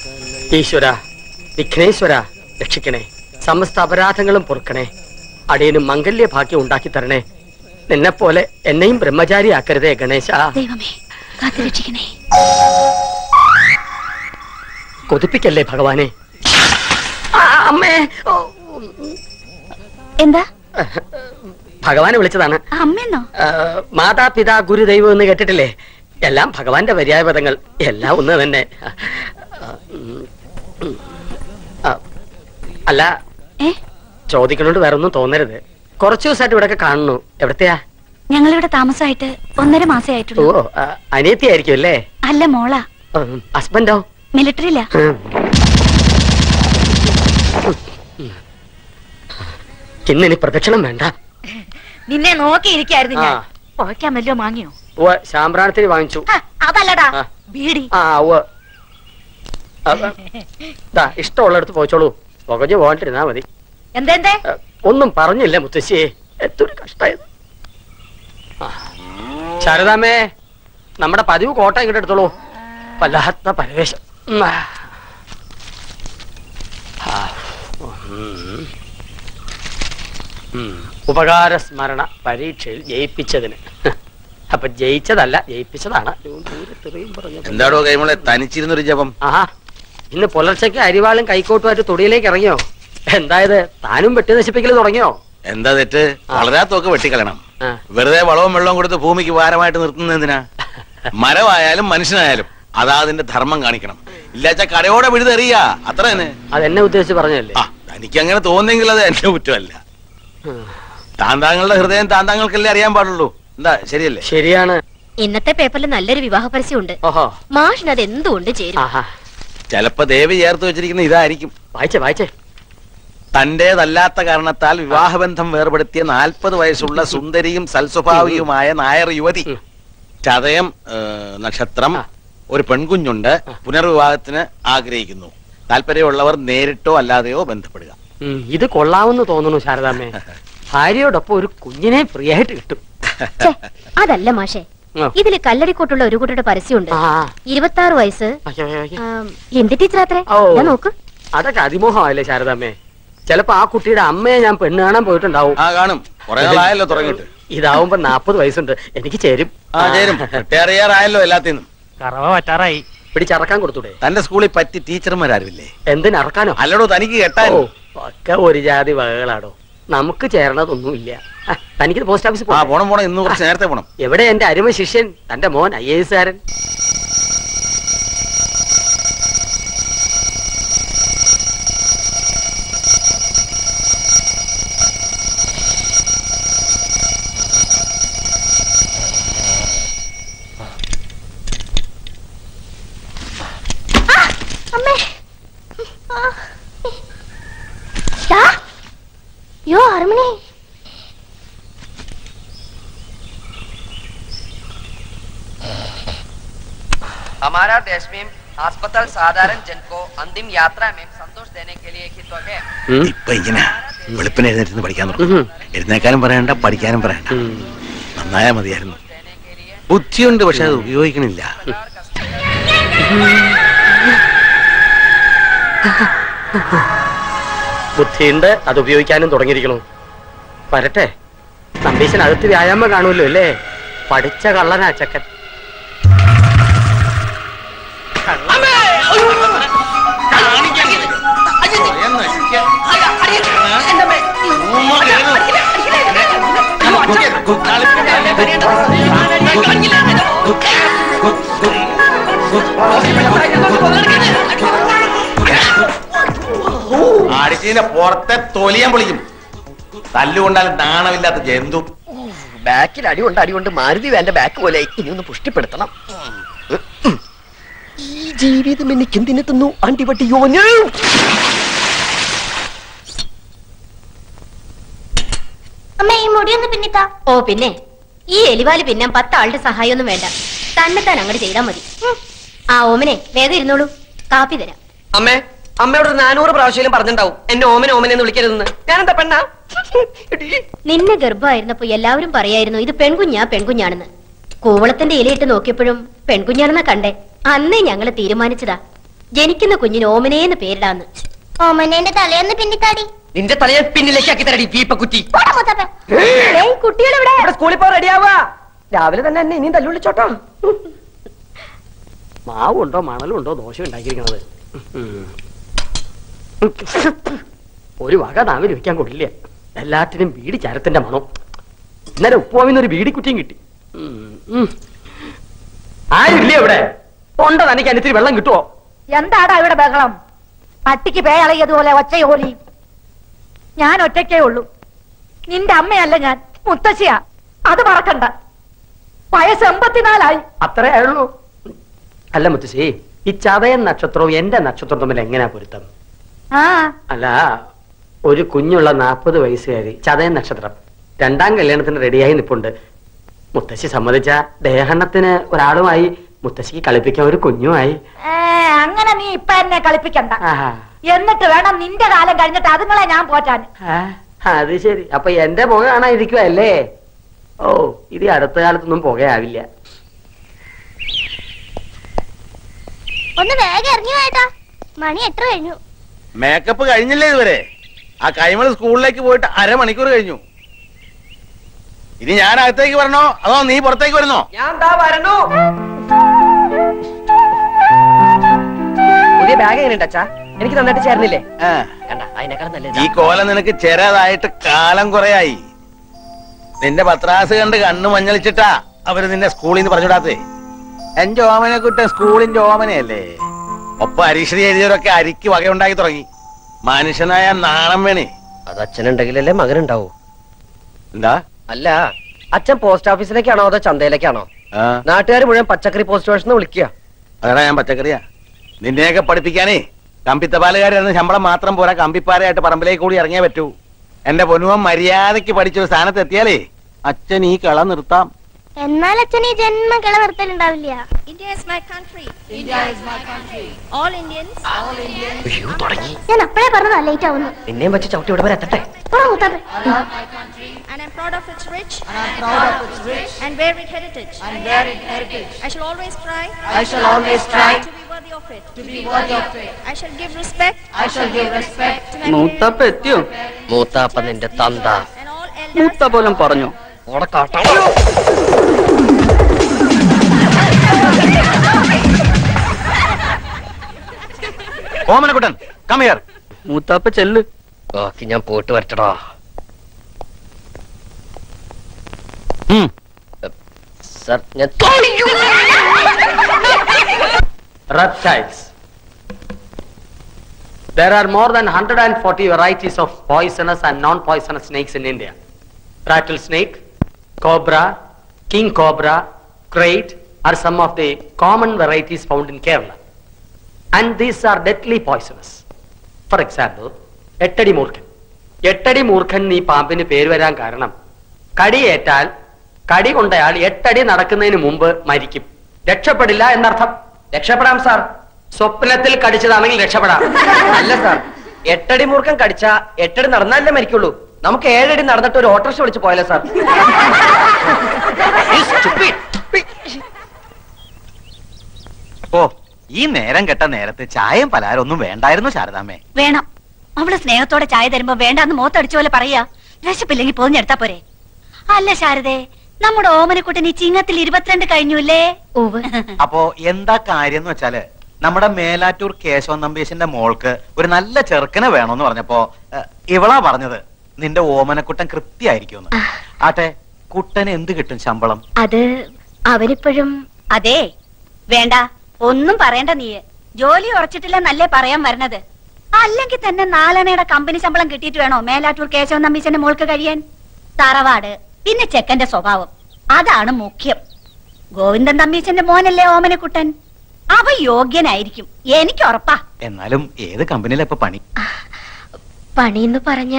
ഈശ്വര വിഘ്നേശ്വര രക്ഷിക്കണേ സമസ്ത അപരാധങ്ങളും പൊറുക്കണേ അടിയനും മംഗല്യ ഭാഗ്യം ഉണ്ടാക്കി തരണേ നിന്നെ പോലെ എന്നെയും ബ്രഹ്മചാരിയാക്കരുതേ ഗണേശ ദൈവമേ കാത്തു രക്ഷിക്കണേ കൊതിപ്പിക്കല്ലേ ഭഗവാനെ ആ, അമ്മേ ഓ, എന്താ ഭഗവാനെ വിളിച്ചതാണ് അമ്മയെന്നോ ആ, മാതാപിതാ ഗുരുദൈവം എന്ന് കേട്ടിട്ടില്ലേ എല്ലാം ഭഗവാന്റെ പര്യായപദങ്ങൾ എല്ലാം ഒന്ന് തന്നെ ആ, ഉം, ഉം. ആ, അല്ല ഏ ചോദിക്കണോണ്ട് വേറെ ഒന്നും തോന്നരുത് കുറച്ചു ദിവസമായിട്ട് ഇവിടെ കാണുന്നു എവിടത്തെയാ ഞങ്ങളിവിടെ താമസമായിട്ട് ഒന്നര മാസേ ഓ ആയിട്ടുള്ളൂ ആ, അനിയത്തിയായിരിക്കും അല്ലേ അല്ല മോള ഉം, ഹസ്ബൻഡോ മിലിറ്ററിയില്ല ഉം. ഇന്നിനി പ്രദക്ഷിണം വേണ്ട നിന്നെ നോക്കിയിരിക്കായിരുന്നു ഞാൻ ആ. പുഴയ്ക്കാൻ വല്ലോ വാങ്ങിയോ ഉവ്വ് ശാമ്പ്രാണത്തിന് വാങ്ങിച്ചു ആ, അതല്ലടാ ആ. ബീഡി ആ ഉവ്വ് ആ, ആ. ദാ ഇഷ്ടമുള്ളിടത്ത് പോയിച്ചോളൂ പുകഞ്ഞു പോകാണ്ടിരുന്നാ മതി എന്തെന്തേ ആ, ഒന്നും പറഞ്ഞില്ല മുത്തശ്ശിയെ എത്തൊരു കഷ്ടായത് ആ. ശാരദാമ്മേ നമ്മുടെ പതിവ് കോട്ട ഇങ്ങോട്ട് എടുത്തോളൂ വല്ലാത്ത പരവേശം ഉം. ആ. ഉം. ഉം. ഉപകാര സ്മരണ പരീക്ഷയിൽ ജയിപ്പിച്ചതിന് അപ്പൊ ജയിച്ചതല്ല ജയിപ്പിച്ചതാണ് ദൂരത്തെറിയും പറഞ്ഞു എന്താടോ കൈമളെ തനിച്ചിരുന്നൊരു ജപം ആഹാ ഇന്ന് പുലർച്ചയ്ക്ക് അരിവാളും കൈക്കോട്ടുമായിട്ട് തൊടിയിലേക്ക് ഇറങ്ങിയോ എന്തായത് താനും വെട്ടി നശിപ്പിക്കൽ തുടങ്ങിയോ എന്താ തെറ്റ് വളരാത്തൊക്കെ വെട്ടിക്കളയണം ആ. വെറുതെ വളവും വെള്ളവും കൊടുത്ത് ഭൂമിക്ക് ഭാരമായിട്ട് നിർത്തുന്നത് എന്തിനാ മരമായാലും മനുഷ്യനായാലും അതാ അതിന്റെ ധർമ്മം കാണിക്കണം ഇല്ലാച്ച കരയോടെ വിഴുതെറിയ അത്ര തന്നെ അതെന്നെ ഉദ്ദേശിച്ച് പറഞ്ഞല്ലേ ആ തനിക്ക് അങ്ങനെ തോന്നുന്നെങ്കിൽ അത് എന്റെ കുറ്റമല്ല താന്താങ്ങളുടെ ഹൃദയം താന്താങ്ങൾക്കല്ലേ അറിയാൻ പാടുള്ളൂ എന്താ ശരിയല്ലേ ശരിയാണ് ഇന്നത്തെ പേപ്പറിൽ നല്ലൊരു വിവാഹ പരസ്യമുണ്ട് ഓഹോ മാഷിന് അത് എന്തുകൊണ്ട് ചേരും ആഹാ ചിലപ്പോ ദേവി ചേർത്ത് വെച്ചിരിക്കുന്ന ഇതായിരിക്കും വായിച്ചേ വായിച്ചേ തന്റേതല്ലാത്ത കാരണത്താൽ വിവാഹബന്ധം വേർപെടുത്തിയ നാൽപ്പത് വയസ്സുള്ള സുന്ദരിയും സൽസ്വഭാവിയുമായ നായർ യുവതി ഉം. ചതയം ഏ, നക്ഷത്രം ആ. ഒരു പെൺകുഞ്ഞുണ്ട് പുനർവിവാഹത്തിന് ആഗ്രഹിക്കുന്നു താല്പര്യമുള്ളവർ നേരിട്ടോ അല്ലാതെയോ ബന്ധപ്പെടുക ഉം, ഇത് കൊള്ളാമെന്ന് തോന്നുന്നു ശാരദാമ്മേ ഭാര്യയോടൊപ്പം ഒരു കുഞ്ഞിനെ ഫ്രീയായിട്ട് കിട്ടും ഛെ, അതല്ല മാഷെ ആ. ഇതില് കല്ലടിക്കോട്ടുള്ള ഒരു കുട്ടിയുടെ പരസ്യമുണ്ട് ആ, ഇരുപത്തി ആറ് വയസ്സ് അയ്യോ, അയ്യോ, അയ്യോ. ആം, എന്ത് ടീച്ചറാത്രേ ഓ. ഞാൻ നോക്ക് അതൊക്കെ അതിമോഹമായല്ലേ ശാരദാമ്മേ ചിലപ്പോ ആ കുട്ടിയുടെ അമ്മയെ ഞാൻ പെണ്ണ് കാണാൻ പോയിട്ടുണ്ടാവും ആ കാണും കുറെ നാളായല്ലോ തുടങ്ങിയിട്ട് ഇതാവുമ്പോ നാപ്പത് വയസ്സുണ്ട് എനിക്ക് ചേരും ആ ചേരും റിട്ടയറിയാറായല്ലോ എല്ലാത്തിനും കറവ പറ്റാറായി പിടിച്ചറക്കാൻ കൊടുത്തൂടെ തന്റെ സ്കൂളിൽ പറ്റി ടീച്ചർമാരാരുമില്ലേ എന്തിനറക്കാനോ അല്ലടോ തനിക്ക് കേട്ടാൻ ഓ ഒക്കെ ഒരു ജാതി വകകളാടോ നമുക്ക് ചേരണതൊന്നുമില്ല ആ, തനിക്ക് പോസ്റ്റ് ഓഫീസിൽ ആ പോകാം പോണം പോണം ഇന്ന് കുറച്ച് നേരത്തെ പോണം എവിടെ എന്റെ അരുമ ശിഷ്യൻ തന്റെ മോൻ ഐ എസ് കാരൻ അമ്മേ യാ യോ അരമണി हमारा देश में अस्पताल साधारण जन को अंतिम यात्रा में संतोष देने के लिए ही तो है ഉം. ഇപ്പൊ ഇങ്ങനെ വെളുപ്പിന് എഴുന്നേറ്റ് പഠിക്കാൻ തുടങ്ങും ഉം. എഴുന്നേക്കാനും പറയണ്ട പഠിക്കാനും പറയണ്ട ഉം. നന്നായാ മതിയായിരുന്നു ബുദ്ധിയുണ്ട് പക്ഷെ അത് ഉപയോഗിക്കണില്ല ബുദ്ധിയുണ്ട് അത് ഉപയോഗിക്കാനും തുടങ്ങിയിരിക്കണു വരട്ടെ നമ്പീശൻ അകത്ത് വ്യായാമം കാണുമല്ലോ അല്ലേ പഠിച്ച കള്ളനാ ചക്കൻ അടിച്ചതിന്റെ പുറത്തെ തൊലിയാൻ പൊളിക്കും തല്ലുകൊണ്ടാലും നാണമില്ലാത്ത ജന്തു ബാക്കിൽ അടികൊണ്ട് അടികൊണ്ട് മാരുതി വേണ്ട ബാക്ക് പോലെ ഇനി ഒന്ന് പുഷ്ടിപ്പെടുത്തണം ഈ ജീവിതം എനിക്ക് എന്തിനെത്തുന്നു അണ്ടിപട്ടി യോഞ്ഞു അമ്മ ഈ മുടിയൊന്ന് പിന്നിത്താ ഓ പിന്നെ ഈ എലിവാല് പിന്നാൻ പത്താളുടെ സഹായമൊന്നും വേണ്ട തന്നെത്താൻ അങ്ങോട്ട് ചെയ്താൽ മതി ഉം. ആ ഓമനെ വേഗം ഇരുന്നോളൂ കാപ്പി തരാം അമ്മേ അമ്മയോട് ഒരു നാനൂറ് പ്രാവശ്യം പറഞ്ഞിട്ടുണ്ടാവും എന്നെ ഓമന ഓമനെ എന്ന് വിളിക്കരുതെന്ന് ഞാനെന്താ പെണ്ണാ എടീ. നിന്നെ ഗർഭമായിരുന്നപ്പോ എല്ലാവരും പറയായിരുന്നു ഇത് പെൺകുഞ്ഞാ പെൺകുഞ്ഞാണെന്ന് കൂവളത്തിന്റെ ഇലയിട്ട് നോക്കിയപ്പോഴും പെൺകുഞ്ഞാണെന്നാ കണ്ടേ അന്നേ ഞങ്ങള് തീരുമാനിച്ചതാ ജനിക്കുന്ന കുഞ്ഞിന് ഓമനേന്ന് പേരിടാന്ന് ഓമനേന്റെ തലയൊന്ന് പിന്നിത്താടി നിന്റെ തലയെ പിന്നിലേക്കാക്കി തരടി വീപ്പക്കുറ്റി പോടാ മുത്തപ്പ കുട്ടികളെവിടെ ഇവിടെ സ്കൂളിൽ പോ റെഡിയാവാ രാവിലെ തന്നെ എന്നെ ഇനിയും തല്ലുള്ളിച്ചോട്ടോ മാവുണ്ടോ മണലുണ്ടോ ദോശ ഉണ്ടാക്കിയിരിക്കണത് ഉം. ഒരു വക നാവിൽ വെക്കാൻ കൊള്ളില്ല എല്ലാറ്റിനും ബീഡി ചരത്തിന്റെ മണം ഇന്നലെ ഉപ്പുവാമിന്ന് ഒരു ബീഡി കുറ്റിയും കിട്ടി ഉം, ഉം. ആരില്ലേ ഇവിടെ തൊണ്ട തനിക്ക് അതിന് വെള്ളം കിട്ടുമോ എന്താടാ ഇവിടെ ബഹളം പട്ടിക്ക് പേയളയതുപോലെ ഒച്ചയോലി ഞാൻ ഒറ്റയ്ക്കേ ഉള്ളൂ നിന്റെ അമ്മയല്ല ഞാൻ മുത്തശ്ശിയാ അത് മറക്കണ്ട വയസ്സ് എൺപത്തിനാലായി അത്രേ ആയുള്ളൂ അല്ല മുത്തശ്ശി ഈ ചതയൻ നക്ഷത്രവും എന്റെ നക്ഷത്രവും തമ്മിൽ എങ്ങനെയാ പൊരുത്തം ആ അല്ല ഒരു കുഞ്ഞുള്ള നാൽപ്പത് വയസ്സുകാരി ചതയൻ നക്ഷത്രം രണ്ടാം കല്യാണത്തിന് റെഡിയായി നിപ്പുണ്ട് മുത്തശ്ശി സമ്മതിച്ച ദേഹണ്ണത്തിന് ഒരാളുമായി മുത്തശ്ശിക്ക് കളിപ്പിക്കാൻ ഒരു കുഞ്ഞുമായി ഏ, അങ്ങനെ നീ ഇപ്പൊ എന്നെ കളിപ്പിക്കണ്ട ആഹാ. എന്നിട്ട് വേണം നിന്റെ കാലം കഴിഞ്ഞിട്ട് അതുങ്ങളെ ഞാൻ പോറ്റാൻ ആ, അത് ശരി അപ്പൊ എന്റെ പുക കാണാതിരിക്കുവല്ലേ ഓ ഇത് ഈ അടുത്ത കാലത്തൊന്നും പുകയാവില്ല ഒന്ന് വേഗം ഇറങ്ങി വേട്ടാ മണി എത്ര കഴിഞ്ഞു മേക്കപ്പ് കഴിഞ്ഞില്ലേ ഇതുവരെ ആ കൈമൾ സ്കൂളിലേക്ക് പോയിട്ട് അരമണിക്കൂർ കഴിഞ്ഞു ഇനി ഞാൻ അകത്തേക്ക് വരണോ അതോ നീ പുറത്തേക്ക് വരുന്നോ ഞാൻ ദാ വരണു പുതിയ ബാഗ് എങ്ങനെയുണ്ട് അച്ഛാ എനിക്ക് നന്നായിട്ട് ചേർന്നില്ലേ ആ, കണ്ട അതിനേക്കാളും നല്ലത് ഈ കോലം നിനക്ക് ചെറുതായിട്ട് കാലം കുറയായി നിന്റെ പത്രാസ് കണ്ട് കണ്ണു മഞ്ഞളിച്ചിട്ടാ അവര് നിന്നെ സ്കൂളിൽ നിന്ന് പറഞ്ഞുവിടാത്തേ എന്റെ ഓമനെ കുട്ടൻ സ്കൂളിന്റെ ഓമനയല്ലേ ഒപ്പം അരീക്ഷണി എഴുതിയവരൊക്കെ അരിക്ക് വകയുണ്ടാക്കി തുടങ്ങി മനുഷ്യനായ നാണം വേണേ അത് അച്ഛനുണ്ടെങ്കിലല്ലേ മകനുണ്ടാവൂ എന്താ അല്ല അച്ഛൻ പോസ്റ്റ് ഓഫീസിലേക്കാണോ അതോ ചന്തയിലേക്കാണോ ആ നാട്ടുകാർ മുഴുവൻ പച്ചക്കറി പോസ്റ്റ് സ്റ്റേഷനിൽ വിളിക്കുക അതാ ഞാൻ പച്ചക്കറിയാ നിന്നെയൊക്കെ പഠിപ്പിക്കാനേ കമ്പിത്തപാലുകാരായിരുന്ന ശമ്പളം മാത്രം പോരാ കമ്പിപ്പാരയായിട്ട് പറമ്പിലേക്ക് കൂടി ഇറങ്ങിയേ പറ്റൂ എന്റെ പൊന്നുവൻ മര്യാദയ്ക്ക് പഠിച്ചൊരു സ്ഥാനത്ത് എത്തിയാലേ അച്ഛൻ ഈ കള നിർത്താം എന്നാൽ അച്ഛൻ ഈ ജന്മ കിള നിർത്തലുണ്ടാവില്ല India is my country. India is my country. All Indians. All Indians. അയ്യോ തുടങ്ങി ഞാൻ അപ്പഴേ പറഞ്ഞതാ ലേറ്റ് ആവുന്നു നിന്നെയും വെച്ച് ചവിട്ടി ഇവിടെ വരെ എത്തട്ടെ പോടാ മുത്തപ്പ And I'm proud of its rich. And I'm proud of its rich. And varied heritage. And varied heritage. I shall always try. I shall always try To be worthy of it. To be worthy of it. I shall give respect. I shall give respect. To my മൂത്താപ്പ എത്തിയോ മൂത്താപ്പ നിന്റെ തന്ത and all elders. മൂത്ത പോലും പറഞ്ഞു ഓടെ കാട്ടാ ഓമനക്കുട്ടൻ കമിയർ മൂത്താപ്പ ചെല്ല് ബാക്കി ഞാൻ പോയിട്ട് വരട്ടടാ സർ ഞാൻ reptiles. There are more than 140 varieties of poisonous and non-poisonous snakes in India. Rattlesnake, cobra, king cobra, crate are some of the common varieties found in Kerala. And these are deadly poisonous. For example, എട്ടടി മൂർഖൻ എട്ടടി മൂർഖൻ ഈ പാമ്പിന് പേര് വരാൻ കാരണം കടിയേറ്റാൽ കടി കൊണ്ടയാൾ എട്ടടി നടക്കുന്നതിന് മുമ്പ് മരിക്കും രക്ഷപ്പെടില്ല എന്നർത്ഥം രക്ഷപ്പെടാം സാർ സ്വപ്നത്തിൽ കടിച്ചതാണെങ്കിൽ രക്ഷപ്പെടാം അല്ല സാർ എട്ടടി മൂർഖം കടിച്ച എട്ടടി നടന്നാലേ മരിക്കുള്ളൂ നമുക്ക് ഏഴടി നടന്നിട്ട് ഒരു ഓട്ടോറിക്ഷ വിളിച്ച് പോയല്ലോ സാർ ഓ ഈ നേരം കെട്ട നേരത്ത് ചായയും പലഹാരം ഒന്നും വേണ്ടായിരുന്നു ശാരദാമ്മേ വേണം അവള് സ്നേഹത്തോടെ ചായ തരുമ്പോ വേണ്ടാന്ന് മോത്തടിച്ച പോലെ പറയാ വിശപ്പില്ലെങ്കിൽ പോഞ്ഞെടുത്താ പോരെ അല്ല ശാരദേ നമ്മുടെ ഓമനക്കുട്ടൻ ഈ ചിങ്ങത്തിൽ ഇരുപത്തിരണ്ട് കഴിഞ്ഞുല്ലേ ഓവ് അപ്പോ എന്താ കാര്യം എന്ന് വെച്ചാല് നമ്മുടെ മേലാറ്റൂർ കേശവൻ നമ്പീശന്റെ മോൾക്ക് ഒരു നല്ല ചെറുക്കനെ വേണമെന്ന് പറഞ്ഞപ്പോ ഏഹ്, ഇവളാ പറഞ്ഞത് നിന്റെ ഓമനക്കുട്ടൻ കൃത്യായിരിക്കുമെന്ന് ആട്ടെ കുട്ടന് എന്ത് കിട്ടും ശമ്പളം അത് അവരിപ്പോഴും അതെ വേണ്ട ഒന്നും പറയണ്ട നീ ജോലി ഉറച്ചിട്ടില്ല നല്ലേ പറയാൻ വരണത് അല്ലെങ്കിൽ തന്നെ നാലണയുടെ കമ്പനി ശമ്പളം കിട്ടിയിട്ട് വേണോ മേലാറ്റൂർ കേശവൻ നമ്പീശന്റെ മോൾക്ക് കഴിയാൻ തറവാട് പിന്നെ ചെക്കന്റെ സ്വഭാവം അതാണ് മുഖ്യം ഗോവിന്ദൻ തമ്പീശന്റെ മോനല്ലേ ഓമനക്കുട്ടൻ അവ യോഗ്യനായിരിക്കും എനിക്ക് ഉറപ്പാ എന്നാലും ഏത് കമ്പനിയിലാ ഇപ്പൊ പണി പണിന്ന് പറഞ്ഞ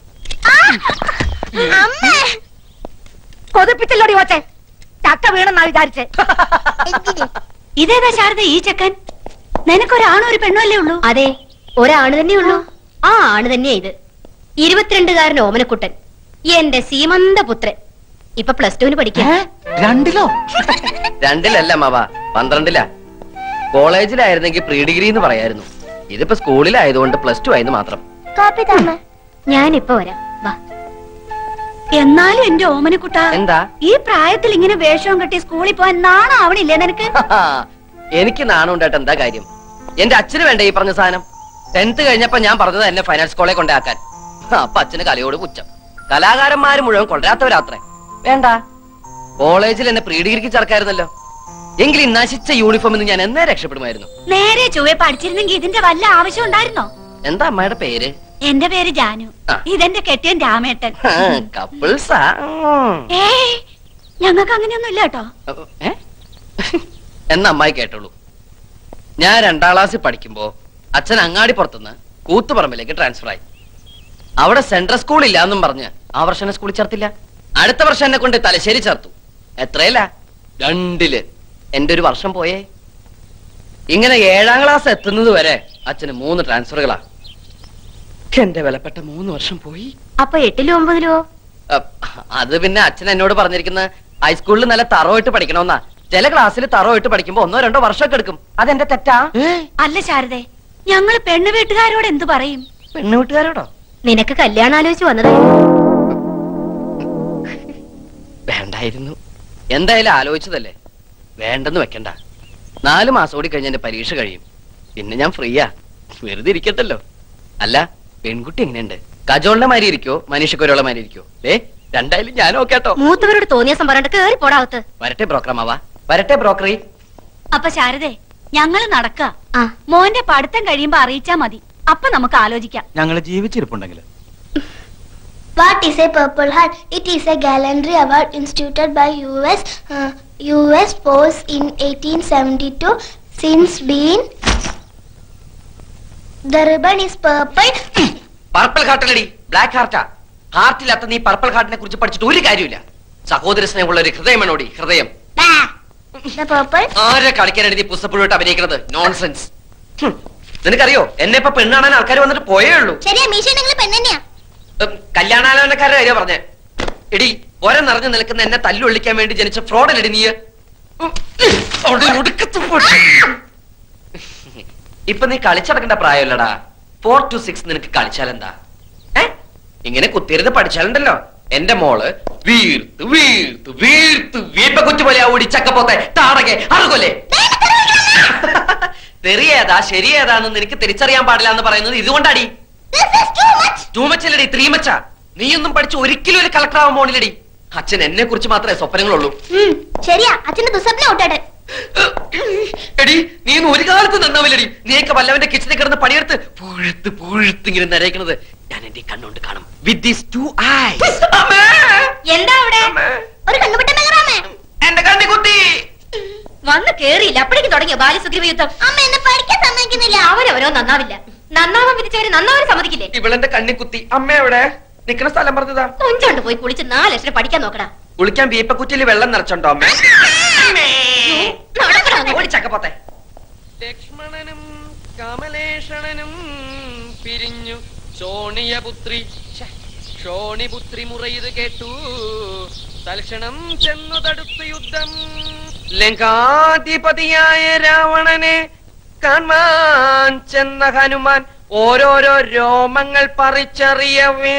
കൊതിപ്പിച്ചല്ലോടി ഓച്ചെ ചക്ക വീണെന്നാ വിചാരിച്ചേ ഇതേതാ ശാരദ ഈ ചെക്കൻ നിനക്കൊരാണോ ഒരു പെണ്ണോ അല്ലേ ഉള്ളൂ അതെ ഒരാണ് തന്നെയുള്ളൂ ആ ആണ് തന്നെയാ ഇത് ഇരുപത്തിരണ്ടുകാരൻ ഓമനക്കുട്ടൻ എന്റെ സീമന്ത പുത്രൻ ഇപ്പൊ പ്ലസ് ടുവിന് പഠിക്കാം രണ്ടിലോ രണ്ടിലല്ല മാവ പന്ത്രണ്ടിലാ കോളേജിലായിരുന്നെങ്കിൽ പ്രീ ഡിഗ്രി എന്ന് പറയായിരുന്നു ഇതിപ്പോ സ്കൂളിലായതുകൊണ്ട് പ്ലസ് ടു ആയെന്ന് മാത്രം കാപ്പി താമ ഞാനിപ്പോ വരാം വാ എന്നാലും എന്റെ ഓമനക്കുട്ട എന്താ ഈ പ്രായത്തിൽ ഇങ്ങനെ വേഷവും കെട്ടി സ്കൂളിൽ പോവാൻ നാണം ആവണില്ലേ നിനക്ക് എനിക്ക് നാണുണ്ടായിട്ട് എന്താ കാര്യം എന്റെ അച്ഛന് വേണ്ട ഈ പറഞ്ഞ സാധനം ടെൻത്ത് കഴിഞ്ഞപ്പോ ഞാൻ പറഞ്ഞത് എന്നെ ഫൈനാൻസ് കോളേജ് കൊണ്ടാക്കാൻ അപ്പൊ അച്ഛന് കലയോട് പുച്ഛം കലാകാരന്മാര് മുഴുവൻ കൊണ്ടുവരാത്തവരാത്രേ വേണ്ട കോളേജിൽ എന്നെ പ്രീ ഡിഗ്രിക്ക് ചേർക്കായിരുന്നല്ലോ എങ്കിൽ ഈ നശിച്ച യൂണിഫോമിൽ നിന്ന് ഞാൻ എന്നേ രക്ഷപ്പെടുമായിരുന്നു നേരെ ചൊവ്വെ പഠിച്ചിരുന്നെങ്കിൽ ഇതിന്റെ വല്ല ആവശ്യം ഉണ്ടായിരുന്നോ എന്താ അമ്മയുടെ പേര് എന്റെ പേര് ജാനു ആ. ഇതെന്റെ കെട്ടിയൻ രാമേട്ടൻ കപ്പിൾസാ ഏയ് ഞങ്ങൾക്ക് അങ്ങനെയൊന്നും ഇല്ല കേട്ടോ ഏ? എന്ന അമ്മായി കേട്ടോളൂ ഞാൻ രണ്ടാം ക്ലാസ്സിൽ പഠിക്കുമ്പോ അച്ഛൻ അങ്ങാടി പുറത്തുനിന്ന് കൂത്തുപറമ്പിലേക്ക് ട്രാൻസ്ഫർ ആയി അവിടെ സെൻട്രൽ സ്കൂൾ ഇല്ല എന്നും പറഞ്ഞ് ആ വർഷം എന്നെ സ്കൂളിൽ ചേർത്തില്ല അടുത്ത വർഷം എന്നെ കൊണ്ട് തലശ്ശേരി ചേർത്തു എത്രയല്ല രണ്ടില് എന്റെ ഒരു വർഷം പോയേ ഇങ്ങനെ ഏഴാം ക്ലാസ് എത്തുന്നത് വരെ അച്ഛന് മൂന്ന് ട്രാൻസ്ഫറുകളാ എന്റെ വിലപ്പെട്ട മൂന്ന് വർഷം പോയി അപ്പൊ എട്ടിലോ ഒമ്പതിലോ അഹ് അത് പിന്നെ അച്ഛൻ എന്നോട് പറഞ്ഞിരിക്കുന്നത് ഹൈസ്കൂളിൽ നല്ല തറവായിട്ട് പഠിക്കണമെന്നാ ചില ക്ലാസ്സിൽ തറവായിട്ട് പഠിക്കുമ്പോ ഒന്നോ രണ്ടോ വർഷമൊക്കെ എടുക്കും അതെന്റെ തെറ്റാ അല്ല ശാരദേ ഞങ്ങള് പെണ്ണു വീട്ടുകാരോട് എന്തു പറയും പെണ്ണുകൂട്ടുകാരോടോ നിനക്ക് കല്യാണം ആലോചിച്ച് വന്നതേ വേണ്ടായിരുന്നു എന്തായാലും ആലോചിച്ചതല്ലേ വേണ്ടെന്ന് വെക്കണ്ട നാല് മാസം കൂടി കഴിഞ്ഞ് എന്റെ പരീക്ഷ കഴിയും പിന്നെ ഞാൻ ഫ്രീയാ വെറുതെ ഇരിക്കട്ടല്ലോ അല്ല പെൺകുട്ടി എങ്ങനെയുണ്ട് കജോളിന്റെ മാതിരി ഇരിക്കോ മനീഷക്കൊരുള്ള മാതിരി ഇരിക്കോ ഏ രണ്ടായാലും ഞാനും കേട്ടോ മൂത്തവരോട് തോന്നിയ സംഭരണം കേറി പോടാവത്ത് വരട്ടെ ബ്രോക്കറമാവാ വരട്ടെ ബ്രോക്കറി അപ്പൊ ശാരദേ ഞങ്ങള് നടക്ക ആ മോന്റെ പഠിത്തം കഴിയുമ്പോ അറിയിച്ചാ മതി അപ്പൊ നമുക്ക് ആലോചിക്കാം ഞങ്ങൾ ജീവിച്ചിരിപ്പുണ്ടെങ്കിൽ What is a Purple Heart? It is a gallantry award instituted by US uh, US Force in 1872. Since been the ribbon is purple. Purple ഹാർട്ടല്ലടി ബ്ലാക്ക് ഹാർട്ടാ ഹാർട്ടില്ലാത്ത നീ പർപ്പിൾ ഹാർട്ടിനെ കുറിച്ച് പഠിച്ചിട്ട് ഒരു കാര്യമില്ല സഹോദര സ്നേഹമുള്ള ഒരു ഹൃദയമാണോടി ഹൃദയം Bah. The purple. ആരെ കളിക്കാനാണ് നീ പുസ്തപ്പുഴോട്ട് അഭിനയിക്കുന്നത് നോൺസെൻസ് ഹും. നിനക്കറിയോ എന്നെ ഇപ്പൊ പെണ്ണാണാൻ ആൾക്കാർ വന്നിട്ട് പോയേ ഉള്ളൂ ശരിയാ മീശ നിങ്ങൾ പെണ്ണെന്നെയാ ഉം, കല്യാണാലോചനക്കാരുടെ കാര്യം പറഞ്ഞേ എടി ഒര നിറഞ്ഞു നിൽക്കുന്ന എന്നെ തല്ലുള്ളിക്കാൻ വേണ്ടി ജനിച്ച ഫ്രോഡല്ലടി നീ ഉം, അവിടെ ഒടുക്കത്ത് പോട്ടെ. ഇപ്പൊ നീ കളിച്ചടക്കേണ്ട പ്രായമല്ലടാ ഫോർ ടു സിക്സ് നിനക്ക് കളിച്ചാലെന്താ ഏ ഇങ്ങനെ കുത്തിയിരുന്ന് പഠിച്ചാലുണ്ടല്ലോ എന്റെ മോള് വീർത്ത് വീർത്ത് വീർത്ത് വീപ്പ കുറ്റി പോലെ ഓടി ചക്കപ്പോത്തെ താടകെ അറുകൊല്ലേ തെറിയേതാ ശരിയേതാന്ന് നിനക്ക് തിരിച്ചറിയാൻ പാടില്ല എന്ന് പറയുന്നത് ഇതുകൊണ്ടാടി This is too much. ടൂമച്ചല്ലടി ത്രീമച്ച നീയൊന്നും പഠിച്ച് ഒരിക്കലും ഒരു കളക്ടർ ആവാൻ പോണില്ലടി അച്ഛൻ എന്നെ കുറിച്ച് മാത്രമേ സ്വപ്നങ്ങളുള്ളൂ ഉം, ശരിയാ അച്ഛന്റെ ദുസ്വപ്നം ഔട്ടാട് എടി നീ ഒന്നും ഒരു കാലത്ത് നന്നാവില്ലടി നീയൊക്കെ വല്ലവന്റെ കിച്ചണിൽ കിടന്ന് പണിയെടുത്ത് പുഴുത്ത് പുഴുത്ത് ഇങ്ങനെ നരയിക്കണത് ഞാൻ എന്റെ കണ്ണുകൊണ്ട് കാണും വിത്ത് ദീസ് ടു ഐസ് എന്താ അവിടെ ഒരു കണ്ണുപിട്ട മെഗറാമേ എന്റെ കണ്ണി കുത്തി വന്ന് കേറിയില്ല അപ്പോഴേക്കും തുടങ്ങിയ ബാലസുഗ്രീവ യുദ്ധം അമ്മ എന്നെ പഠിക്കാൻ സമ്മതിക്കുന്നില്ല അവരവരോ നന്നാവില്ല നന്നാവാൻ വിധിച്ചവര് നന്നാവാൻ സമ്മതിക്കില്ലേ ഇവളെന്റെ കണ്ണി കുത്തി അമ്മ എവിടെ നിക്കണ സ്ഥലം പറഞ്ഞതാ കൊഞ്ചോണ്ട് പോയി കുളിച്ച് നാല് ലക്ഷം പഠിക്കാൻ നോക്കടാ കുളിക്കാൻ വീപ്പക്കുറ്റിയിൽ വെള്ളം നിറച്ചുണ്ടോ അമ്മ നടക്കടാ അങ്ങോട്ട്. ഓടിച്ചക്കപ്പോത്തെ ലക്ഷ്മണനും കമലേഷണനും പിരിഞ്ഞു ശോണിയപുത്രി ഛെ, ശോണിപുത്രി മുറയത് കേട്ടു തൽക്ഷണം ചെന്നു തടുത്തു യുദ്ധം ലങ്കാധിപതിയായ രാവണനെ കാണാൻ ചെന്ന ഹനുമാൻ ഓരോരോ രോമങ്ങൾ പറിച്ചറിയവേ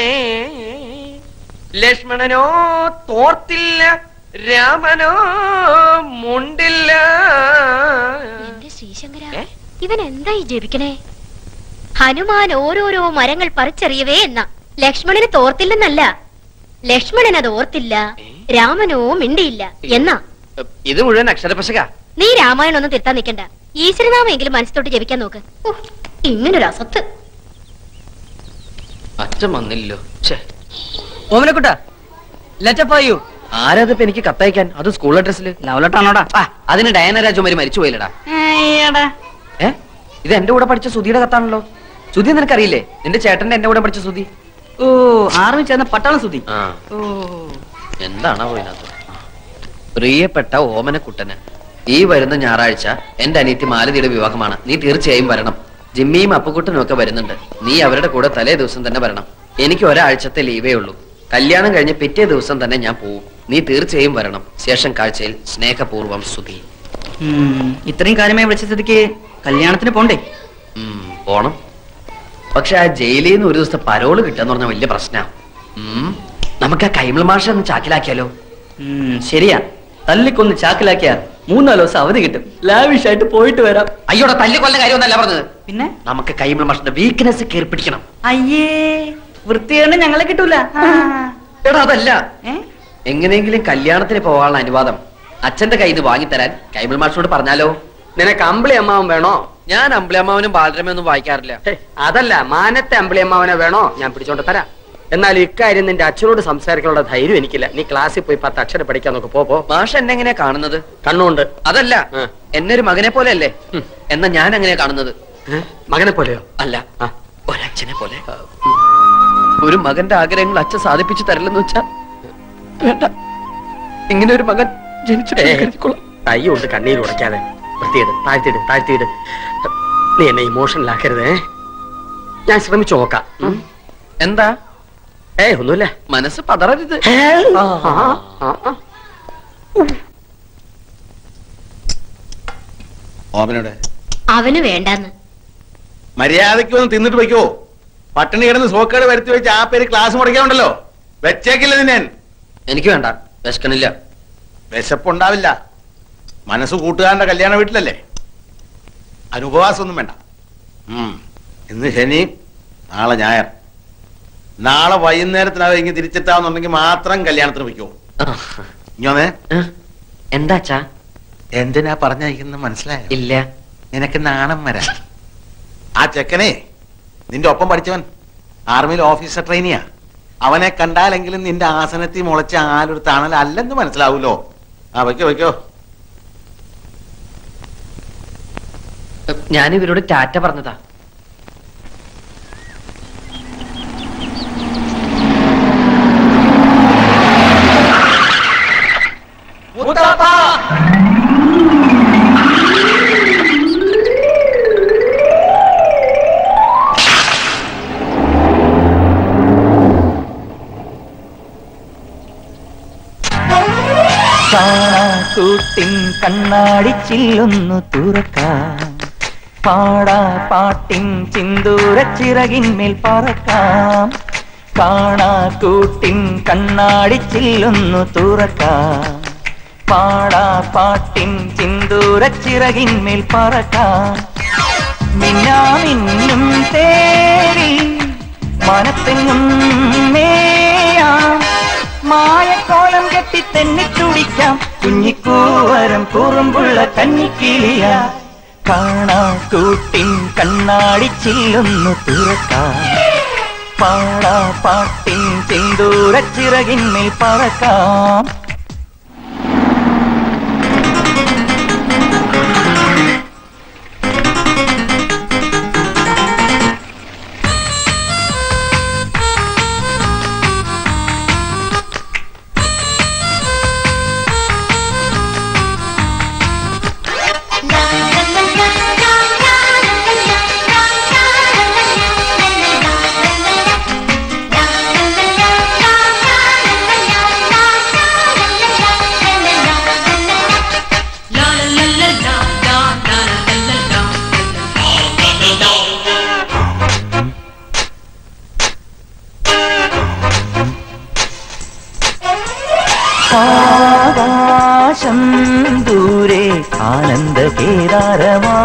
ലക്ഷ്മണനോ തോർത്തില്ല രാമനോ മുണ്ടില്ല എന്റെ ശ്രീശങ്കര ഏ? ഇവൻ എന്തായി ജപിക്കണേ ഹനുമാൻ ഓരോരോ മരങ്ങൾ പറിച്ചെറിയവേ എന്ന ലക്ഷ്മണന് തോർത്തില്ലെന്നല്ല ലക്ഷ്മണൻ അത് ഓർത്തില്ല ഏ? രാമനോ മിണ്ടിയില്ല എന്നാ ഇത് മുഴുവൻ അക്ഷരപശക നീ രാമായണം ഒന്നും തിരുത്താൻ നിൽക്കണ്ട ഈശ്വരനാമെങ്കിലും മനസ്സിലോട്ട് ജപിക്കാൻ നോക്ക് ഉഫ്, ഇങ്ങനൊരു അസത്ത് അച്ഛൻ വന്നില്ലോ ഛേ ഓമനക്കുട്ട ലെറ്റപ്പായു ആരാതിപ്പോ എനിക്ക് കത്തയക്കാൻ അത് സ്കൂൾ അഡ്രസ്സിൽ ലവലട്ടാണോടാ അതിന് ഡയന രാജകുമാരി മരിച്ചു പോയില്ലടാ ഏ ഇത് എന്റെ കൂടെ പഠിച്ച സുധിയുടെ കത്താണല്ലോ സുധി നിനക്കറിയില്ലേ നിന്റെ ചേട്ടന്റെ എന്റെ കൂടെ പഠിച്ച സുധി ഓ ആർമി ചേർന്ന പട്ടാളം സുതി ആ ഓ എന്താണോ ഇതിനകത്ത് പ്രിയപ്പെട്ട ഓമനക്കുട്ടന് ഈ വരുന്ന ഞായറാഴ്ച എന്റെ അനിയത്തി മാലതിയുടെ വിവാഹമാണ് നീ തീർച്ചയായും വരണം ജിമ്മിയും അപ്പുക്കുട്ടനും ഒക്കെ വരുന്നുണ്ട് നീ അവരുടെ കൂടെ തലേ ദിവസം തന്നെ വരണം എനിക്ക് ഒരാഴ്ചത്തെ ലീവേ ഉള്ളൂ കല്യാണം കഴിഞ്ഞ് പിറ്റേ ദിവസം തന്നെ ഞാൻ പോവും നീ തീർച്ചയായും വരണം ശേഷം കാഴ്ചയിൽ സ്നേഹപൂർവ്വം സുധി ഉം, ഇത്രയും കാര്യമായി വിളിച്ച സ്ഥിതിക്ക് കല്യാണത്തിന് പോണ്ടേ ഉം, പോണം പക്ഷെ ആ ജയിലിൽ നിന്ന് ഒരു ദിവസത്തെ പരോള് കിട്ടാന്ന് പറഞ്ഞ വലിയ പ്രശ്നമാണ് നമുക്ക് ആ കൈമൾ മാഷ ഒന്ന് ചാക്കിലാക്കിയാലോ ഉം, ശരിയാ തല്ലിക്കൊന്ന് ചാക്കിലാക്കിയ മൂന്നാല് ദിവസം അവധി കിട്ടും ലാവിഷ് ആയിട്ട് പോയിട്ട് വരാം അയ്യോടെ തല്ലിക്കൊല്ല കാര്യമൊന്നല്ല പറഞ്ഞത് പിന്നെ നമുക്ക് കൈമൾ മാഷിന്റെ വീക്ക്നെസ് കയറി പിടിക്കണം അയ്യേ വൃത്തിയാണ് ഞങ്ങളെ കിട്ടൂല ആ. എടാ അതല്ല ഏ? എങ്ങനെയെങ്കിലും കല്യാണത്തിന് പോകാനുള്ള അനുവാദം അച്ഛന്റെ കയ്യിൽ നിന്ന് വാങ്ങിത്തരാൻ കൈമൾ മാഷിനോട് പറഞ്ഞാലോ നിനക്ക് അമ്പിളി അമ്മാവൻ വേണോ ഞാൻ അമ്പിളിയമ്മാവനും ബാലരമയൊന്നും വായിക്കാറില്ല ഹേ, അതല്ല മാനത്തെ അമ്പിളി അമ്മാവനെ വേണോ ഞാൻ പിടിച്ചോണ്ട് തരാം എന്നാൽ ഇക്കാര്യം നിന്റെ അച്ഛനോട് സംസാരിക്കാനുള്ള ധൈര്യം എനിക്കില്ല നീ ക്ലാസ്സിൽ പോയി പത്ത് അക്ഷരം പഠിക്കാൻ നോക്ക് പോ പോ മാഷ് എന്നെ എങ്ങനെയാ കാണുന്നത് കണ്ണുണ്ട് അതല്ല ആ. എന്നെ ഒരു മകനെ പോലെ അല്ലേ ഉം. എന്നാ ഞാൻ എങ്ങനെയാ കാണുന്നത് ഏ? മകനെ പോലെയോ അല്ല ആ. ഒരച്ഛനെ പോലെ ഒരു മകന്റെ ആഗ്രഹങ്ങൾ അച്ഛൻ സാധിപ്പിച്ചു തരില്ലെന്ന് വെച്ചാ വേണ്ട ഇങ്ങനെ ഒരു മകൻ ജനിച്ചിട്ട് ഏ, കരുതിക്കൊള്ളാം. കൈ കൊണ്ട് കണ്ണീര് ഉടയ്ക്കാതെ വൃത്തിയിട് താഴ്ത്തിയിട് താഴ്ത്തിയിട് നീ എന്നെ ഇമോഷണൽ ആക്കരുതേ ഞാൻ ശ്രമിച്ചു നോക്കാം ഉം. എന്താ ഏ ഒന്നുമില്ല മനസ്സ് പതറരുത് ആ, ആ, ആ. ഓമനോടെ അവന് വേണ്ടാന്ന് മര്യാദയ്ക്ക് ഒന്ന് തിന്നിട്ട് വെക്കോ പട്ടിണി കിടന്ന് സോക്കേട് വരുത്തി വെച്ച് ആ പേര് ക്ലാസ് മുടക്കാനുണ്ടല്ലോ വെച്ചേക്കില്ല നിന്നെ എനിക്ക് വേണ്ട വിശക്കണില്ല വിശപ്പുണ്ടാവില്ല മനസ്സ് കൂട്ടുകാരന്റെ കല്യാണ വീട്ടിലല്ലേ അനുപവാസമൊന്നും വേണ്ട ഉം. ഇന്ന് ശനി നാളെ ഞായർ നാളെ വൈകുന്നേരത്തിനകം ഇങ്ങനെ തിരിച്ചെത്താവുന്നുണ്ടെങ്കിൽ മാത്രം കല്യാണത്തിന് വയ്ക്കോ ഇഞ്ഞോന്നേ ഏ? എന്താ അച്ഛാ എന്തിനാ പറഞ്ഞയക്കുന്നത് മനസ്സിലായോ ഇല്ല നിനക്ക് നാണം വരാൻ ആ ചെക്കനെ നിന്റെ ഒപ്പം പഠിച്ചവൻ ആർമിയിൽ ഓഫീസർ ട്രെയിനിയാ അവനെ കണ്ടാലെങ്കിലും നിന്റെ ആസനത്തിൽ മുളച്ച ആലൊരു തണൽ അല്ലെന്ന് മനസ്സിലാവൂലോ ആ വയ്ക്കോ വയ്ക്കോ ഞാൻ ഇവരോട് ടാറ്റ പറഞ്ഞതാ കൂട്ടിൻ കണ്ണാടി ചില്ലൊന്നു തുറക്കാം പാടാ പാട്ടിൻ ചിന്തൂര ചിറകിന്മേൽ പറക്കാം കാണാ കൂട്ടിൻ കണ്ണാടി ചില്ലൊന്നു തുറക്കാം പാടാ പാട്ടിൻ ചിന്തൂര ചിറകിന്മേൽ പറക്കാം മിന്നാമിന്നും തേരി മനത്തെങ്ങും മേയാം മായക്കോലം കെട്ടി തന്നെ തുടിക്കാം കുഞ്ഞിക്കൂവരം കുറുമ്പുള്ള കഞ്ഞിക്കിളിയ കാണാ കൂട്ടിൻ കണ്ണാടി ചില്ലൊന്നു തുറക്കാം പാടാ പാട്ടിൻ ചിന്തൂര ചിറകിന്മേൽ പറക്കാം ആകാശം ദൂരെ ആനന്ദ കേദാരമാ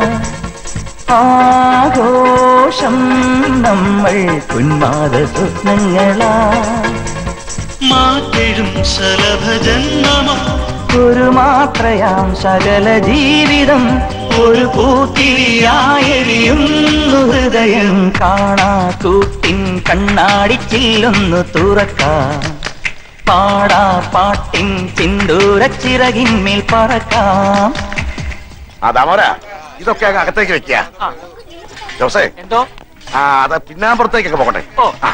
ആഘോഷം നമ്മൾ ഉന്മാദ സ്വപ്നങ്ങളാ മാറ്റെഴും ശലഭജന്മമാ ഒരു മാത്രയാം സകല ജീവിതം ഒരു പൂത്തിരിയായെരിയുന്നു ഹൃദയം കാണാ കൂട്ടിൻ കണ്ണാടി ചില്ലൊന്നു തുറക്കാം പാടാ പാട്ടിൻ ചിന്തൂര ചിറകിന്മേൽ പറക്കാം അതാമോരാ ഇതൊക്കെ അങ്ങ് അകത്തേക്ക് വെക്കുക ജോസേ എന്തോ ആ അത് പിന്നാമ്പുറത്തേക്കൊക്കെ പോകട്ടെ ആ.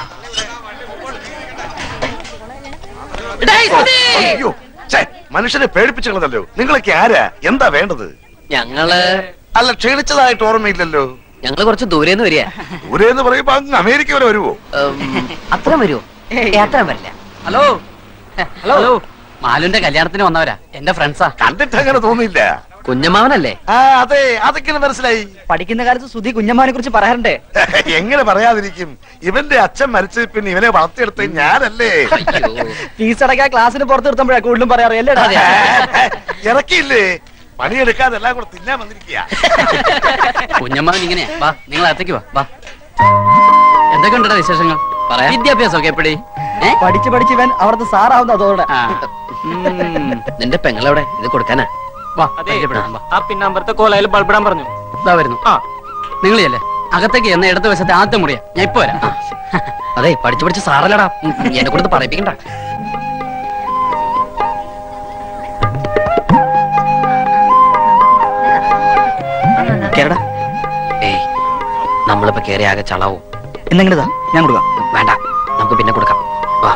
അയ്യോ ഛേ, മനുഷ്യനെ പേടിപ്പിച്ചുള്ളതല്ലോ നിങ്ങളൊക്കെ ആരാ എന്താ വേണ്ടത് ഞങ്ങള് അല്ല ക്ഷീണിച്ചതായിട്ട് ഓർമ്മയില്ലല്ലോ ഞങ്ങള് കുറച്ച് ദൂരേന്ന് വരിക ദൂരെ എന്ന് പറയുമ്പോ അങ്ങ് അമേരിക്ക വരെ വരുവോ അത്ര വരുമോ അത്ര വരില്ല ഹലോ ഹലോ മാലുന്റെ കല്യാണത്തിന് വന്നവരാ എന്റെ ഫ്രണ്ട്സാ കണ്ടിട്ട് അങ്ങനെ തോന്നിയില്ല കുഞ്ഞമാവനല്ലേ ആ അതെ അതൊക്കെ മനസ്സിലായി പഠിക്കുന്ന കാലത്ത് സുധി കുഞ്ഞമ്മാനെ കുറിച്ച് പറയാറുണ്ടേ എങ്ങനെ പറയാതിരിക്കും ഇവന്റെ അച്ഛൻ മരിച്ച പിന്നെ ഇവനെ വളർത്തിയെടുത്ത ഞാനല്ലേ ഫീസ് അടക്കാൻ ക്ലാസ്സിന് പുറത്ത് നിർത്തുമ്പോഴാ കൂടുതലും പറയാറ് അല്ലേ ഇറക്കിയില്ലേ പണിയെടുക്കാതെ എല്ലാം കൂടെ തിന്നാൻ വന്നിരിക്കുക കുഞ്ഞമ്മാവൻ ഇങ്ങനെയാ വാ നിങ്ങൾ അകത്തേക്ക് വാ വാ എന്തൊക്കെ ഉണ്ടോ വിശേഷങ്ങൾ പറയാം വിദ്യാഭ്യാസം ഒക്കെ എപ്പടി പഠിച്ച് പഠിച്ച് ഇവൻ അവിടുത്തെ സാറാവുന്ന അതോടെ നിന്റെ പെങ്ങളെവിടെ ഇത് കൊടുക്കാനാ വാ പരിചയപ്പെടാം, വാ. ആ പിന്നമ്പറത്തെ കോലയിൽ ബൾബിടാൻ പറഞ്ഞു ഇതാ വരുന്നു ആ നിങ്ങളിയല്ലേ അകത്തേക്ക് എന്ന ഇടത് വശത്തെ ആദ്യത്തെ മുറിയാ ഞാൻ ഇപ്പൊ വരാം ആ. അതെ പഠിച്ചു പഠിച്ച് സാറല്ലടാ ഉം, ഉം, എന്നെ കൊടുത്ത് പറയിപ്പിക്കണ്ട കേരടാ ഏയ് നമ്മളിപ്പോ കേറി ആകെ ചളാവും എന്നെങ്കിലതാ ഞാൻ കൊടുക്കാം വേണ്ട നമുക്ക് പിന്നെ കൊടുക്കാം വാ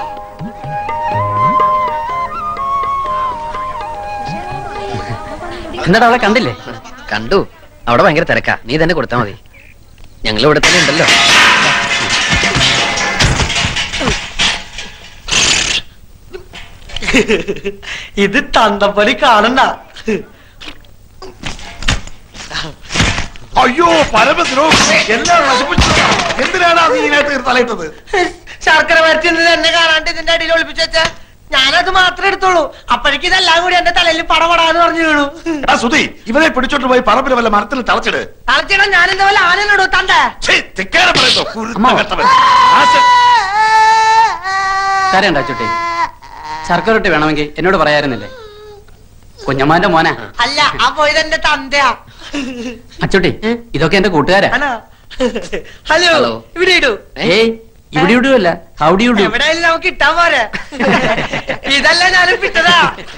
എന്താടാ അവളെ കണ്ടില്ലേ കണ്ടു അവിടെ ഭയങ്കര തിരക്കാ നീ തന്നെ കൊടുത്താ മതി ഞങ്ങൾ ഇവിടെ തന്നെ ഉണ്ടല്ലോ ഇത് തന്തപ്പലി കാണണ്ട അയ്യോ പരമദ്രോ എല്ലാം നശിപ്പിച്ചു എന്തിനാണ് നീ ഇതിനകത്ത് തലയിട്ടത് ശർക്കര വരച്ചിരുന്നത് എന്നെ കാണാണ്ട് ഇതിന്റെ അടിയിൽ ഒളിപ്പിച്ചു വെച്ചാ ഞാനത് മാത്രമേ എടുത്തോളൂ അപ്പോഴേക്ക് ഇതെല്ലാം കൂടി എന്റെ തലയിൽ പടപടാന്ന് പറഞ്ഞു വീണു ആ സുധി ഇവനെ പിടിച്ചോണ്ട് പോയി പറമ്പിൽ വല്ല മരത്തിൽ തളച്ചിട് തളച്ചിടാൻ ഞാൻ എന്താ പോലെ ആനനോടു തണ്ട തിക്കാരെ പറയുന്നു കുരുത്ത കെട്ടവൻ. കരയണ്ട ചുട്ടി ശർക്കര റൊട്ടി വേണമെങ്കിൽ എന്നോട് പറയായിരുന്നില്ലേ കുഞ്ഞമ്മാന്റെ മോനാ അല്ല ആ പോയത് എന്റെ തന്തയാ അച്ചുട്ടി ഇതൊക്കെ എന്റെ കൂട്ടുകാരാ ആണോ ഹലോ ഹലോ. ഇവിടെ ഇടൂ ഏയ് ഇവിടെ ഇടുവല്ല ഹൗഡി ഇടൂ എവിടെയായാലും നമുക്ക് ഇട്ടാൻ പോരെ ഇതല്ല ഞാനും പിറ്റതാ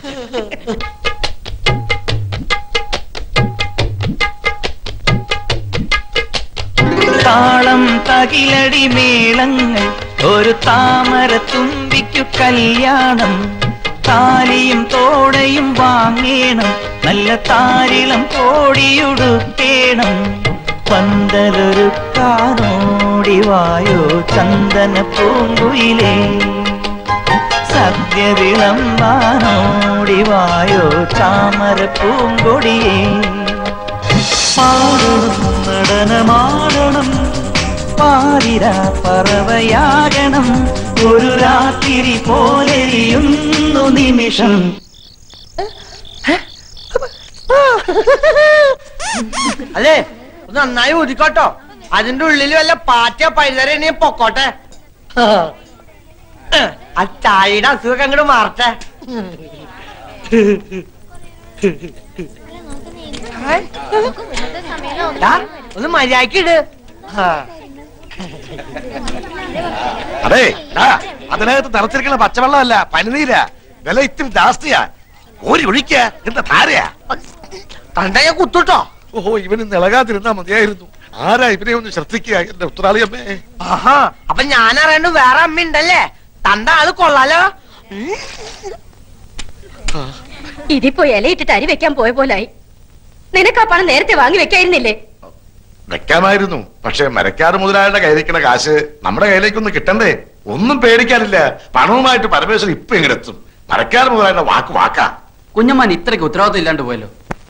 താളം തകിലടി മേളങ്ങൾ ഒരു താമര തുമ്പിക്കു കല്യാണം താലിയും തോടയും വാങ്ങേണം നല്ല താരിളം കോടിയുടുക്കേണം പന്തലൊരു കാനോടി വായോ ചന്ദന പൂങ്കുയിലേ സദ്യ വിളമ്പാനോടി വായോ ചാമര പൂങ്കൊടിയേ പാടണം നടനമാടണം പാതിരാ പറവയാകണം ഒരു രാത്രി പോലെരിയുന്നു നിമിഷം അല്ലേ ഒന്ന് നന്നായി ഊതിക്കോട്ടോ അതിന്റെ ഉള്ളിൽ വല്ല പാറ്റ പഴുതരണി പൊക്കോട്ടെ ആ ചായയുടെ അസുഖം അങ്ങോട്ട് മാറട്ടെ ദാ, ഒന്ന് മര്യാദക്ക് ഇട് ആ. അതെ ആ, അതിനകത്ത് നിറച്ചിരിക്കുന്ന പച്ചവെള്ളമല്ല പനിനീരാ വില ഇത്തിരി ജാസ്തിയാ ഓരി ഒഴിക്ക എന്താ ധാരയാ കണ്ട ഞാൻ കുത്തുട്ടോ ഓഹോ ഇവന് നിളകാതിരുന്നാ മതിയായിരുന്നു ആരാ ഇവനെ ഒന്ന് ശ്രദ്ധിക്കുക എന്റെ ഉത്തരാളിയമ്മേ ആഹാ അപ്പൊ ഞാൻ അറിയണ്ട് വേറെ അമ്മ ഉണ്ടല്ലേ തന്റെ ആള് കൊള്ളാലോ ഇതിപ്പോ ഇലയിട്ടിട്ട് അരി വെക്കാൻ പോയ പോലായി നിനക്ക് ആ പണം നേരത്തെ വാങ്ങി വെക്കായിരുന്നില്ലേ വെക്കാമായിരുന്നു പക്ഷെ മരക്കാറ് മുതലാളിയുടെ കയ്യിലിരിക്കുന്ന കാശ് നമ്മുടെ കയ്യിലേക്കൊന്നും കിട്ടണ്ടേ ഒന്നും പേടിക്കാനില്ല പണവുമായിട്ട് പരമേശ്വരൻ ഇപ്പൊ ഇങ്ങനെ എത്തും മരക്കാറ് മുതലാളിയുടെ വാക്ക് വാക്കാ കുഞ്ഞമ്മാൻ ഇത്രയ്ക്ക് ഉത്തരവാദിത്വം ഇല്ലാണ്ട് പോയല്ലോ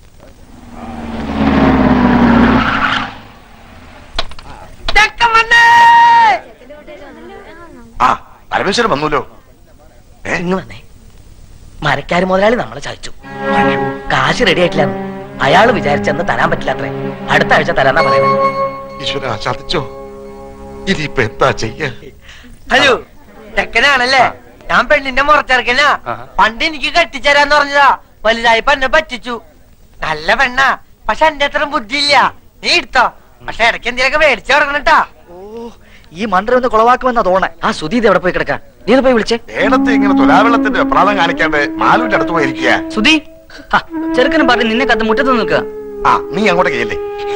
ആ പരമേശ്വരൻ വന്നല്ലോ ഇങ്ങ് വന്നേ മരക്കാര് മുതലാളി നമ്മളെ ചതിച്ചു കാശ് റെഡി ആയിട്ടില്ല അയാള് വിചാരിച്ചെന്ന് തരാൻ പറ്റില്ല അത്രേ അടുത്ത ആഴ്ച തരാന്നാ പറയുന്നത് ഈശ്വര ചതിച്ചോ ഇനിയിപ്പൊ എന്താ ചെയ്യ ഹലോ ചെക്കനാണല്ലേ ഞാൻ പെണ്ണിന്റെ മുറച്ചെറുക്കനാ പണ്ട് എനിക്ക് കെട്ടിച്ചേരാന്ന് പറഞ്ഞതാ വലുതായപ്പോ എന്നെ പറ്റിച്ചു നല്ല പെണ്ണാ പക്ഷെ എന്റെ അത്ര ബുദ്ധിയില്ല നീ എടുത്തോ പക്ഷെ ഇടയ്ക്ക് എന്തെങ്കിലുമൊക്കെ മേടിച്ചു തുടങ്ങണട്ടാ ഈ മണ്ടർ ഒന്ന് കുളവാക്കുമെന്നാ തോന്നേ ആ സുധി ഇത് എവിടെ പോയി കിടക്കാ നീ ഒന്ന് പോയി വിളിച്ചേ നേരത്തെ ഇങ്ങനെ തുലാവെള്ളത്തിന്റെ വെപ്രാളം കാണിക്കാണ്ട് മാലുവിന്റെ അടുത്ത് പോയിരിക്കുക സുധി ചെറുക്കനും പറഞ്ഞ് നിന്നെ കത്ത് മുറ്റത്ത് നിൽക്കുക ആ നീ അങ്ങോട്ട് ചെയ്യല്ലേ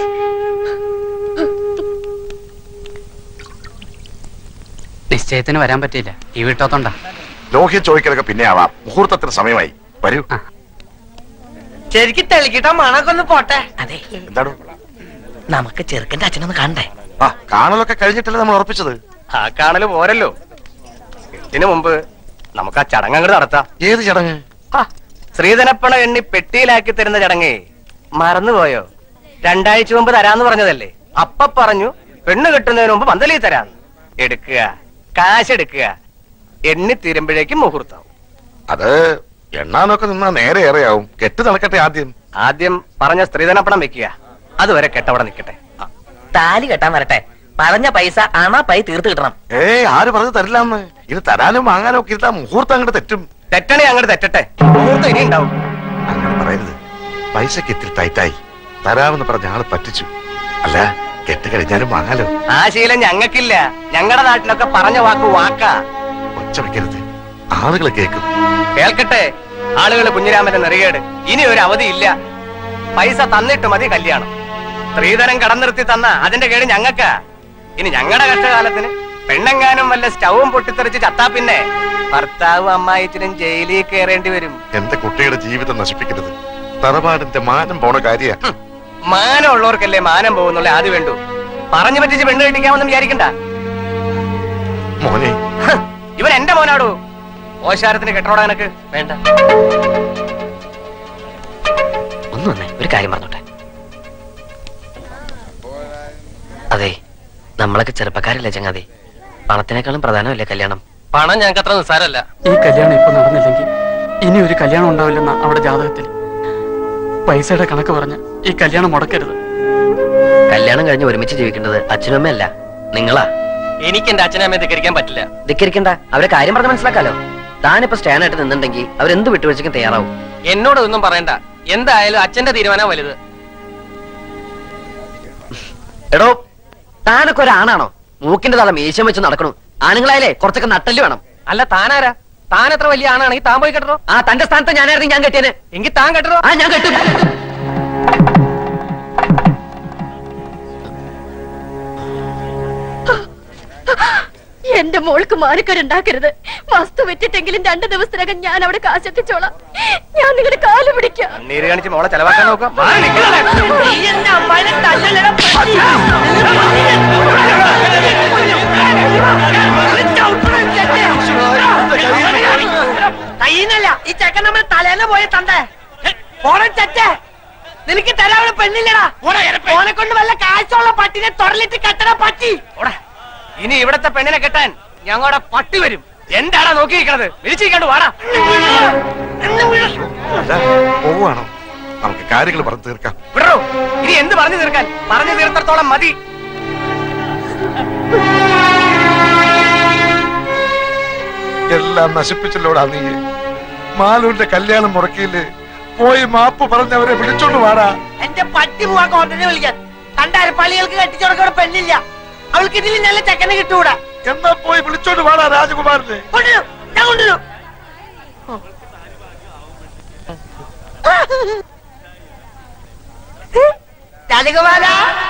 നിശ്ചയത്തിന് വരാൻ പറ്റിയില്ല ഈ വീട്ടോത്തോണ്ടാ ലോഹ്യ ചോദിക്കലൊക്കെ പിന്നെ ആവാം മുഹൂർത്തത്തിന് സമയമായി വരൂ ശരിക്കും തെളിക്കിട്ട മണൊക്കെ ഒന്ന് പോട്ടെ അതെ എന്താണ് നമുക്ക് ചെറുക്കന്റെ അച്ഛനൊന്ന് കണ്ടേ ആ കാണലൊക്കെ കഴിഞ്ഞിട്ടല്ലേ നമ്മൾ ഉറപ്പിച്ചത് ആ കാണല് പോരല്ലോ ഇതിനു മുമ്പ് നമുക്ക് ആ ചടങ്ങ് അങ്ങോട്ട് നടത്താം ഏത് ചടങ്ങ് ശ്രീധനപ്പണ എണ്ണി പെട്ടിയിലാക്കി തരുന്ന ചടങ്ങേ മറന്നുപോയോ രണ്ടാഴ്ച മുമ്പ് തരാന്ന് പറഞ്ഞതല്ലേ അപ്പ പറഞ്ഞു പെണ്ണ് കെട്ടുന്നതിന് മുമ്പ് പന്തലി തരാന്ന് എടുക്കുക കാശ് എടുക്കുക എണ്ണി തീരുമ്പോഴേക്കും മുഹൂർത്തം അത് എണ്ണാനൊക്കെ നിന്നാ നേരെ ഏറെയാവും കെട്ട് നടക്കട്ടെ ആദ്യം ആദ്യം പറഞ്ഞ സ്ത്രീധനപ്പണം വെക്കുക അതുവരെ കെട്ടവിടെ നിൽക്കട്ടെ താലി കെട്ടാൻ വരട്ടെ പറഞ്ഞ പൈസ അണ പൈ തീർത്ത് കിട്ടണം ഏയ് ആര് പറഞ്ഞു തരില്ലാന്ന് ഇത് തരാനും വാങ്ങാനും ഒക്കെ ഇരുത്താ മുഹൂർത്തം അങ്ങോട്ട് തെറ്റും തെറ്റണേ അങ്ങോട്ട് തെറ്റട്ടെ മുഹൂർത്തം ഇനി ഉണ്ടാവും അങ്ങനെ പറയരുത് പൈസക്ക് ഇത്തിരി ടൈറ്റായി തരാമെന്ന് പറഞ്ഞ ആള് പറ്റിച്ചു അല്ല കെട്ട് കഴിഞ്ഞാലും വാങ്ങാലോ ആ ശീലം ഞങ്ങൾക്കില്ല ഞങ്ങളുടെ നാട്ടിലൊക്കെ പറഞ്ഞ വാക്ക് വാക്കാ ഒച്ച വെക്കരുത് ആളുകൾ കേൾക്കും കേൾക്കട്ടെ ആളുകൾ കുഞ്ഞിരാമന്റെ നെറികേട് ഇനി ഒരു അവധിയില്ല പൈസ തന്നിട്ട് മതി കല്യാണം സ്ത്രീധനം കടന്നിർത്തി തന്ന അതിന്റെ കേട് ഞങ്ങൾക്കാ ഇനി ഞങ്ങളുടെ കഷ്ടകാലത്തിന് പെണ്ണെങ്ങാനും വല്ല സ്റ്റൗവും പൊട്ടിത്തെറിച്ച് ചത്താ പിന്നെ ഭർത്താവും അമ്മായിച്ചിനും ജയിലിൽ കയറേണ്ടി വരും എന്റെ കുട്ടിയുടെ ജീവിതം നശിപ്പിക്കരുത് തറവാടിന്റെ മാനം പോണ കാര്യ മാനം ഉള്ളവർക്കല്ലേ മാനം പോകുന്നുള്ള ആദ്യം വേണ്ടു പറഞ്ഞു പറ്റിച്ച് പെണ്ണ് കെട്ടിക്കാമെന്ന് വിചാരിക്കണ്ട മോനെ ഇവൻ എന്റെ മോനാടോ ഓശാരത്തിന് കെട്ടോടാ എനക്ക് വേണ്ട ഒന്ന് വന്നേ ഒരു കാര്യം പറഞ്ഞോട്ടെ അതെ നമ്മളൊക്കെ ചെറുപ്പക്കാരല്ലേ ചങ്ങാതി പണത്തിനേക്കാളും പ്രധാനമല്ലേ കല്യാണം പണം ഞങ്ങൾക്ക് അത്ര നിസ്സാരല്ല ഈ കല്യാണം ഇപ്പൊ നടന്നില്ലെങ്കിൽ ഇനി ഒരു കല്യാണം ഉണ്ടാവില്ലെന്ന അവിടെ ജാതകത്തിൽ പൈസയുടെ കണക്ക് പറഞ്ഞ് ഈ കല്യാണം മുടക്കരുത് കല്യാണം കഴിഞ്ഞ് ഒരുമിച്ച് ജീവിക്കേണ്ടത് അച്ഛനും അമ്മയല്ല നിങ്ങളാ എനിക്ക് എന്റെ അച്ഛനമ്മയെ ധിക്കരിക്കാൻ പറ്റില്ല ധിക്കരിക്കണ്ട അവരെ കാര്യം പറഞ്ഞ് മനസ്സിലാക്കാലോ താനിപ്പോ സ്റ്റാൻഡായിട്ട് നിന്നുണ്ടെങ്കിൽ അവരെന്ത് വിട്ടുവീഴ്ചയ്ക്കും തയ്യാറാവും എന്നോട് ഒന്നും പറയണ്ട എന്തായാലും അച്ഛന്റെ തീരുമാനം വലുത് എടോ താനൊക്കെ ഒരാണാണോ മൂക്കിന്റെ തല മീശം വെച്ച് നടക്കണു ആണുങ്ങളായാലേ കുറച്ചൊക്കെ നട്ടല് വേണം അല്ല താനാരാ താൻ എത്ര വലിയ ആണാണെങ്കിൽ താൻ പോയി കെട്ടോ ആ തന്റെ സ്ഥാനത്ത് ഞാനായിരുന്നു ഞാൻ കെട്ടിയനെ എങ്കിൽ താൻ കെട്ടോ ആ ഞാൻ കെട്ടും എന്റെ മോൾക്ക് മാനക്കരുണ്ടാക്കരുത് വസ്തു വെച്ചിട്ടെങ്കിലും രണ്ടു ദിവസത്തിനകം ഞാൻ അവിടെ കാശെത്തിച്ചോളാം ഞാൻ നിങ്ങളുടെ കാല് പിടിക്കാം നീര് കാണിച്ച് മോളെ ചെലവാക്കാൻ നോക്കാം മാറി നിൽക്കണേ. കയ്യുന്നല്ല ഈ ചെക്കൻ നമ്മൾ തലേന്ന് പോയി തണ്ടേ പോണം ചെറ്റേ നിനക്ക് തരാനുള്ള പെണ്ണില്ലടാ ഓനെ കൊണ്ട് വല്ല കാഴ്ചയുള്ള പട്ടിനെ തൊടലിട്ട് കെട്ടണ പട്ടി ഇനി ഇവിടത്തെ പെണ്ണിനെ കെട്ടാൻ ഞങ്ങളുടെ പട്ടി വരും എന്താടാ നോക്കിയിരിക്കണത് വിളിച്ചിരിക്കണ്ടു വാടാ അല്ല പോവാണോ നമുക്ക് കാര്യങ്ങൾ പറഞ്ഞു തീർക്കാം വിടറോ ഇനി എന്ത് പറഞ്ഞു തീർക്കാൻ പറഞ്ഞു തീർത്തത്തോളം മതി എല്ലാം നശിപ്പിച്ചല്ലോടാ നീ മാലൂരിന്റെ കല്യാണം മുടക്കിയില്ലേ പോയി മാപ്പ് പറഞ്ഞവരെ വിളിച്ചോണ്ട് വാടാ എന്റെ പട്ടി പോവാ കോട്ടനെ വിളിക്കാൻ കണ്ടാല് പള്ളികൾക്ക് കെട്ടിച്ചുടക്കവിടെ പെണ്ണില്ല അവൾക്ക് ഇതിൽ നല്ല ചെക്കനെ കിട്ടൂടാ എന്നാ പോയി വിളിച്ചോണ്ട് വാടാ രാജകുമാരനെ കൊണ്ടുവരും ഞാൻ കൊണ്ടുവരും രാജകുമാര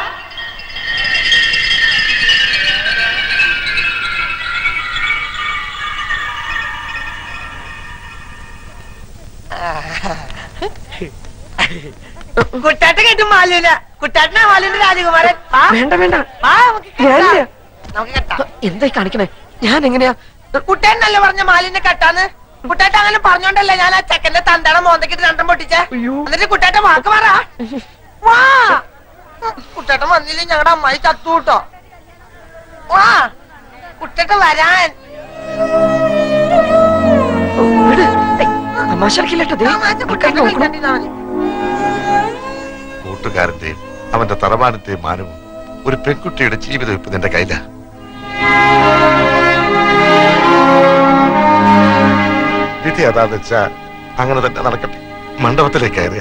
കുട്ടാട്ട കേട്ടും മാലൂല കുട്ടാട്ടനാ മാലൂന്റെ രാജകുമാരൻ വാ. വേണ്ട വേണ്ട വാ, നമുക്ക് കെട്ടാം. നമുക്ക് കെട്ടാം എന്തായി കാണിക്കണേ ഞാൻ എങ്ങനെയാ കുട്ടേനല്ലേ പറഞ്ഞ മാലിനെ കെട്ടാന്ന് കുട്ടേട്ട അങ്ങനെ പറഞ്ഞോണ്ടല്ലേ ഞാൻ ആ ചെക്കന്റെ തന്തയുടെ മോന്തക്കിട്ട് രണ്ടും പൊട്ടിച്ചേ എന്നിട്ട് കുട്ടേട്ട വാക്ക് പറ വാ കുട്ടേട്ടൻ വന്നില്ലേ ഞങ്ങളുടെ അമ്മായി ചത്തു കൂട്ടോ വാ കുട്ടേട്ട വരാൻ തമാശ കൂട്ടുകാരന്റെയും അവന്റെ തറവാടിന്റെയും മാനവും ഒരു പെൺകുട്ടിയുടെ ജീവിതം ഇപ്പൊ നിന്റെ കയ്യില വിധി അതാന്ന് വെച്ചാ അങ്ങനെ തന്നെ നടക്കട്ടെ മണ്ഡപത്തിലേക്ക് കയറിയ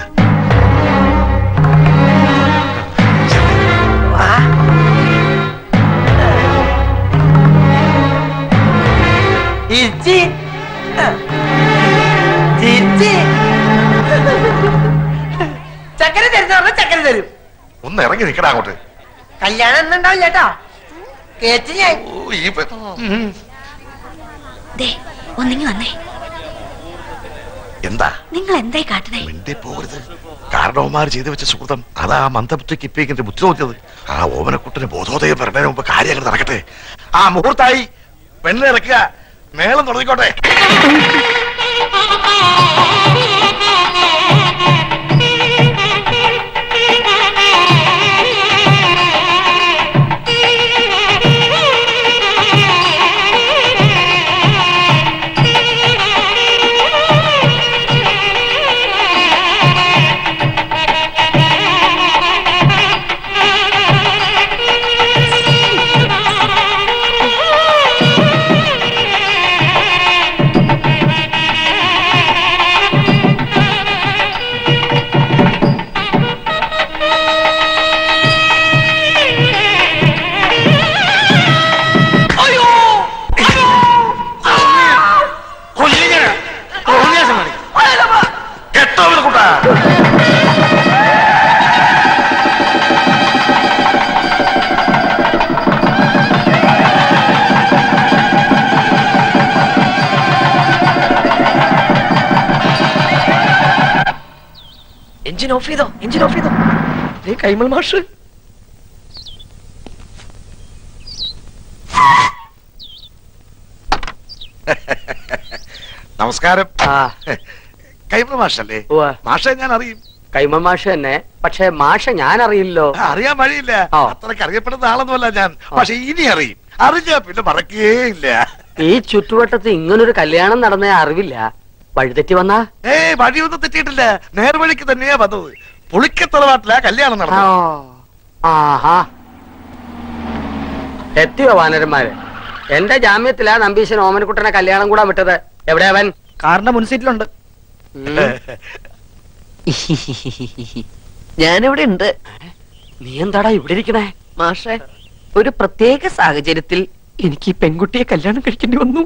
ചിരിച്ചി ചിരിച്ചി ചക്കര തരുന്ന പറഞ്ഞ ചക്കര തരും ഒന്ന് ഇറങ്ങി നിൽക്കടാ അങ്ങോട്ട് കല്യാണം എന്നുണ്ടാവും ചേട്ടാ കേച്ചു ഞാൻ ഓ, ഈ പെ- ഉം. ദേ ഒന്നിങ്ങി വന്നേ എന്താ നിങ്ങൾ എന്തായി കാട്ടണേ മിണ്ടി പോകരുത് കാരണവന്മാർ ചെയ്തു വെച്ച സുഹൃതം അതാ മന്ദബുദ്ധിക്ക് ഇപ്പിക്കിന്റെ ബുദ്ധി നോക്കിയത് ആ ഓമനക്കുട്ടന് ബോധോദയം പറഞ്ഞതിന് മുമ്പ് കാര്യങ്ങൾ നടക്കട്ടെ ആ മുഹൂർത്തായി പെണ്ണ് ഇറക്കുക മേളം തുടങ്ങിക്കോട്ടെ എഞ്ചിൻ ഓഫ് ചെയ്തോ എഞ്ചിൻ ഓഫ് ചെയ്തോ ദേ കൈമൾ മാഷ് നമസ്കാരം കൈമ മാഷല്ലേ മാഷെ ഞാൻ അറിയും കൈമ മാഷ് തന്നെ പക്ഷെ മാഷ ഞാൻ അറിയില്ലോ അറിയാൻ വഴിയില്ല അത്രയ്ക്ക് അറിയപ്പെടുന്ന ആളൊന്നുമല്ല ഞാൻ പക്ഷെ ഇനി അറിയും അറിഞ്ഞാ പിന്നെ മറക്കുകയില്ല ഈ ചുറ്റുവട്ടത്ത് ഇങ്ങനൊരു കല്യാണം നടന്ന അറിവില്ല വഴിതെറ്റി വന്നാ ഏ വഴിയൊന്നും തെറ്റിയിട്ടില്ല നേർവഴിക്ക് തന്നെയാ വന്നത് പുളിക്കത്തറവാട്ടിലാ കല്യാണം നടന്നത് ആഹാ എത്തിയോ വാനരന്മാര് എന്റെ ജാമ്യത്തിലാ നമ്പീശൻ ഓമനക്കുട്ടനെ കല്യാണം കൂടാൻ വിട്ടത് എവിടെ അവൻ കാറിന്റെ മുൻസീറ്റിലുണ്ട് ഞാനിവിടെ ഉണ്ട് നീ എന്താടാ ഇവിടെ ഇരിക്കണേ മാഷെ ഒരു പ്രത്യേക സാഹചര്യത്തിൽ എനിക്ക് ഈ പെൺകുട്ടിയെ കല്യാണം കഴിക്കേണ്ടി വന്നു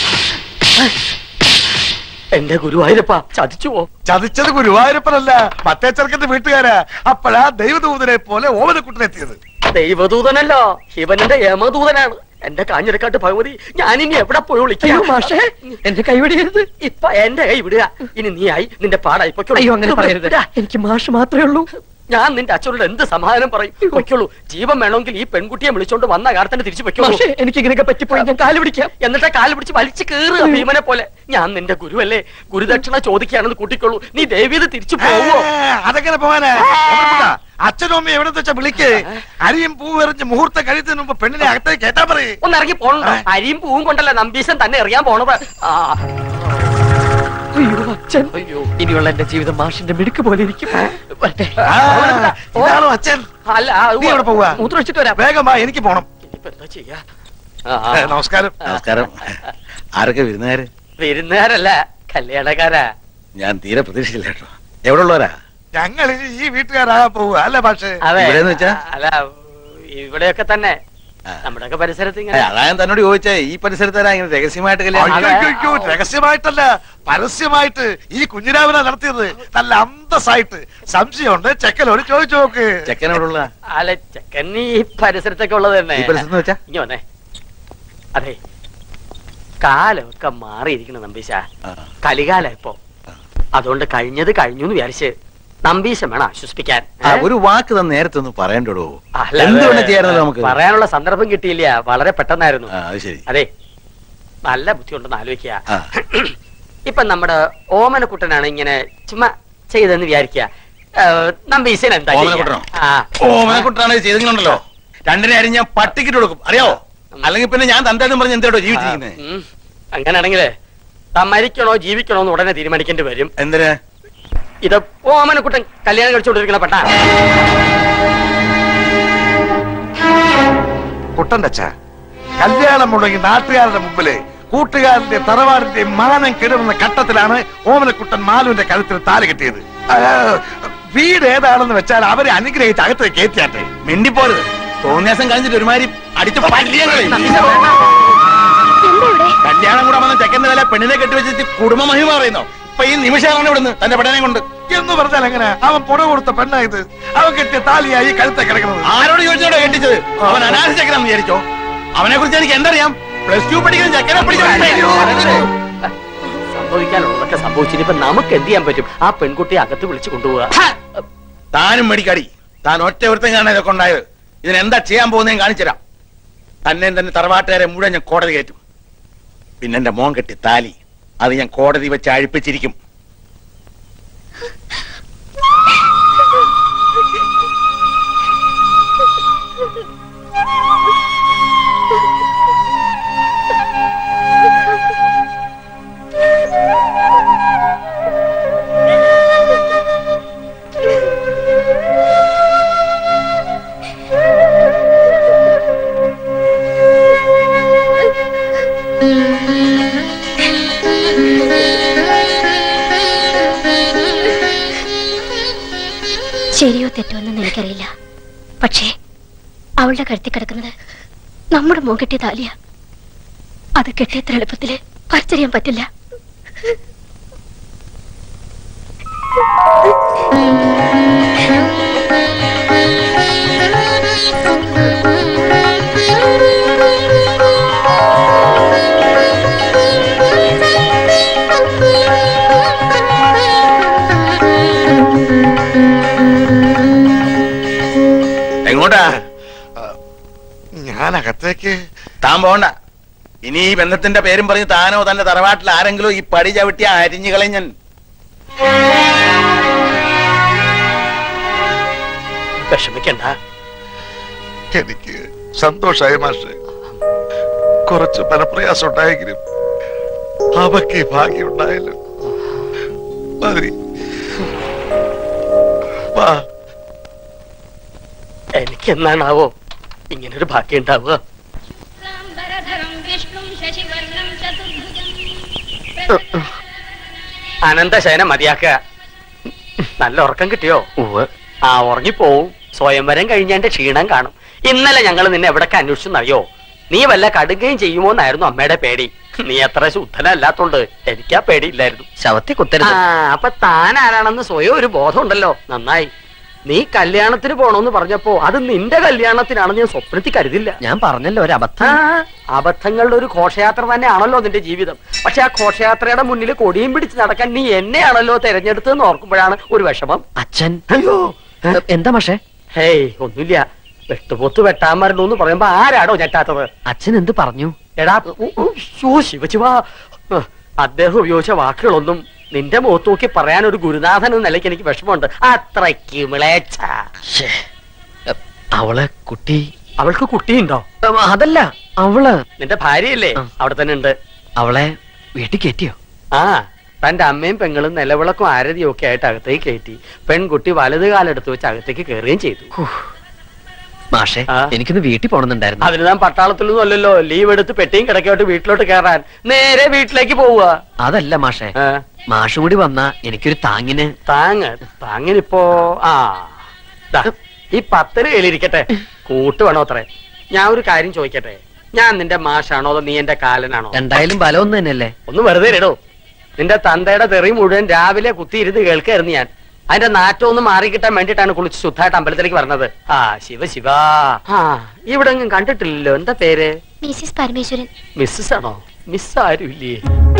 എന്റെ ഗുരുവായൂരപ്പ ചതിച്ചുവോ ചതിച്ചത് ഗുരുവായൂരപ്പനല്ല മറ്റേ ചെറുക്കന്റെ വീട്ടുകാരാ അപ്പോഴാ ദൈവദൂതനെ പോലെ ഓമനക്കുട്ടനെത്തിയത് ദൈവദൂതനല്ലോ ശിവനന്റെ യമദൂതനാണ് എന്റെ കാഞ്ഞിരക്കാട്ട് ഭഗവതി ഞാനിനി എവിടെ പോയി വിളിക്കാം മാഷേ എന്റെ കൈവിടിയരുത് ഇപ്പൊ എന്റെ കൈ വിടുക ഇനി നീ ആയി നിന്റെ പാടായി പൊയ്ക്കോളൂ. അയ്യോ അങ്ങനെ പറയരുത് വിടാ. എനിക്ക് മാഷ് മാത്രമേ ഉള്ളൂ ഞാൻ നിന്റെ അച്ഛനോട് എന്ത് സമാധാനം പറയും പൊയ്ക്കോളൂ ജീവൻ വേണമെങ്കിൽ ഈ പെൺകുട്ടിയെ വിളിച്ചോണ്ട് വന്ന കാലത്തന്നെ തിരിച്ചു വെക്കോളൂ മാഷേ എനിക്ക് ഇങ്ങനെയൊക്കെ പറ്റിപ്പോയി ഞാൻ കാല് പിടിക്കാം എന്നിട്ട് കാല് പിടിച്ച് വലിച്ചു കീറുക ഭീമനെ പോലെ ഞാൻ നിന്റെ ഗുരുവല്ലേ ഗുരുദക്ഷിണ ചോദിക്കുകയാണെന്ന് കൂട്ടിക്കോളൂ നീ ദേവീത് തിരിച്ചു പോവോ അതെങ്ങനെ പോവാനാ ഓമനക്കുട്ടാ, അച്ഛനും അമ്മയും എവിടെ വെച്ചാ വിളിക്ക് അരിയും പൂവെറിഞ്ഞ് മുഹൂർത്തം കഴിയുന്നതിന് മുമ്പ് പെണ്ണിനെ അകത്തേക്ക് കേട്ടാ പറയേ ഒന്ന് ഇറങ്ങി പോണോ അരിയും പൂവും കൊണ്ടല്ല നമ്പീശൻ തന്നെ എറിയാൻ പോണത് ആ അയ്യോ അച്ഛൻ ഇനിയുള്ള എന്റെ ജീവിതം മാഷിന്റെ മിടുക്ക് പോലെ ഇരിക്കും വരട്ടെ. ഇതാണോ അച്ഛൻ അല്ല നീ എവിടെ പോവാ മൂത്രമൊഴിച്ചിട്ട് വരാം വേഗം വാ എനിക്ക് പോണം ഇനിയിപ്പോ എന്താ ചെയ്യാ ഏ, നമസ്കാരം നമസ്കാരം ആരൊക്കെ വിരുന്നുകാര് വിരുന്നുകാരല്ല കല്യാണക്കാരാ ഞാൻ തീരെ പ്രതീക്ഷിച്ചില്ല കേട്ടോ എവിടെ ഉള്ളവരാ ഞങ്ങൾ ഇനി ഈ വീട്ടുകാരാകാൻ പോവുക അല്ല പക്ഷേ അതെ ഇവിടെന്ന് വെച്ചാ? അല്ല ഇവിടെയൊക്കെ തന്നെ നമ്മുടെയൊക്കെ പരിസരത്ത് ഏ, ഇങ്ങനെ അതാ ഞാൻ തന്നോട് ചോദിച്ചേ ഈ പരിസരത്താരാ ഇങ്ങനെ രഹസ്യമായിട്ട് കല്യാണം അയ്യോ, അയ്യോ, അയ്യോ, രഹസ്യമായിട്ടല്ല പരസ്യമായിട്ട് ഈ കുഞ്ഞിരാവിനെ നടത്തിയത് നല്ല അന്തസ്സായിട്ട് സംശയമുണ്ട് ചെക്കനോട് ചോദിച്ചു നോക്ക് ചെക്കനോടുള്ള അല്ല ചെക്കൻ ഈ പരിസരത്തൊക്കെ ഉള്ളത് തന്നെ ഈ പരിസരത്ത് വെച്ചാ? ഇങ്ങ് വന്നേ അതെ കാലമൊക്കെ മാറിയിരിക്കണം നമ്പീശ കലികാല ഇപ്പൊ അതുകൊണ്ട് കഴിഞ്ഞത് കഴിഞ്ഞു എന്ന് വിചാരിച്ച് നമ്പീശം വേണം ആശ്വസിപ്പിക്കാൻ ആ, ഏ? ഒരു വാക്ക് തന്നെ നേരത്തെ ഒന്ന് പറയണ്ടോ അല്ല, എന്ത് അത് വേണം ചെയ്യാറുണ്ടല്ലോ നമുക്ക് പറയാനുള്ള സന്ദർഭം കിട്ടിയില്ല വളരെ പെട്ടെന്നായിരുന്നു ആ, അത് ശരി അതെ നല്ല ബുദ്ധിയുണ്ടെന്ന് ആലോചിക്കുക ആ. ഇപ്പൊ നമ്മുടെ ഓമനക്കുട്ടനാണ് ഇങ്ങനെ ചുമ്മാ ചെയ്തെന്ന് വിചാരിക്കുക ഏ, നമ്പീശൻ എന്താ ചെയ്യാ? ഓമനക്കുട്ടനോ? ആ ഓമനക്കുട്ടാണ് ഇത് ചെയ്തെങ്കിലുണ്ടല്ലോ രണ്ടിനെ അരി ഞാൻ പട്ടിക്കിട്ട് കൊടുക്കും അറിയാവോ അല്ലെങ്കിൽ പിന്നെ ഞാൻ തന്തേന്നും പറഞ്ഞ് എന്തേടോ ജീവിച്ചിരിക്കുന്നത് ഉം. അങ്ങനെയാണെങ്കിലേ താൻ മരിക്കണോ ജീവിക്കണോ എന്ന് ഉടനെ തീരുമാനിക്കേണ്ടി വരും എന്തിന് ഇത് ഓമനക്കുട്ടൻ കല്യാണം കഴിച്ചുകൊണ്ടിരിക്കണ പെട്ടാ കുട്ടന്റെ അച്ഛ കല്യാണം മുടങ്ങി നാട്ടുകാരുടെ മുമ്പില് കൂട്ടുകാരന്റെ തറവാടിന്റെ മാനം കിടന്ന ഘട്ടത്തിലാണ് ഓമനക്കുട്ടൻ മാലുവിന്റെ കഴുത്തിൽ താല് കിട്ടിയത് ആ, വീട് ഏതാണെന്ന് വെച്ചാൽ അവരെ അനുഗ്രഹിച്ച് അകത്തേക്ക് കയറ്റിയാട്ടെ മിണ്ടിപ്പോരുത് തോന്നിയാസം കഴിഞ്ഞിട്ട് ഒരുമാതിരി അടിച്ച് പല്ലിയങ്ങളെ കല്യാണം കൂടെ വന്ന ചെക്കന്റെ വില പെണ്ണിനെ കെട്ടിവെച്ചിട്ട് കുടുംബ മഹിമ പറയുന്നോ ഇപ്പൊ ഈ നിമിഷമാണ് ഇവിടുന്ന് തന്റെ പെടനെ കൊണ്ട് എന്ന് പറഞ്ഞാൽ എങ്ങനെ അവൻ പുറ കൊടുത്ത പെണ്ണായത് അവൻ കെട്ടിയ താലിയായി കഴുത്തെ കിടക്കുന്നത് ആരോട് ചോദിച്ചോടോ കെട്ടിച്ചത് അവൻ അനാഥ ചെക്കനാന്ന് വിചാരിച്ചോ അവനെ കുറിച്ച് എനിക്ക് എന്തറിയാം പ്ലസ് ടു പഠിക്കുന്ന ചെക്കനെ പിടിച്ചോ സംഭവിക്കാനുള്ളതൊക്കെ സംഭവിച്ചിട്ട് നമുക്ക് എന്ത് ചെയ്യാൻ പറ്റും ആ പെൺകുട്ടിയെ അകത്ത് വിളിച്ചു കൊണ്ടുപോവുക താനും മേടിക്കാടി താൻ ഒറ്റ ഒരുത്തം കാണാൻ ഇതൊക്കെ ഉണ്ടായത് ഇതിനെന്താ ചെയ്യാൻ പോകുന്നതെന്ന് കാണിച്ചുതരാം തന്നെ തന്നെ തറവാട്ടുകാരെ മുഴുവൻ ഞാൻ കോടതി കയറ്റും പിന്നെ എന്റെ മോൻ കെട്ടി താലി അത് ഞാൻ കോടതി വെച്ച് അഴിപ്പിച്ചിരിക്കും ശരിയോ തെറ്റോ എന്നൊന്നും എനിക്കറിയില്ല പക്ഷേ അവളുടെ കഴുത്തി കിടക്കുന്നത് നമ്മുടെ മോൻ കെട്ടിയ താലിയ അത് കെട്ടിയത്ര എളുപ്പത്തില് പറിച്ചറിയാൻ പറ്റില്ല Thank you. താൻ അകത്തേക്ക് താൻ പോണ്ട ഇനി ഈ ബന്ധത്തിന്റെ പേരും പറഞ്ഞ് താനോ തന്റെ തറവാട്ടിൽ ആരെങ്കിലും ഈ പടി ചവിട്ടി അരിഞ്ഞു കളഞ്ഞൻ വിഷമിക്കണ്ട എനിക്ക് സന്തോഷായ മാഷെ കുറച്ച് മനപ്രയാസം ഉണ്ടായെങ്കിലും അവക്ക് ഈ ഭാഗ്യം ഉണ്ടായല്ലോ മതി വാ എനിക്ക് എന്നാണാവോ ഇങ്ങനൊരു ഭാഗ്യം ഉണ്ടാവുക അനന്തശയനം മതിയാക്കുക നല്ല ഉറക്കം കിട്ടിയോ ആ ഉറങ്ങിപ്പോവും സ്വയംവരം കഴിഞ്ഞതിന്റെ ക്ഷീണം കാണും ഇന്നലെ ഞങ്ങൾ നിന്നെ എവിടൊക്കെ അന്വേഷിച്ചെന്നറിയോ നീ വല്ല കടുകയും ചെയ്യുമോ എന്നായിരുന്നു അമ്മയുടെ പേടി നീ അത്ര ശുദ്ധനല്ലാത്തോണ്ട് എനിക്കാ പേടിയില്ലായിരുന്നു ശവത്തി കുത്തരുത് ആ അപ്പൊ താൻ ആരാണെന്ന് സ്വയം ഒരു ബോധമുണ്ടല്ലോ നന്നായി നീ കല്യാണത്തിന് പോണോന്ന് പറഞ്ഞപ്പോ അത് നിന്റെ കല്യാണത്തിനാണെന്ന് ഞാൻ സ്വപ്നത്തിൽ കരുതില്ല ഞാൻ പറഞ്ഞല്ലോ ഒരു അബദ്ധം ആ, അബദ്ധങ്ങളുടെ ഒരു ഘോഷയാത്ര തന്നെയാണല്ലോ നിന്റെ ജീവിതം പക്ഷെ ആ ഘോഷയാത്രയുടെ മുന്നിൽ കൊടിയും പിടിച്ച് നടക്കാൻ നീ എന്നെയാണല്ലോ തെരഞ്ഞെടുത്തതെന്ന് ഓർക്കുമ്പോഴാണ് ഒരു വിഷമം അച്ഛൻ അയ്യോ എന്താ പക്ഷേ ഹേയ് ഒന്നുമില്ല വെട്ടുപോത്ത് വെട്ടാൻ മരണു എന്ന് പറയുമ്പോ ആരാടോ ഞെട്ടാത്തത് അച്ഛൻ എന്ത് പറഞ്ഞു എടാ ഉ, ഉ, ശോ, ശിവശിവാ ഉഹ്, അദ്ദേഹം ഉപയോഗിച്ച വാക്കുകളൊന്നും നിന്റെ മുഖത്ത് നോക്കി പറയാൻ ഒരു ഗുരുനാഥൻ എന്ന നിലയ്ക്ക് എനിക്ക് വിഷമമുണ്ട് അത്രയ്ക്ക് മിളേച്ച അവളെ കുട്ടി അവൾക്ക് കുട്ടിയുണ്ടോ ഉം, അതല്ല അവള് നിന്റെ ഭാര്യയല്ലേ അവിടെ തന്നെ ഉണ്ട് അവളെ വീട്ടിൽ കയറ്റിയോ ആ തന്റെ അമ്മയും പെങ്ങളും നിലവിളക്കും ആരതിയും ഒക്കെ ആയിട്ട് അകത്തേക്ക് കയറ്റി പെൺകുട്ടി വലത് കാലെടുത്ത് വെച്ച് അകത്തേക്ക് കയറുകയും ചെയ്തു മാഷെ എനിക്കൊന്ന് വീട്ടിൽ പോണെന്നുണ്ടായിരുന്നു അതിന് താൻ പട്ടാളത്തിലൊന്നും അല്ലല്ലോ ലീവ് എടുത്ത് പെട്ടിയും കിടക്കോട്ട് വീട്ടിലോട്ട് കയറാൻ നേരെ വീട്ടിലേക്ക് പോവുക അതല്ല മാഷെ മാഷും കൂടി വന്നാ എനിക്കൊരു താങ്ങിന് താങ്ങ് താങ്ങിനിപ്പോ ആ ദാ, ഈ പത്തിന് കയ്യിലിരിക്കട്ടെ കൂട്ട് വേണോ അത്രേ ഞാൻ ഒരു കാര്യം ചോദിക്കട്ടെ ഞാൻ നിന്റെ മാഷാണോ അതോ നീ എന്റെ കാലനാണോ എന്തായാലും ബലം ഒന്ന് തന്നെയല്ലേ ഒന്ന് വെറുതെ ഇടോ നിന്റെ തന്തയുടെ തെറി മുഴുവൻ രാവിലെ കുത്തിയിരുന്ന് കേൾക്കായിരുന്നു ഞാൻ അതിന്റെ നാറ്റം ഒന്ന് മാറിക്കിട്ടാൻ വേണ്ടിയിട്ടാണ് കുളിച്ച് ശുദ്ധമായിട്ട് അമ്പലത്തിലേക്ക് പറഞ്ഞത് ആ ശിവ ശിവ ആ ഇവിടെ എങ്ങും കണ്ടിട്ടില്ലല്ലോ എന്താ പേര് മിസ്സിസ് പരമേശ്വരൻ മിസ്സസ് ആണോ മിസ് ആരുമില്ലേ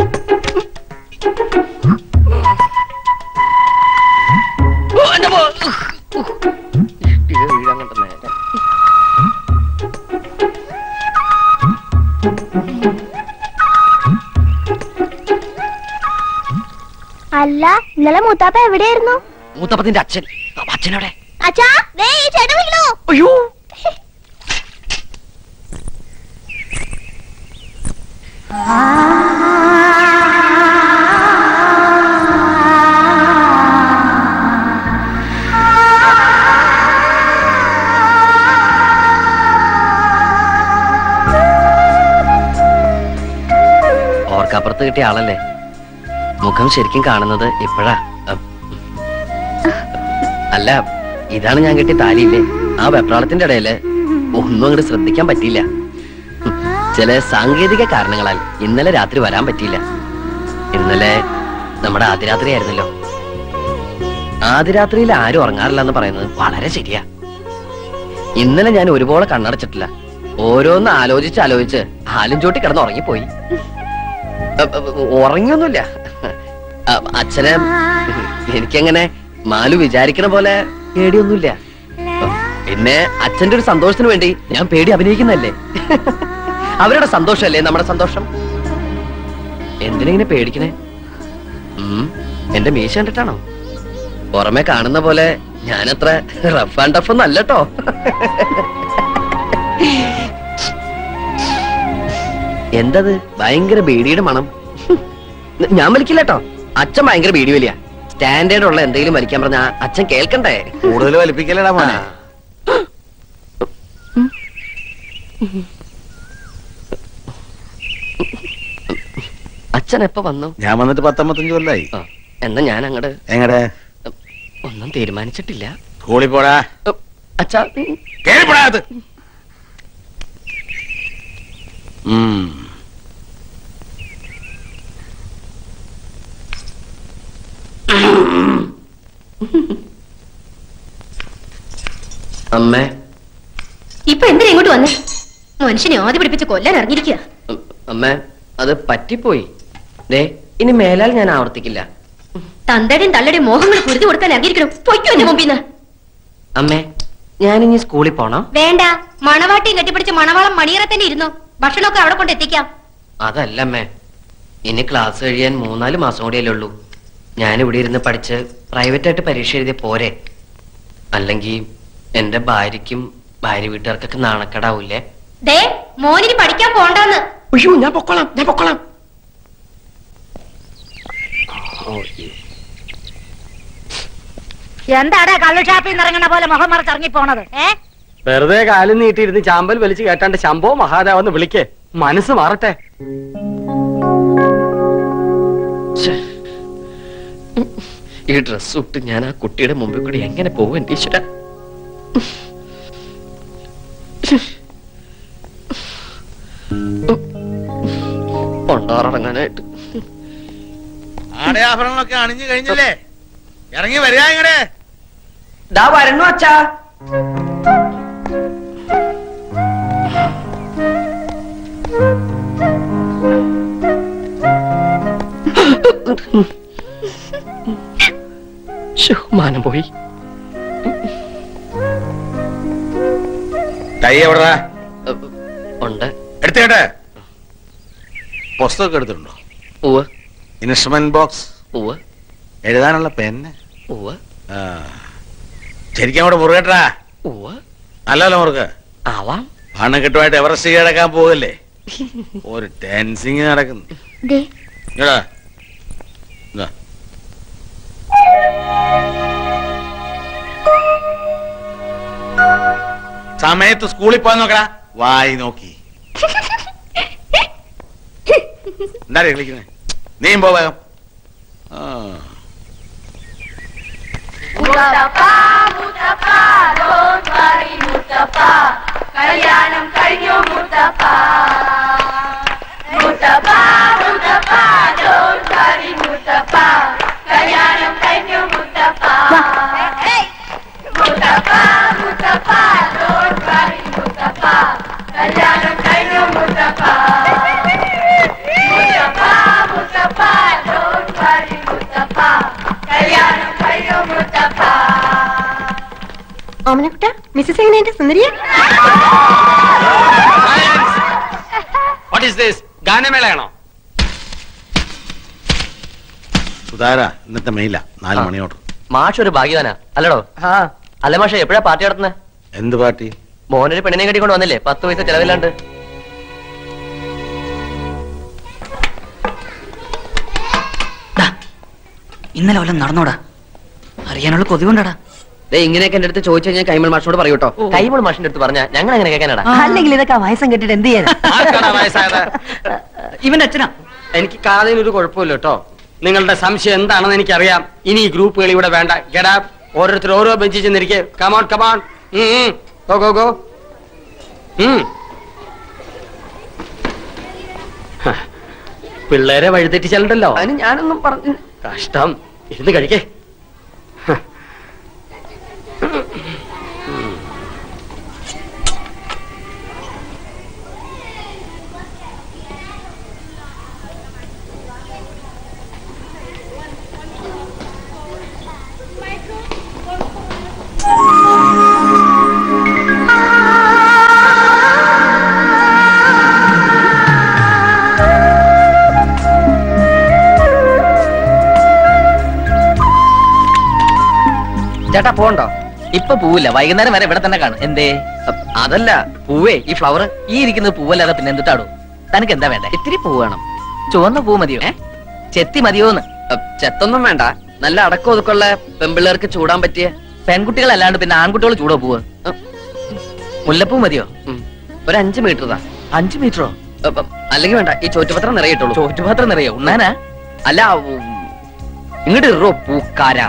അല്ല ഇന്നലെ മൂത്താപ്പ എവിടെയായിരുന്നു മൂത്തപ്പത്തിന്റെ അച്ഛൻ അച്ഛനോടെ അച്ഛാ ദേ ഈ ചേട്ടൻ വിളിക്കണോ അയ്യോ ഓർക്കപ്പുറത്ത് കിട്ടിയ ആളല്ലേ മുഖം ശരിക്കും കാണുന്നത് ഇപ്പോഴാ അം. അല്ല ഇതാണ് ഞാൻ കിട്ടിയ താലിയില്ലേ ആ വെപ്രാളത്തിന്റെ ഇടയില് ഒന്നും അങ്ങോട്ട് ശ്രദ്ധിക്കാൻ പറ്റിയില്ല ഉം. ചില സാങ്കേതിക കാരണങ്ങളാൽ ഇന്നലെ രാത്രി വരാൻ പറ്റിയില്ല ഇന്നലെ നമ്മുടെ ആദ്യരാത്രി ആയിരുന്നല്ലോ ആദ്യരാത്രിയിൽ ആരും ഉറങ്ങാറില്ല എന്ന് പറയുന്നത് വളരെ ശരിയാ ഇന്നലെ ഞാൻ ഒരുപോലെ കണ്ണടച്ചിട്ടില്ല ഓരോന്ന് ആലോചിച്ച് ആലോചിച്ച് ആലും ചോട്ടി കിടന്ന് ഉറങ്ങിപ്പോയി അ, അ, ഉറങ്ങിയൊന്നുമില്ല അ, അച്ഛനെ എനിക്കങ്ങനെ മാലു വിചാരിക്കണ പോലെ പേടിയൊന്നുമില്ല പിന്നെ അച്ഛന്റെ ഒരു സന്തോഷത്തിന് വേണ്ടി ഞാൻ പേടി അഭിനയിക്കുന്നല്ലേ അവരുടെ സന്തോഷമല്ലേ നമ്മുടെ സന്തോഷം എന്തിനെങ്ങനെ പേടിക്കണേ ഉം, എന്റെ മീശ കണ്ടിട്ടാണോ പുറമെ കാണുന്ന പോലെ ഞാനത്ര റഫ് ആൻഡ് ടഫ് ഒന്നും അല്ലട്ടോ എന്തത് ഭയങ്കര ബീഡിയുടെ മണം ഞാൻ വലിക്കില്ല കേട്ടോ അച്ഛൻ ഭയങ്കര ബീഡി വലിയ സ്റ്റാൻഡേർഡ് ഉള്ള എന്തെങ്കിലും വലിക്കാൻ പറഞ്ഞ അച്ഛൻ കേൾക്കണ്ടേ കൂടുതൽ വലിപ്പിക്കലടാ മോനെ അച്ഛൻ എപ്പോ വന്നു ഞാൻ വന്നിട്ട് പത്തൊമ്പത്തഞ്ച് കൊല്ലായി എന്നാ ഞാൻ അങ്ങട് എങ്ങടെ ഒന്നും തീരുമാനിച്ചിട്ടില്ല സ്കൂളിൽ പോടാ അച്ഛാ കേറി പോടാ അത് ഉം. അമ്മേ ഇപ്പൊ എന്തിനാ ഇങ്ങോട്ട് വന്നേ മനുഷ്യനെ ആദ്യ പിടിപ്പിച്ച് കൊല്ലാൻ ഇറങ്ങിയിരിക്കുക അമ്മേ അത് പറ്റിപ്പോയി ദേ ഇനി മേലാൽ ഞാൻ ആവർത്തിക്കില്ല തന്തയുടെയും തള്ളയുടെയും മോഹങ്ങൾ കുരുതി കൊടുക്കാൻ ഇറങ്ങിയിരിക്കണം പൊയ്ക്കോ എന്റെ മുമ്പിന്ന് അമ്മേ ഞാനിനി സ്കൂളിൽ പോണം വേണ്ട മണവാട്ടിയും കെട്ടിപ്പിടിച്ച് മണവാളം മണിയറ തന്നെ ഇരുന്നു ഭക്ഷണമൊക്കെ അവിടെ കൊണ്ട് എത്തിക്കാം അതല്ലമ്മേ ഇനി ക്ലാസ് കഴിയാൻ മൂന്നാല് മാസം കൂടിയല്ലേ ഉള്ളൂ ഞാനിവിടെ ഇരുന്ന് പഠിച്ച് പ്രൈവറ്റ് ആയിട്ട് പരീക്ഷ എഴുതിയ പോരെ അല്ലെങ്കിൽ എന്റെ ഭാര്യയ്ക്കും ഭാര്യ വീട്ടുകാർക്കൊക്കെ നാണക്കേടാവൂലേ ദേ മോനിനി പഠിക്കാൻ പോണ്ടെന്ന് അയ്യോ ഞാൻ പൊക്കോളാം ഞാൻ പൊക്കോളാം എന്താടാ കള്ളു ഷാപ്പിൽ നിന്ന് ഇറങ്ങണ പോലെ മുഖം മറച്ചിറങ്ങി പോണത് ഏ വെറുതെ കാലും നീട്ടിയിരുന്ന് ചാമ്പൽ വലിച്ചു കേട്ടാണ്ട് ശംഭോ മഹാദേവെന്ന് വിളിക്കേ മനസ്സ് മാറട്ടെ ഈ ഡ്രസ് ഇട്ട് ഞാൻ ആ കുട്ടിയുടെ മുമ്പിൽ കൂടി എങ്ങനെ പോകും എന്റെ ഈശ്വര കൊണ്ടാറടങ്ങാനായിട്ട് ആടയാഭരണങ്ങളൊക്കെ അണിഞ്ഞു കഴിഞ്ഞല്ലേ ഇറങ്ങി വരിക ഇങ്ങടെ ദാ വരണു അച്ഛാ ശ്ശോ, മാനം പോയി കൈ എവിടാ ഉണ്ട് എടുത്തേട്ടെ പുസ്തകമൊക്കെ എടുത്തിട്ടുണ്ടോ ഉവ്വ് ഇൻസ്ട്രുമെന്റ് ബോക്സ് ഉവ്വ് എഴുതാനുള്ള പെന്ന് ഉവ്വ് ആ. ശരിക്കും അവിടെ മുറുകട്ടാ ഉവ്വ് അല്ലല്ലോ മുറുക ആവാം അണക്കെട്ടുമായിട്ട് എവറസ്റ്റ് കീഴടക്കാൻ പോകല്ലേ ഒരു ടെൻസിങ് നടക്കുന്നു ഇങ്ങടാ. ഇതാ. സമയത്ത് സ്കൂളിൽ പോകാൻ നോക്കടാ വായി നോക്കി എന്താ കളിക്കുന്നത് നീയും പോ വേഗം ആ കല്യാണം കഴിഞ്ഞു മുത്തപ്പ മുത്തപ്പ മുത്തപ്പ don't worry മുത്തപ്പ കല്യാണം കഴിഞ്ഞു മുത്തപ്പ മുത്തപ്പ മുത്തപ്പ don't worry മുത്തപ്പ കല്യാണം കഴിഞ്ഞു മുത്തപ്പ മുത്തപ്പ മുത്തപ്പ don't worry മുത്തപ്പ കല്യാണം കഴിഞ്ഞു മുത്തപ്പ ഓമനക്കുട്ട മിസ്സസ് എങ്ങനെയുണ്ട് സുന്ദരിയ വാട്ട് ഈസ് ദിസ് ഗാനമേളയാണോ സുധാര ഇന്നത്തെ മെയില നാല് മണിയോട് മാഷ് ഒരു ഭാഗ്യവാനാ അല്ലടോ അല്ല മാഷ എപ്പോഴാ പാർട്ടി നടത്തുന്നത് എന്ത് പാർട്ടി മോനൊരു പെണ്ണിനെ കെട്ടിക്കൊണ്ട് വന്നില്ലേ പത്ത് പൈസ ചെലവില്ലാണ്ട് ഇന്നലെ വല്ലതും നടന്നോടാ അറിയാനുള്ള കൊതി കൊണ്ടാടാ ദേ ഇങ്ങനെയൊക്കെ എന്റെ അടുത്ത് ചോദിച്ചു കഴിഞ്ഞാൽ കൈമൾ മാഷിനോട് പറയൂട്ടോ കൈമൾ മാഷിന്റെ അടുത്ത് പറഞ്ഞാ ഞങ്ങൾ അങ്ങനെ കേൾക്കാനടാ അല്ലെങ്കിൽ ഇതൊക്കെ വയസ്സം കെട്ടിട്ട് എന്ത് ചെയ്യാൻ ഇവന്റെ അച്ഛനാ എനിക്ക് കാതിന് ഒരു കുഴപ്പമില്ല കേട്ടോ നിങ്ങളുടെ സംശയം എന്താണെന്ന് എനിക്കറിയാം ഇനി ഈ ഗ്രൂപ്പുകൾ ഇവിടെ വേണ്ട ഗെടാ ഓരോരുത്തർ ഓരോ ബെഞ്ചിൽ ചെന്നിരിക്കെ come on come on go go go പിള്ളേരെ വഴിതെറ്റിച്ചാലുണ്ടല്ലോ അതിന് ഞാനൊന്നും പറഞ്ഞു കഷ്ടം ഇരുന്ന് കഴിക്കേ ചേട്ടാ പോണ്ടോ ഇപ്പൊ പൂവില്ല വൈകുന്നേരം വരെ ഇവിടെ തന്നെ കാണും എന്തേ അതല്ല പൂവേ ഈ ഫ്ലവർ ഈ ഇരിക്കുന്നത് പൂവല്ലാതെ പിന്നെ എന്തിട്ടാടോ തനിക്ക് എന്താ വേണ്ടേ ഇത്തിരി പൂ വേണം ചുവന്ന പൂ മതിയോ ഏ ചെത്തി മതിയോന്ന് ചെത്തൊന്നും വേണ്ട നല്ല അടക്കം ഒതുക്കുള്ള പെമ്പിള്ളേർക്ക് ചൂടാൻ പറ്റിയ പെൺകുട്ടികളല്ലാണ്ട് പിന്നെ ആൺകുട്ടികൾ ചൂടോ പൂവ് ഉം. മുല്ലപ്പൂ മതിയോ ഒരു അഞ്ച് മീറ്റർ താ അഞ്ച് മീറ്ററോ അല്ലെങ്കിൽ വേണ്ട ഈ ചോറ്റുപത്രം നിറയിട്ടുള്ളൂ ചോറ്റുപത്രം നിറയോ ഉണ്ണാനാ അല്ല ഉം, ഇങ്ങോട്ട് ഇറോ പൂക്കാരാ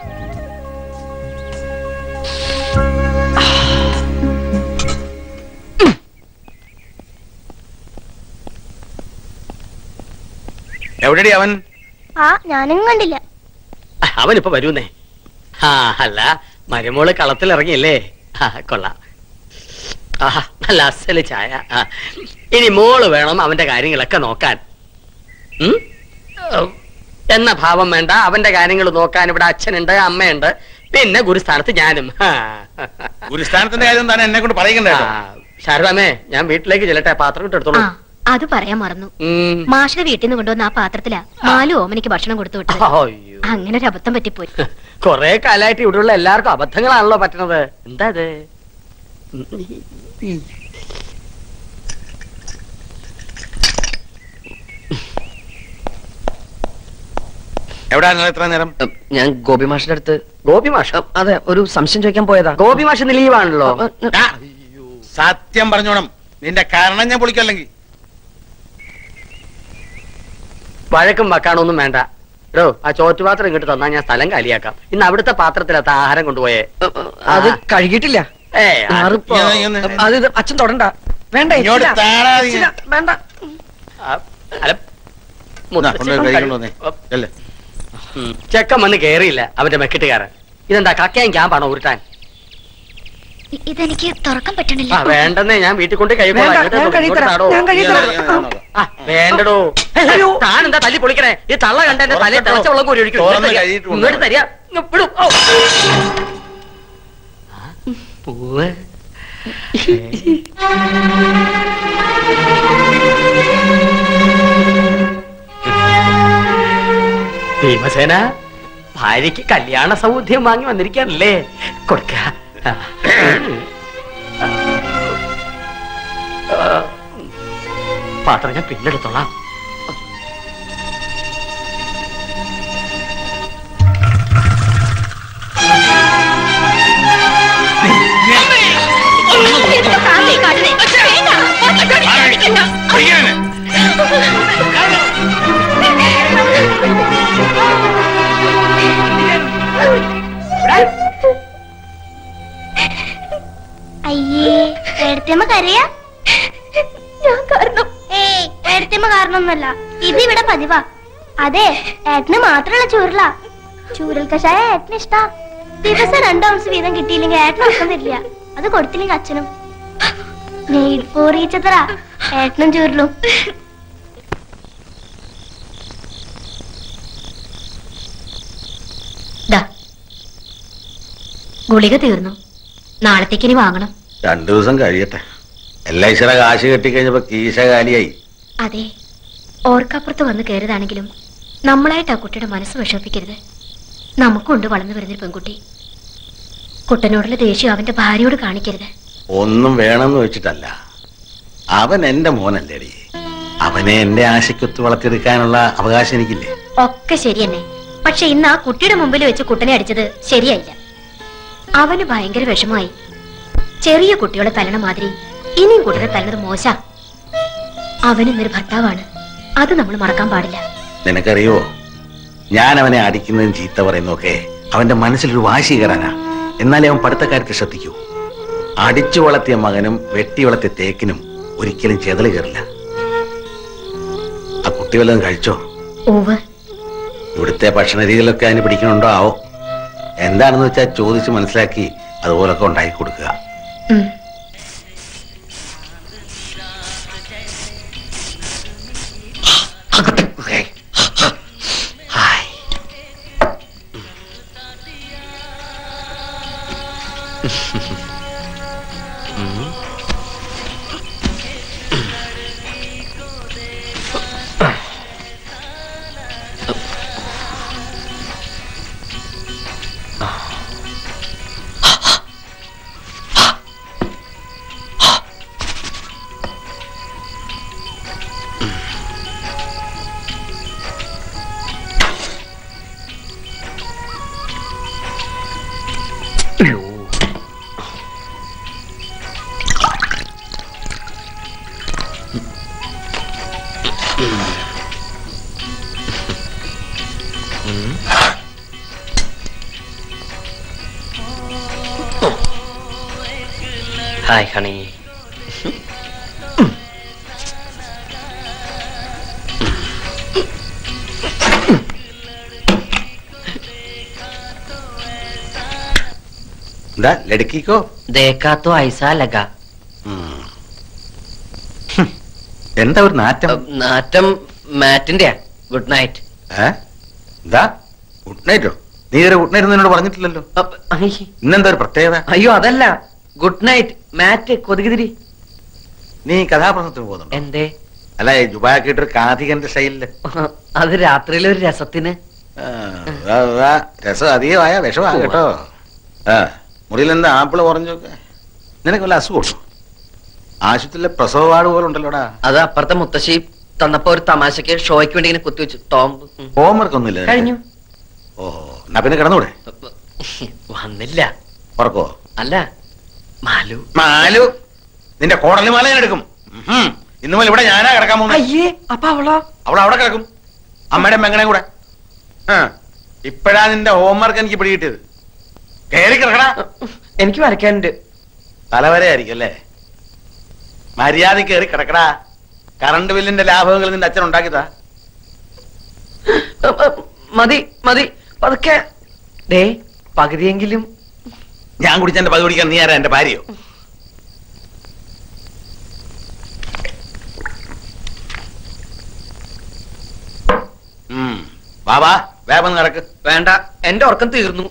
എവിടെടി അവൻ ആ ഞാനും കണ്ടില്ല അവനിപ്പോ വരൂന്നേ ആ അല്ല മരുമോള് കളത്തിലിറങ്ങിയല്ലേ ആ കൊള്ളാം ആഹാ നല്ല അസല് ചായ ആ. ഇനി മോള് വേണം അവന്റെ കാര്യങ്ങളൊക്കെ നോക്കാൻ ഉം? എന്ന ഭാവം വേണ്ട അവന്റെ കാര്യങ്ങൾ നോക്കാൻ ഇവിടെ അച്ഛനുണ്ട് അമ്മയുണ്ട് പിന്നെ ഗുരുസ്ഥാനത്ത് ഞാനും ഹാ. ഗുരുസ്ഥാനത്തിന്റെ കാര്യം തന്നെ എന്നെ കൊണ്ട് പറയണ്ടേ ആ, ശാരദാമേ ഞാൻ വീട്ടിലേക്ക് ചെല്ലട്ടെ പാത്രം ഇട്ട് എടുത്തോളൂ ആ അത് പറയാൻ മറന്നു ഉം. മാഷിന്റെ വീട്ടിൽ നിന്ന് കൊണ്ടുവന്ന ആ പാത്രത്തിലാ മാലു ഓമനിക്ക് ഭക്ഷണം കൊടുത്തു വിട്ടത് അയ്യോ. അങ്ങനെ ഒരു അബദ്ധം പറ്റിപ്പോയി കൊറേ കാലായിട്ട് ഇവിടെയുള്ള എല്ലാവർക്കും അബദ്ധങ്ങളാണല്ലോ പറ്റണത് എന്താ ഇത് എവിടാ നിങ്ങൾ എത്ര നേരം ഞാൻ ഗോപി മാഷിന്റെ അടുത്ത് ഗോപി മാഷ് അതെ ഒരു സംശയം ചോദിക്കാൻ പോയതാ ഗോപി മാഷ് ഇന്ന് ലീവാണല്ലോ ആ, സത്യം പറഞ്ഞോണം നിന്റെ കാരണം ഞാൻ പൊളിക്കല്ലെങ്കിൽ വഴക്കും വക്കാണൊന്നും വേണ്ട എടോ ആ ചോറ്റുപാത്രം ഇങ്ങോട്ട് തന്നാ ഞാൻ സ്ഥലം കാലിയാക്കാം ഇന്ന് അവിടുത്തെ പാത്രത്തിലത്ത ആഹാരം കൊണ്ടുപോയേ അത് കഴുകിയിട്ടില്ല ഏ ആറിപ്പോ- അത് ഇത് അച്ഛൻ തൊടണ്ട വേണ്ട ഇങ്ങോട്ട് ഇച്ചിരി- താടാ നീ. ഇച്ചിരി വേണ്ട ചെക്കൻ വന്ന് കേറിയില്ല അവന്റെ മെക്കിട്ടുകാരൻ ഇതെന്താ കക്കയും ക്യാമ്പാണോ ഉരുട്ടാൻ ഇതെനിക്ക് തുറക്കാൻ പറ്റണില്ല ആ വേണ്ടെന്നേ ഞാൻ വീട്ടിൽ കൊണ്ട് വേണ്ട, ഞാൻ കഴിത്തരാം, ഞാൻ കഴിത്തരാം. വേണ്ടടോ താൻ എന്താ തല്ലി പൊളിക്കണേ ഈ തള്ള കണ്ട എന്റെ തലയിൽ തിളച്ച വെള്ളം കോരി ഒഴിക്കും തുറന്ന് ഇങ്ങോട്ട് കഴിയിട്ട് തരിക. ഇങ്ങോട്ട് തരിക ഇങ്ങ് വിടും ഔ. പൂവ് ഭീമസേന ഭാര്യയ്ക്ക് കല്യാണ സൗദ്യം വാങ്ങി വന്നിരിക്കാനല്ലേ കൊടുക്ക ആ. ആ. പാത്രം ഞാൻ പിന്നെടുത്തോളാം അയ്യേ എടുത്തമ്മ കരയാ ഞാൻ കാരണം ഏയ് എടുത്തമ്മ കാരണമൊന്നുമല്ല ഇത് ഇവിടെ പതിവാ അതെ ഏട്ടന് മാത്രമുള്ള ചൂരല ചൂരൽ കഷായ ഏട്ടന് ഇഷ്ടാ ദിവസം രണ്ടു ഔൺസ് വീതം കിട്ടിയില്ലെങ്കിൽ ഏട്ടന് ഉറക്കം തരില്ല അത് കൊടുത്തില്ലെങ്കിൽ അച്ഛനും നെയ്ഡ് പോറിയിച്ചത്ര ഏട്ടനും ചൂരലും ദാ ഗുളിക തീർന്നു നാളത്തേക്ക് ഇനി വാങ്ങണം രണ്ടു ദിവസം കഴിയട്ടെ എല്ലാ ഈശ്വര കാശ് കെട്ടിക്കഴിഞ്ഞപ്പോ കീശ കാലിയായി അതെ ഓർക്കപ്പുറത്ത് വന്ന് കയറിയതാണെങ്കിലും നമ്മളായിട്ട് ആ കുട്ടിയുടെ മനസ്സ് വിഷമിപ്പിക്കരുത് നമുക്കുണ്ട് വളർന്നു വരുന്നൊരു പെൺകുട്ടി കുട്ടനോടുള്ള ദേഷ്യം അവന്റെ ഭാര്യയോട് കാണിക്കരുത് ഒന്നും വേണമെന്ന് വെച്ചിട്ടല്ല അവൻ എന്റെ മോനല്ലേടി അവനെ എന്റെ ആശയ്ക്കൊത്ത് വളർത്തിയെടുക്കാനുള്ള അവകാശം എനിക്കില്ലേ ഒക്കെ ശരി തന്നെ പക്ഷെ ഇന്ന് ആ കുട്ടിയുടെ മുമ്പിൽ വെച്ച് കുട്ടനെ അടിച്ചത് ശരിയായില്ല അവന് ഭയങ്കര വിഷമായി ചെറിയ കുട്ടികളെ തല്ലണ മാതിരി ഇനിയും കുട്ടനെ തല്ലണത് മോശ അവൻ ഇന്നൊരു ഭർത്താവാണ് അത് നമ്മൾ മറക്കാൻ പാടില്ല നിനക്കറിയോ ഞാൻ അവനെ അടിക്കുന്നതും ചീത്ത പറയുന്നതൊക്കെ അവന്റെ മനസ്സിലൊരു വാശി കയറാനാ എന്നാലേ അവൻ പഠിത്തക്കാര്യത്തിൽ ശ്രദ്ധിക്കൂ അടിച്ചു വളർത്തിയ മകനും വെട്ടി വളർത്തിയ തേക്കിനും ഒരിക്കലും ചെതല് കയറില്ല ആ കുട്ടി വല്ലതും കഴിച്ചോ ഓവ് ഇവിടുത്തെ ഭക്ഷണ രീതികളൊക്കെ അതിന് പിടിക്കണുണ്ടോ ആവോ എന്താണെന്ന് വെച്ചാൽ ചോദിച്ച് മനസ്സിലാക്കി അതുപോലൊക്കെ ഉണ്ടാക്കി കൊടുക്കുക ഉം. ഹായ് ഹണി എന്താ ലടുക്കിക്കോ ദേക്കാത്തോ ഐസാ ലഗ എന്താ ഒരു നാറ്റം നാറ്റം മാറ്റിന്റെയാ ഗുഡ് നൈറ്റ് ഏ? എന്താ ഗുഡ് നൈറ്റോ നീ ഒരു ഗുഡ് നൈറ്റ് എന്നോട് പറഞ്ഞിട്ടില്ലല്ലോ ഇന്നെന്താ ഒരു പ്രത്യേകത അയ്യോ അതല്ല ഗുഡ് നൈറ്റ് മാറ്റ് കൊതുകുതിരി നീ കഥാപ്രസംഗത്തിന് പോകുന്നുണ്ടോ എന്തേ അല്ല ഈ ജുബാക്കിട്ടൊരു കാഥികന്റെ സ്റ്റൈലില് അത് രാത്രിയിലെ ഒരു രസത്തിന് ആ, വാ, വാ. രസം അധികമായ വിഷമാ കേട്ടോ ആ മുറിയിൽ എന്താ ആപ്പിള് കുറഞ്ഞൊക്കെ നിനക്ക് വല്ല അസുഖമുണ്ടോ ആശുപത്രിയിലെ പ്രസവ വാർഡ് പോലെ ഉണ്ടല്ലോടാ അത് അപ്പുറത്തെ മുത്തശ്ശി തന്നപ്പോ ഒരു തമാശക്ക് ഷോയ്ക്ക് വേണ്ടി ഇങ്ങനെ കുത്തിവെച്ചു ടോംബ് ഉം. ഹോംവർക്ക് ഒന്നുമില്ല നിനക്ക്? കഴിഞ്ഞു ഓ എന്നാ പിന്നെ കിടന്നൂടെ വന്നില്ല ഉറക്കോ അല്ല മാലു മാലു നിന്റെ കോടലി മാല ഞാൻ എടുക്കും ഉഹും. ഇന്ന് മുതൽ ഇവിടെ ഞാനാ കിടക്കാൻ പോകുന്നത് അയ്യേ അപ്പൊ അവളോ അവൾ അവിടെ കിടക്കും അമ്മയുടെ മെങ്ങനെ കൂടെ ആ ഇപ്പഴാ നിന്റെ ഹോംവർക്ക് എനിക്ക് പിടികിട്ടിയത് കയറി കിടക്കണ എനിക്ക് വരയ്ക്കാനുണ്ട് തലവരെയായിരിക്കും അല്ലേ മര്യാദ കയറി കിടക്കടാ കറണ്ട് ബില്ലിന്റെ ലാഭങ്ങൾ നിന്റെ അച്ഛൻ ഉണ്ടാക്കിയതാ മതി മതി പതുക്കെ ഡേ പകുതിയെങ്കിലും ഞാൻ കുടിച്ചെന്റെ പതി കുടിക്കാൻ നീ ആരാ എന്റെ ഭാര്യയോ ഉം. വാ വാ വേഗം വന്ന് കിടക്ക് വേണ്ട എന്റെ ഉറക്കം തീർന്നു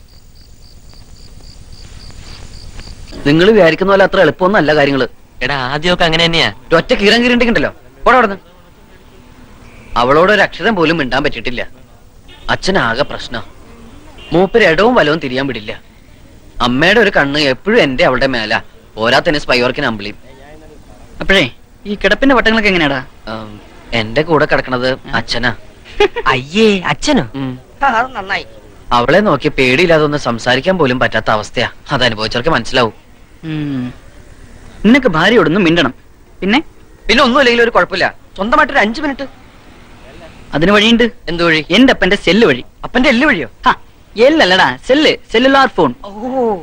നിങ്ങൾ വിചാരിക്കുന്ന പോലെ അത്ര എളുപ്പമൊന്നല്ല കാര്യങ്ങള് എടാ ആദ്യമൊക്കെ അങ്ങനെ തന്നെയാ ഒറ്റ കീറം കീറിണ്ടെങ്കിണ്ടല്ലോ പോടെ അവിടുന്ന് അവളോട് ഒരു അക്ഷരം പോലും മിണ്ടാൻ പറ്റിയിട്ടില്ല അച്ഛനാകെ പ്രശ്നം മൂപ്പര് ഇടവും വലവും തിരിയാൻ വിടില്ല അമ്മയുടെ ഒരു കണ്ണ് എപ്പോഴും എന്റെ അവളുടെ മേല പോരാത്തന്നെ സ്പൈവർക്കിന് അമ്പിളിയും അപ്പോഴേ ഈ കിടപ്പിന്റെ വട്ടങ്ങളൊക്കെ എങ്ങനെയാടാ ഉം, എന്റെ കൂടെ കിടക്കണത് അച്ഛനാ അയ്യേ അച്ഛനോ ഉം. അത് നന്നായി അവളെ നോക്കി പേടിയില്ലാതെ ഒന്ന് സംസാരിക്കാൻ പോലും പറ്റാത്ത അവസ്ഥയാ അത് അനുഭവിച്ചവർക്ക് മനസ്സിലാവും ഉം. നിനക്ക് ഭാര്യയോടൊന്നും മിണ്ടണം പിന്നെ പിന്നെ ഒന്നുമില്ലെങ്കിലും ഒരു കുഴപ്പമില്ല സ്വന്തമായിട്ട് ഒരു അഞ്ചു മിനിറ്റ് അതിന് വഴിയുണ്ട് എന്ത് വഴി എന്റെ അപ്പന്റെ സെല്ല് വഴി അപ്പന്റെ എല്ല് വഴിയോ ഹാ, എല്ലല്ലടാ സെല്ല് സെല്ലുലാർ ഫോൺ ഓ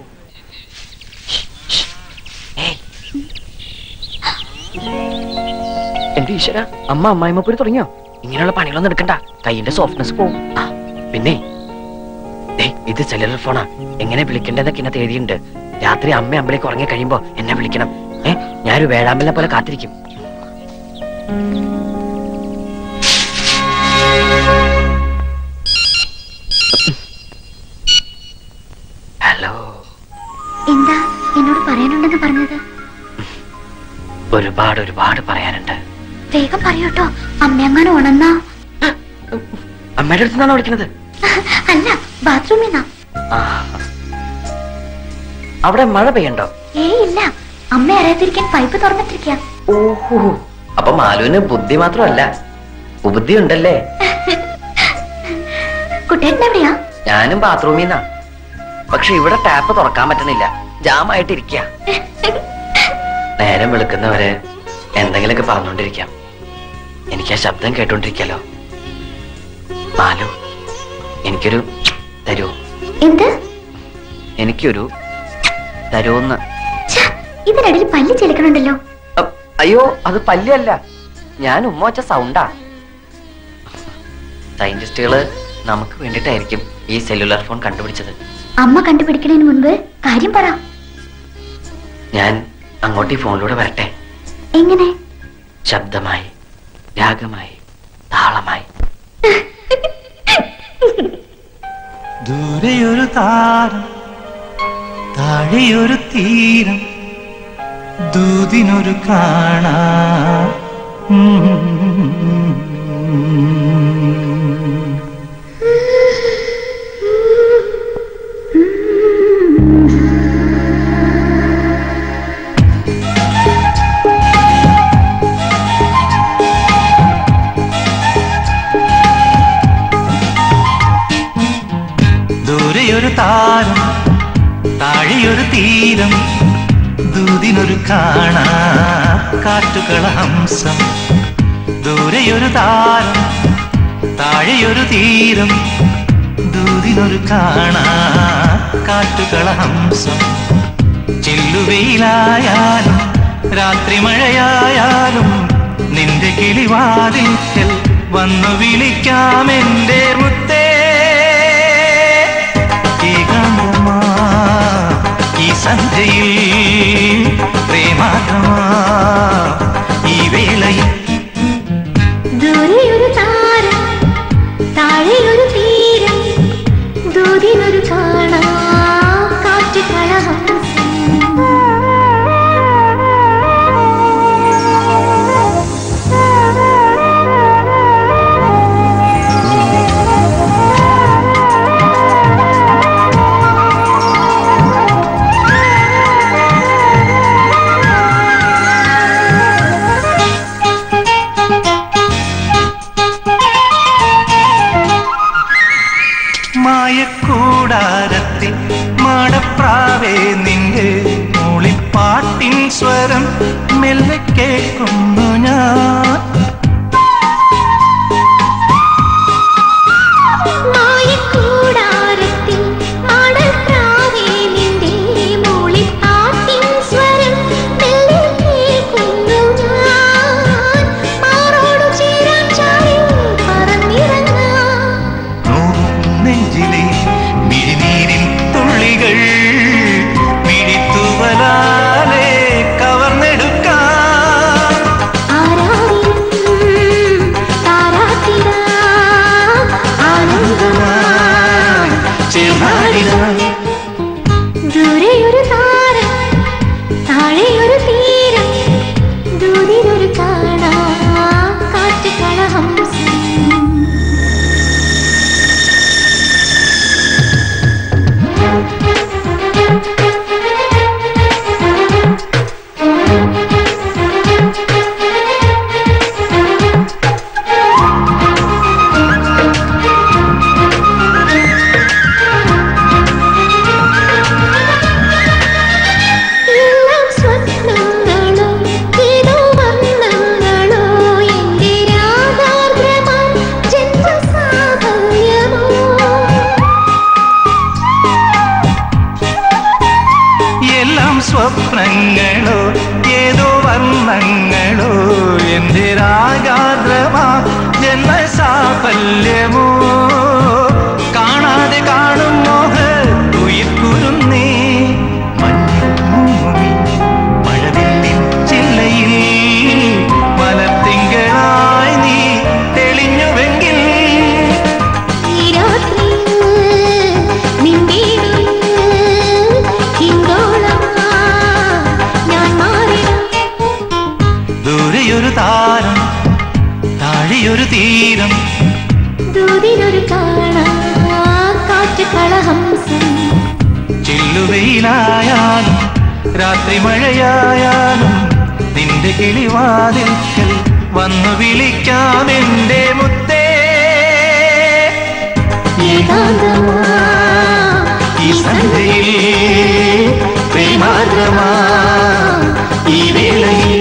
എന്റെ ഈശ്വര അമ്മ അമ്മായിമ്മപ്പൊരി തുടങ്ങിയോ ഇങ്ങനെയുള്ള പണികളൊന്നും എടുക്കണ്ട കൈയിന്റെ സോഫ്റ്റ്നെസ് പോവും ആ പിന്നെ ദേ, ഇത് സെല്ലുലർ ഫോണാ എങ്ങനെ വിളിക്കണ്ടെന്നൊക്കെ ഇന്നത്തെ എഴുതിയുണ്ട് രാത്രി അമ്മ അമ്പലേക്ക് ഉറങ്ങി കഴിയുമ്പോ എന്നെ വിളിക്കണം ഏ ഞാനൊരു വേഴാമ്പലിനെ പോലെ കാത്തിരിക്കും ഹലോ എന്താ എന്നോട് പറയാനുണ്ടെന്ന് പറഞ്ഞത് ഒരുപാട് ഒരുപാട് പറയാനുണ്ട് വേഗം പറയൂട്ടോ അമ്മയങ്ങാനും ഉണന്നാ അമ്മയുടെ അടുത്ത് നിന്നാണോ വിളിക്കുന്നത് അല്ല ബാത്റൂമിൽ നിന്നാ ആ. അവിടെ മഴ പെയ്യണ്ടോ ഏയ് ഇല്ല അമ്മ അറിയാതിരിക്കാൻ പൈപ്പ് തുറന്നിട്ടിരിക്കുക ഓഹോ അപ്പൊ മാലുവിന് ബുദ്ധി മാത്രമല്ല ഉപുദ്ധി ഉണ്ടല്ലേ കുട്ടേട്ടൻ എവിടെയാ ഞാനും ബാത്റൂമിൽ നിന്നാ പക്ഷെ ഇവിടെ ടാപ്പ് തുറക്കാൻ പറ്റണില്ല ജാമായിട്ടിരിക്ക നേരം വെളുക്കുന്നവരെ എന്തെങ്കിലുമൊക്കെ പറഞ്ഞുകൊണ്ടിരിക്കാം എനിക്ക് ആ ശബ്ദം കേട്ടോണ്ടിരിക്കാലോ മാലു എനിക്കൊരു തരൂ എന്ത് എനിക്കൊരു തരൂന്ന് ഇതിനിടയിൽ പല്ല് ചെലുക്കണുണ്ടല്ലോ അയ്യോ അത് പല്ലല്ല ഞാൻ ഉമ്മ വച്ച സൗണ്ടാ സയന്റിസ്റ്റുകള് നമുക്ക് വേണ്ടിയിട്ടായിരിക്കും ഈ സെല്ലുലാർ ഫോൺ കണ്ടുപിടിച്ചത് അമ്മ കണ്ടുപിടിക്കണതിന് മുൻപ് കാര്യം പറ ഞാൻ അങ്ങോട്ട് ഈ ഫോണിലൂടെ വരട്ടെ എങ്ങനെ ശബ്ദമായി രാഗമായി താളമായി ദൂരെയൊരു താരം താഴെയൊരു തീരം ദൂതിനൊരു കാണാ ദൂരെയൊരു താരം താഴെയൊരു തീരം ദൂതിനൊരു കാണാ കാറ്റുകള ഹംസം ദൂരെയൊരു താരം താഴെയൊരു തീരം ദൂതിനൊരു കാണാ കാറ്റുകള ഹംസം ചെല്ലുവെയിലായാലും രാത്രി മഴയായാലും നിന്റെ കിളിവാതിൽക്കൽ വന്നു വിളിക്കാം എന്റെ മുത്തേ ഏകാന്തമാ ഈ സന്ധ്യയിൽ പ്രേമാഗ്രമാ ഈ വേളയിൽ ദൂരെയൊരു താരം താഴെയൊരു തീരം ദൂരെ മായക്കൂടാരത്തിൽ മാടപ്രാവേ നിന്റെ മൂളിപ്പാട്ടിൻ സ്വരം മെല്ലെ കേൾക്കുന്നു ഞാൻ മായക്കൂടാരത്തിൽ മാടപ്രാവേ നിന്റെ മൂളിപ്പാട്ടിൻ സ്വരം മെല്ലെ കേൾക്കുന്നു ഞാൻ. മാറോടു ചേരാൻ ചാടി പറന്നിറങ്ങാം. നെഞ്ചിലെ മിഴിനീരിൻ തുള്ളികൾ മിഴിത്തുവലാലെ കവർന്നെടുക്കാം ആരാരിലും താരാട്ടിടാം ആനന്ദമായി ചേർന്നാടിടാം ദൂരെയൊരു താരം താഴെയൊരു തീരം ദൂരിലൊരു കാണാ കാറ്റ് കളഹംസം എല്ലാം സ്വപ്നങ്ങളോ ഏതോ വർണ്ണങ്ങളോ എന്റെ രാഗാർദ്രമാം ജന്മസാഫല്യമോ എല്ലാം സ്വപ്നങ്ങളോ ഏതോ വർണ്ണങ്ങളോ എന്റെ രാഗാദ്രമാ ജന്മസാഫല്യമോ കാണാതെ കാണും മോഹ ഉയിർക്കുരുന്നേ മഞ്ഞുമൂമി മഴവില്ലിൻ ചില്ലയിൽ മലത്തിങ്കളായി നീ തെളിഞ്ഞുവെങ്കിൽ ഈ രാത്രിയിൽ നിന്റെ ഹിന്ദോളമാ ഞാൻ മാറിടാം ദൂരെയൊരു താരം താഴെയൊരു തീരം ദൂരിലൊരു കാണാ കാറ്റ് കളഹംസം ചില്ലുവെയിലായാലും രാത്രി മഴയായാലും നിന്റെ കിളിവാതിൽക്കൽ വന്നു വിളിക്കാം എന്റെ മുത്തേ ഏകാന്തമാ ഈ സന്ധ്യയിൽ പ്രേമാദ്രമാ ഈ വേളയിൽ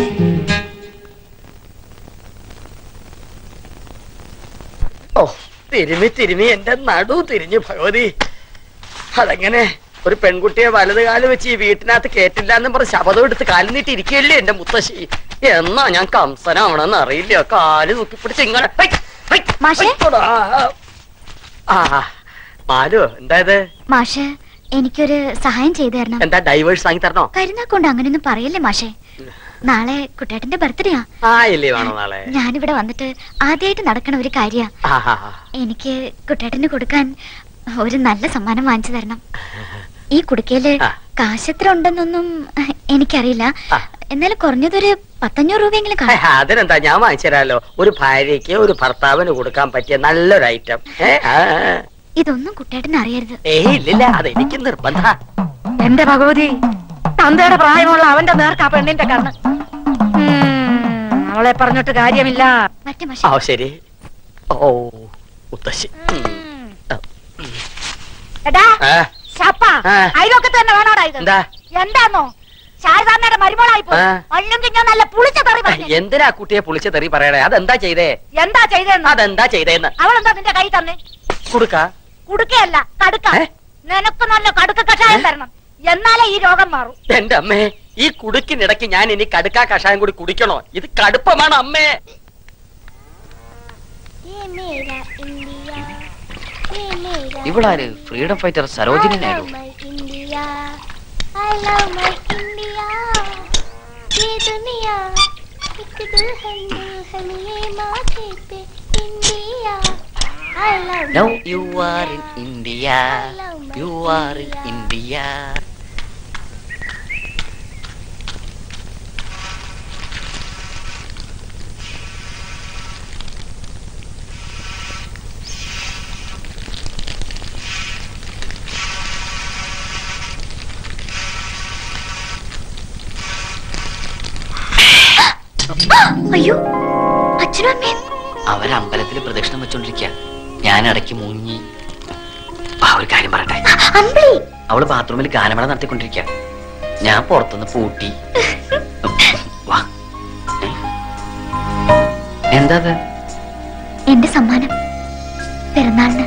ഓ തിരുമി തിരുമി എന്റെ നടു തിരിഞ്ഞു ഭഗവതി അതെങ്ങനെ ഒരു പെൺകുട്ടിയെ വലത് കാല് വെച്ച് ഈ വീട്ടിനകത്ത് കേട്ടില്ല എന്നും പറഞ്ഞ് ശബദം എടുത്ത് കാലിൽ നീട്ടി ഇരിക്കുകയല്ലേ എന്റെ മുത്തശ്ശി എന്നാ ഞാൻ കംസനാവണമെന്ന് അറിയില്ല കാല് നോക്കി പിടിച്ച് ഇങ്ങനെ ഹൈ, ഹൈ, ഹൈത്തോടാ. ആ മാലു എന്താ ഇത് മാഷ് എനിക്കൊരു സഹായം ചെയ്തു തരണം എന്താ ഡൈവേഴ്സ് വാങ്ങി തരണോ കരുനാക്കൊണ്ട് അങ്ങനെയൊന്നും പറയല്ലേ മാഷേ നാളെ കുട്ടേട്ടന്റെ ബർത്ത്ഡേയാ ആ ഇല്ലേ വേണോ നാളെ ഞാനിവിടെ വന്നിട്ട് ആദ്യമായിട്ട് നടക്കണ ഒരു കാര്യ ആ, ആ, ആ. എനിക്ക് കുട്ടേട്ടന് കൊടുക്കാൻ ഒരു നല്ല സമ്മാനം വാങ്ങിച്ചു തരണം ഈ കുടുക്കയില് കാശെത്ര ഉണ്ടെന്നൊന്നും എനിക്കറിയില്ല എന്നാലും കുറഞ്ഞതൊരു പത്തഞ്ഞൂറ് രൂപയെങ്കിലും ഹേ, കാണും അതിനെന്താ ഞാൻ വാങ്ങിച്ചു തരാലോ ഒരു ഭാര്യയ്ക്ക് ഒരു ഭർത്താവിന് കൊടുക്കാൻ പറ്റിയ നല്ലൊരു ഐറ്റം ഏ ആ, ആ. ഇതൊന്നും കുട്ടേട്ടന് അറിയരുത് ഏയ് ഇല്ലില്ല അത് എനിക്ക് നിർബന്ധ എന്റെ ഭഗവതി തന്തയുടെ പ്രായമുള്ള അവന്റെ നേർക്ക് ആ പെണ്ണിന്റെ കണ്ണ് ഉം, അവളെ പറഞ്ഞിട്ട് കാര്യമില്ല ആ ശരി ഓ മുത്തശ്ശി ഉം. എടാ ആ, ശപ്പ ആ. അയലൊക്കെ തന്നെ വേണോടാ ഇത് എന്താ എന്താന്നോ ശാരദാമ്മയുടെ മരുമോളായി പോയി ആ. അല്ലെങ്കിൽ ഞാൻ നല്ല പുളിച്ച തെറി പറഞ്ഞു എന്തിനാ കുട്ടിയെ പുളിച്ച് തെറി പറയണേ അതെന്താ ചെയ്തേ എന്താ ചെയ്തെന്ന് അതെന്താ ചെയ്തേന്ന് അവളെന്താ നിന്റെ കൈ തന്നെ കൊടുക്ക കുടുക്കയല്ല കടുക്ക നിനക്ക് നല്ല കടുക്ക കഷായം തരണം എന്നാലേ ഈ രോഗം മാറൂ എന്റെ അമ്മേ ഈ കുടുക്കിനിടയ്ക്ക് ഞാൻ ഇനി കടുക്കാ കഷായം കൂടി കുടിക്കണോ ഇത് കടുപ്പമാണ് അമ്മേ ഇവളാര് freedom fighter Sarojini Naidu India I love my India ये दुनिया एक दुल्हन दुल्हन ये माथे पे India I love Now you are in India. You are in India. അയ്യോ അച്ഛനും അമ്മയും അവരമ്പലത്തിൽ പ്രദക്ഷിണം വെച്ചോണ്ടിരിക്കുക ഞാൻ ഇടയ്ക്ക് മുങ്ങി ആ ഒരു കാര്യം പറയട്ടെ അമ്പിളി അവള് ബാത്റൂമിൽ ഗാനമേള നടത്തിക്കൊണ്ടിരിക്കുക ഞാൻ പുറത്തുനിന്ന് പൂട്ടി വാ ഏ? എന്താ അത് എന്റെ സമ്മാനം പിറന്നാളിന്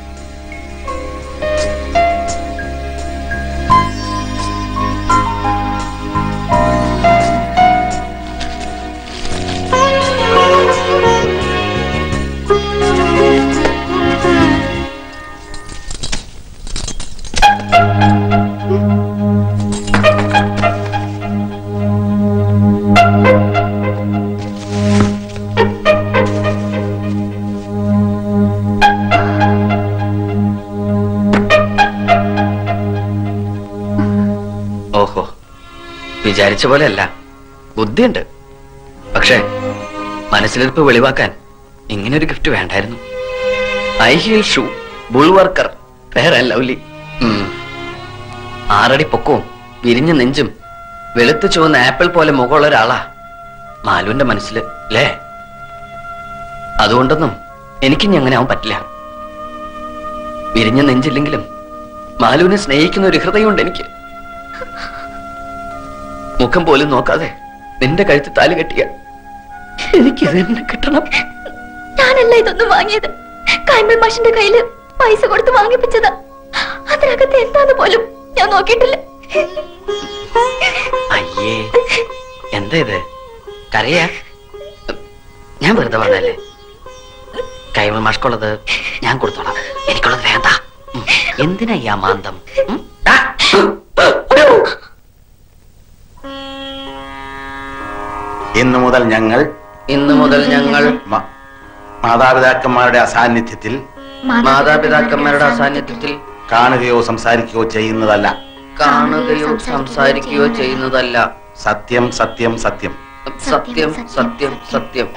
ഓഹോ വിചാരിച്ച പോലെയല്ല ബുദ്ധിയുണ്ട് പക്ഷേ മനസ്സിലിരിപ്പ് വെളിവാക്കാൻ ഇങ്ങനെ ഒരു ഗിഫ്റ്റ് വേണ്ടായിരുന്നു high heel shoe bull worker വേറെ ലവ്ലി ഉം. ആറടി പൊക്കവും വിരിഞ്ഞ നെഞ്ചും വെളുത്ത് ചുവന്ന ആപ്പിൾ പോലെ മുഖമുള്ള ഒരാളാ മാലുവിന്റെ മനസ്സിൽ അല്ലേ അതുകൊണ്ടൊന്നും എനിക്കിനി അങ്ങനെ ആവാൻ പറ്റില്ല വിരിഞ്ഞ നെഞ്ചില്ലെങ്കിലും മാലുവിനെ സ്നേഹിക്കുന്ന ഒരു ഹൃദയമുണ്ട് എനിക്ക് മുഖം പോലും നോക്കാതെ നിന്റെ കഴുത്ത് താലി കെട്ടിയ എനിക്ക് തന്നെ കിട്ടണം ഞാനല്ല ഇതൊന്നും വാങ്ങിയത് കൈമൾ മാഷിന്റെ കയ്യില് പൈസ കൊടുത്ത് വാങ്ങിപ്പിച്ചതാ അതിനകത്ത് എന്താന്ന് പോലും ഞാൻ നോക്കിയിട്ടില്ല അയ്യേ എന്താ ഇത് കരയാ ഞാൻ വെറുതെ പറഞ്ഞല്ലേ കൈമൾ മാഷ്കുള്ളത് ഞാൻ കൊടുത്തോളാം എനിക്കുള്ളത് വേണ്ട ഉം. എന്തിനാ ഈ അമാന്തം ഉം? ആ! ഇന്നു മുതൽ ഞങ്ങൾ ഇന്നു മുതൽ ഞങ്ങൾ മ- മാതാപിതാക്കന്മാരുടെ അസാന്നിധ്യത്തിൽ മാതാപിതാക്കന്മാരുടെ അസാന്നിധ്യത്തിൽ കാണുകയോ സംസാരിക്കുകയോ ചെയ്യുന്നതല്ല കാണുകയോ സംസാരിക്കുകയോ ചെയ്യുന്നതല്ല സത്യം സത്യം സത്യം സത്യം സത്യം സത്യം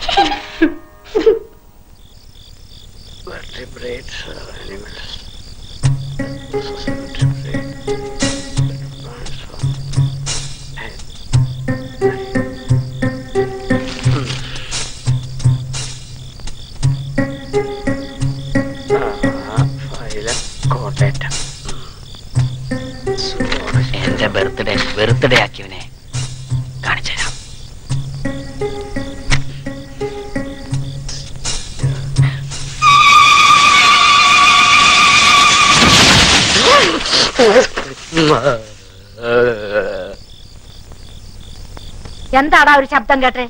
കോട്ടയറ്റം എന്റെ ബർത്ത്ഡേ ബർത്ത്ഡേ ആക്കിയവനെ കാണിച്ചു തരാം എന്താടാ ഒരു ശബ്ദം കേട്ടെ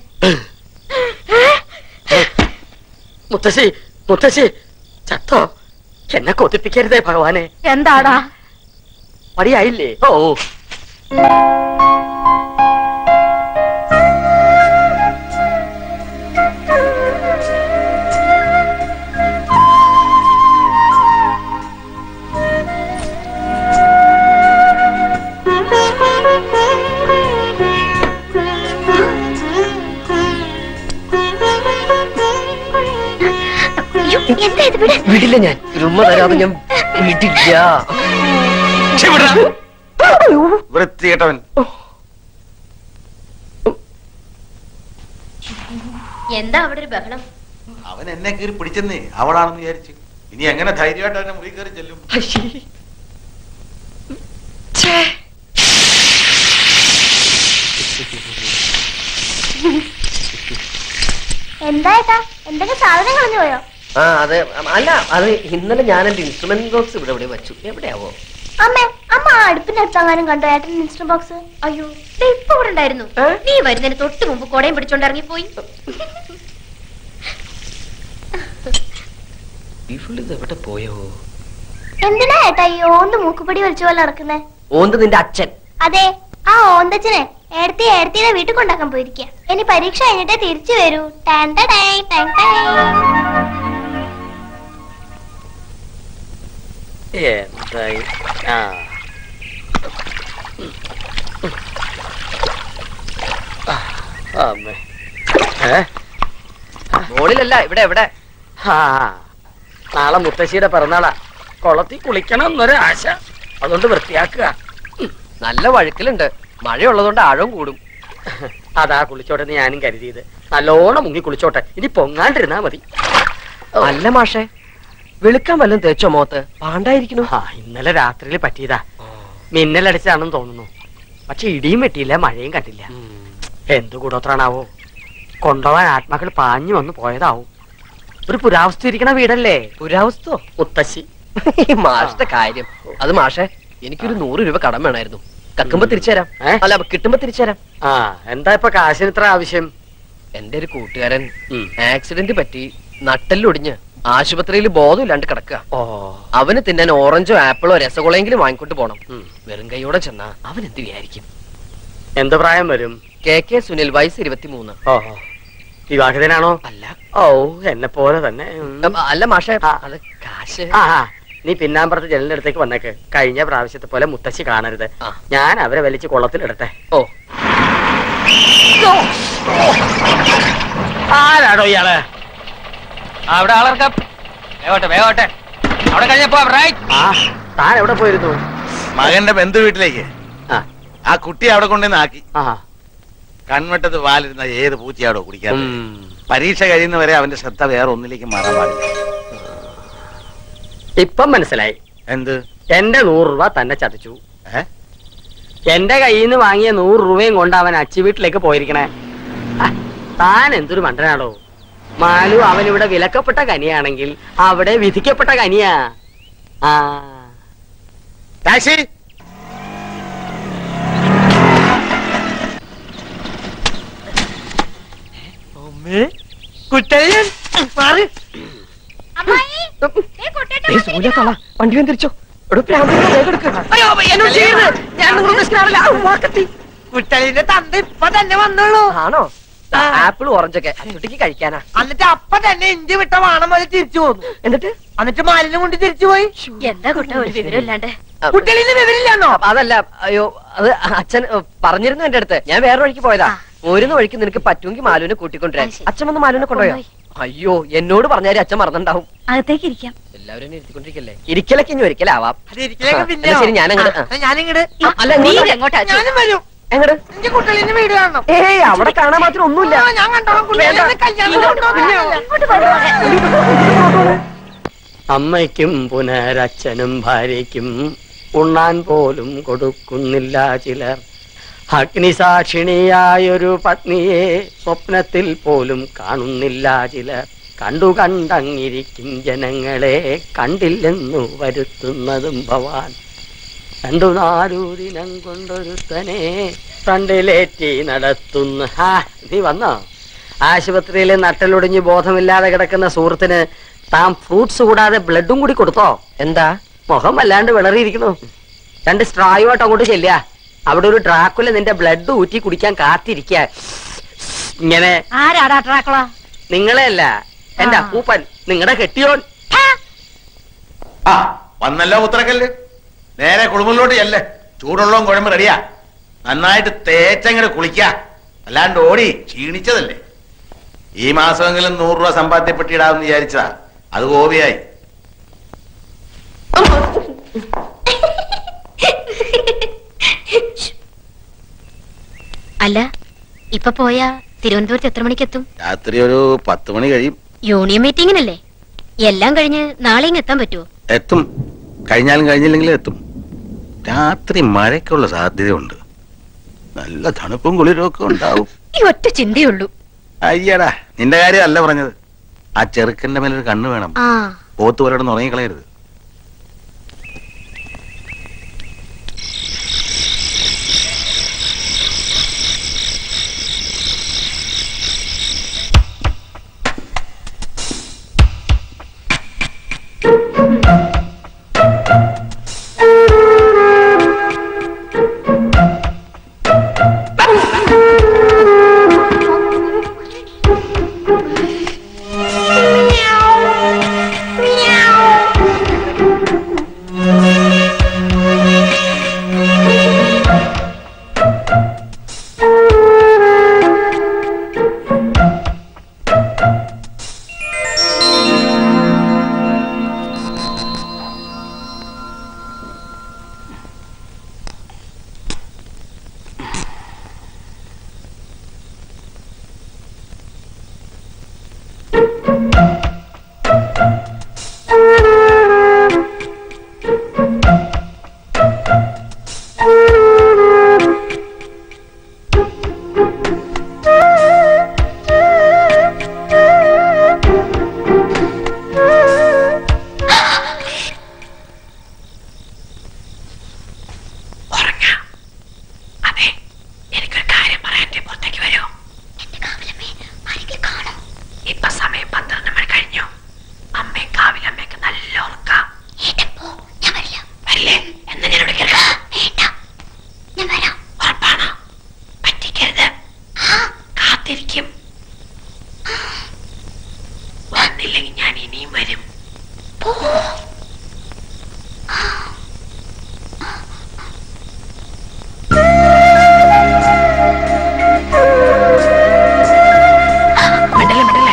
മുത്തശ്ശി മുത്തശ്ശി ചത്തോ എന്നെ കൊതിപ്പിക്കരുതേ ഭഗവാനെ എന്താടാ മടിയായില്ലേ ഓ അയ്യോ, എന്താ ഇത് വിട് വിടില്ല ഞാൻ ഉമ്മ തരാതെ ഞാൻ വിടില്ല വൃത്തികെട്ടവൻ എന്താ അവിടെ ഒരു ബഹളം അവൻ എന്നെ കയറി പിടിച്ചെന്നേ അവളാണെന്ന് വിചാരിച്ചു ഇനി എങ്ങനെ ധൈര്യമായിട്ട് അവനെ മുറി കയറി ചെല്ലും എന്താ ഏട്ടാ എന്തെങ്കിലും സാധനം കളഞ്ഞു പോയോ ആ അതെ അല്ല അത് ഇന്നലെ ഞാൻ എന്റെ ഇൻസ്ട്രുമെന്റ് ബോക്സ് ഇവിടെ ഇവിടെ വെച്ചു എവിടെയാവോ അമ്മേ അമ്മ ആ അടുപ്പിന്റെ അടുത്തെങ്ങാനും കണ്ടോ ഏട്ടൻ ഇൻസ്റ്റന്റ് ബോക്സ് അയ്യോ ദേ ഇപ്പൊ ഇവിടെ ഉണ്ടായിരുന്നു നീ വരുന്നതിന് തൊട്ട് മുമ്പ് കൊടയും പിടിച്ചോണ്ട് ഇറങ്ങിപ്പോയി ഇവളിത് എവിടെ പോയോ എന്തിനാ ഏട്ടാ ഈ ഓന്ത് മൂക്കുപടി വലിച്ച പോലെ നടക്കുന്നേ ഓന്ത് നിന്റെ അച്ഛൻ അതെ ആ ഓന്തച്ചനെ ഏടത്തി ഏടത്തിയുടെ വീട്ടിൽ കൊണ്ടാക്കാൻ പോയിരിക്കുക ഇനി പരീക്ഷ കഴിഞ്ഞിട്ടേ തിരിച്ചു വരൂ ടാൻ ടാ ടൈ, ടാൻ ടൈ. എന്തായി ആ ആ, അമ്മേ ഏ മോളിലല്ല ഇവിടെ എവിടെ ആ നാളെ മുത്തശ്ശിയുടെ പിറന്നാളാ കുളത്തിൽ കുളിക്കണം എന്നൊരു ആശ അതുകൊണ്ട് വൃത്തിയാക്കുക നല്ല വഴുക്കലുണ്ട് മഴയുള്ളതുകൊണ്ട് ആഴം കൂടും അതാ കുളിച്ചോട്ടെ എന്ന് ഞാനും കരുതിയത് നല്ലോണം മുങ്ങി കുളിച്ചോട്ടെ ഇനി പൊങ്ങാണ്ടിരുന്നാ മതി അല്ല മാഷേ വെളുക്കാൻ വല്ലതും തേച്ചോ മോത്ത് പാണ്ടായിരിക്കുന്നു ആ ഇന്നലെ രാത്രിയിൽ പറ്റിയതാ മിന്നലടിച്ചതാണെന്ന് തോന്നുന്നു പക്ഷെ ഇടിയും വെട്ടിയില്ല മഴയും കണ്ടില്ല എന്ത് കൂടോത്രാണാവോ കൊണ്ടുപോവാൻ ആത്മാക്കൾ പാഞ്ഞു വന്ന് പോയതാവും ഒരു പുരാവസ്തു ഇരിക്കണ വീടല്ലേ പുരാവസ്തോ മുത്തശ്ശി മാഷത്തെ കാര്യം അത് മാഷേ എനിക്കൊരു നൂറ് രൂപ കടം വേണമായിരുന്നു കക്കുമ്പോ തിരിച്ചു തരാം അല്ല അപ്പൊ കിട്ടുമ്പോ തിരിച്ചു തരാം ആ എന്താ ഇപ്പൊ കാശിന് ഇത്ര ആവശ്യം എന്റെ ഒരു കൂട്ടുകാരൻ ആക്സിഡന്റ് പറ്റി നട്ടെല്ലൊടിഞ്ഞ് ആശുപത്രിയിൽ ബോധമില്ലാണ്ട് കിടക്കുക ഓ അവന് തിന്നാൻ ഓറഞ്ചോ ആപ്പിളോ രസഗുളയെങ്കിലും വാങ്ങിക്കൊണ്ട് പോണം വെറും കൈയോടെ ചെന്നാ അവൻ എന്ത് വിചാരിക്കും എന്ത് പ്രായം വരും കെ കെ സുനിൽ വയസ്സ് ഇരുപത്തിമൂന്ന് ഓഹോ വിവാഹിതനാണോ അല്ല ഓ എന്നെ പോലെ തന്നെ ഉം. അല്ല മാഷേ അത് കാശ് ആ ആ, നീ പിന്നാമ്പുറത്ത് ജനലിന്റെ അടുത്തേക്ക് വന്നേക്ക് കഴിഞ്ഞ പ്രാവശ്യത്തെ പോലെ മുത്തശ്ശി കാണരുത് ഞാൻ അവരെ വലിച്ച് കുളത്തിലിടട്ടെ ഓ ആരാടോ ഇയാള് അവിടെ ആളർക്കാം വേഗോട്ടെ വേഗോട്ടെ അവിടെ കഴിഞ്ഞപ്പോ റൈറ്റ് ആ താൻ എവിടെ പോയിരുന്നു മകന്റെ ബന്ധു വീട്ടിലേക്ക് ആ കുട്ടി അവിടെ കൊണ്ടുവന്ന് ആക്കി കൺവെട്ടത്ത് പാലിരുന്ന ഏത് പൂച്ചയാടോ കുടിക്കാൻ പരീക്ഷ കഴിയുന്നവരെ അവന്റെ ശ്രദ്ധ വേറെ ഒന്നിലേക്ക് മാറാൻ പാടില്ല ഇപ്പം മനസ്സിലായി എന്ത് എന്റെ നൂറ് രൂപ തന്നെ ചതിച്ചു എന്റെ കയ്യിൽ നിന്ന് വാങ്ങിയ നൂറ് രൂപയും കൊണ്ട് അവൻ അച്ചി വീട്ടിലേക്ക് പോയിരിക്കണേ ആ, താൻ എന്തൊരു മണ്ടനാടോ മാലു അവൻ ഇവിടെ വിലക്കപ്പെട്ട കനിയാണെങ്കിൽ അവിടെ വിധിക്കപ്പെട്ട കനിയാ ആ ടാക്സി കുട്ടയൻ മാറി വണ്ടി വന്ന് തിരിച്ചോ എടോ, പ്രാന്തിനെ വേഗം എടുക്ക്. അയ്യോ, എന്നോട് ചെയ്യരുത്. ഞാൻ നിങ്ങളുടെ ഉദ്ദേശിക്കുന്ന ആളല്ല. ആ, വാക്കത്തി. കുട്ടലിന്റെ തന്ത ഇപ്പൊ തന്നെ വന്നുള്ളൂ ആണോ ആപ്പിൾ ഓറഞ്ചൊക്കെ കുട്ടിക്ക് കഴിക്കാനാ എന്നിട്ട് അപ്പൊ തന്നെ ഇന്ത്യ വിട്ട വാണം വരെ തിരിച്ചു പോന്നു എന്നിട്ട് എന്നിട്ട് മാലിന്യം കൊണ്ട് തിരിച്ചു പോയി എന്താ കുട്ട ഒരു വിവരമില്ലാണ്ട് കുട്ടലിന് വിവരില്ലാന്നോ അതല്ല അയ്യോ അത് അച്ഛൻ ഏ, പറഞ്ഞിരുന്നു എന്റെ അടുത്ത് ഞാൻ വേറെ വഴിക്ക് പോയതാ പോരുന്ന വഴിക്ക് നിനക്ക് പറ്റുമെങ്കിൽ മാലുവിനെ കൂട്ടിക്കൊണ്ടുവരാൻ അച്ഛൻ വന്ന് മാലുവിനെ കൊണ്ടുപോയോ അയ്യോ എന്നോട് പറഞ്ഞാലും അച്ഛൻ മറന്നുണ്ടാവും അകത്തേക്ക് ഇരിക്കാം എല്ലാവരും എന്നെ ഇരുത്തിക്കൊണ്ടിരിക്കല്ലേ ഇരിക്കലൊക്കെ ഇനി ഒരിക്കലാവാം അത് ഇരിക്കലേക്ക് ആ, പിന്നെ എന്നാ ശരി ഞാനങ്ങട് ആ. ഞാനിങ്ങട് ആ, അല്ല, ഇങ്ങോട്ട്. ഞാനും വരും എങ്ങട് എന്റെ കുട്ടലിന്റെ വീട് കാണണം ഏയ് അവിടെ കാണാൻ മാത്രം ഒന്നുമില്ല ആ, ഞാൻ കണ്ടോളാം കുട്ടലിനെ കല്യാണം കൊണ്ടുവന്നു അമ്മയ്ക്കും പുനരച്ഛനും ഭാര്യയ്ക്കും ഉണ്ണാൻ പോലും കൊടുക്കുന്നില്ല ചിലർ അഗ്നിസാക്ഷിണിയായൊരു പത്നിയെ സ്വപ്നത്തിൽ പോലും കാണുന്നില്ല ചിലർ കണ്ടു കണ്ടങ്ങിരിക്കും ജനങ്ങളെ കണ്ടില്ലെന്നു വരുത്തുന്നതും ഭവാൻ രണ്ടു നാലു ദിനം കൊണ്ടൊരുത്തനെ ഫ്രണ്ടിലേറ്റി നടത്തുന്ന ഹാ നീ വന്നോ ആശുപത്രിയിൽ നട്ടലൊടിഞ്ഞ് ബോധമില്ലാതെ കിടക്കുന്ന സുഹൃത്തിന് താൻ ഫ്രൂട്ട്സ് കൂടാതെ ബ്ലഡും കൂടി കൊടുത്തോ എന്താ മുഖം വല്ലാണ്ട് വിളറിയിരിക്കുന്നു രണ്ട് സ്ട്രായുമായിട്ട് അങ്ങോട്ട് ചെല്ലുക അവിടെ ഒരു ഡ്രാക്കുല നിന്റെ ബ്ലഡ് ഊറ്റി കുടിക്കാൻ കാത്തിരിക്കുക ഇങ്ങനെ ആരാടാ ട്രാക്കുള നിങ്ങളെ അല്ല എന്റെ അപ്പൂപ്പൻ നിങ്ങളുടെ കെട്ടിയോൻ ആ വന്നല്ലോ ഉത്തരക്കല്ല് നേരെ കുളിമുറിലോട്ട് ചെല്ലേ ചൂടുള്ളവും കുഴമ്പ് റെഡിയാ നന്നായിട്ട് തേച്ചങ്ങട് കുളിക്ക അല്ലാണ്ട് ഓടി ക്ഷീണിച്ചതല്ലേ ഈ മാസമെങ്കിലും നൂറ് രൂപ സമ്പാദ്യപ്പെട്ടിടാമെന്ന് വിചാരിച്ചതാ അത് ഗോപിയായി അല്ല ഇപ്പൊ പോയാ തിരുവനന്തപുരത്ത് എത്ര മണിക്കെത്തും രാത്രി ഒരു പത്ത് മണി കഴിയും യൂണിയൻ മീറ്റിംഗിനല്ലേ എല്ലാം കഴിഞ്ഞ് നാളെ ഇങ്ങ് എത്താൻ പറ്റുമോ എത്തും കഴിഞ്ഞാലും കഴിഞ്ഞില്ലെങ്കിലും എത്തും രാത്രി മഴയ്ക്കുള്ള സാധ്യതയുണ്ട് നല്ല തണുപ്പും കുളിരും ഒക്കെ ഉണ്ടാവും ഈ ഒറ്റ ചിന്തയുള്ളൂ അയ്യടാ നിന്റെ കാര്യമല്ല പറഞ്ഞത് ആ ചെറുക്കന്റെ മേലൊരു കണ്ണ് വേണം ആ പോത്ത് പോലെ കിടന്ന് ഉറങ്ങിക്കളയരുത് Meow. കാത്തിരിക്കും വന്നില്ലെങ്കിൽ ഞാൻ ഇനിയും വരും മിണ്ടല്ലേ മിണ്ടല്ലേ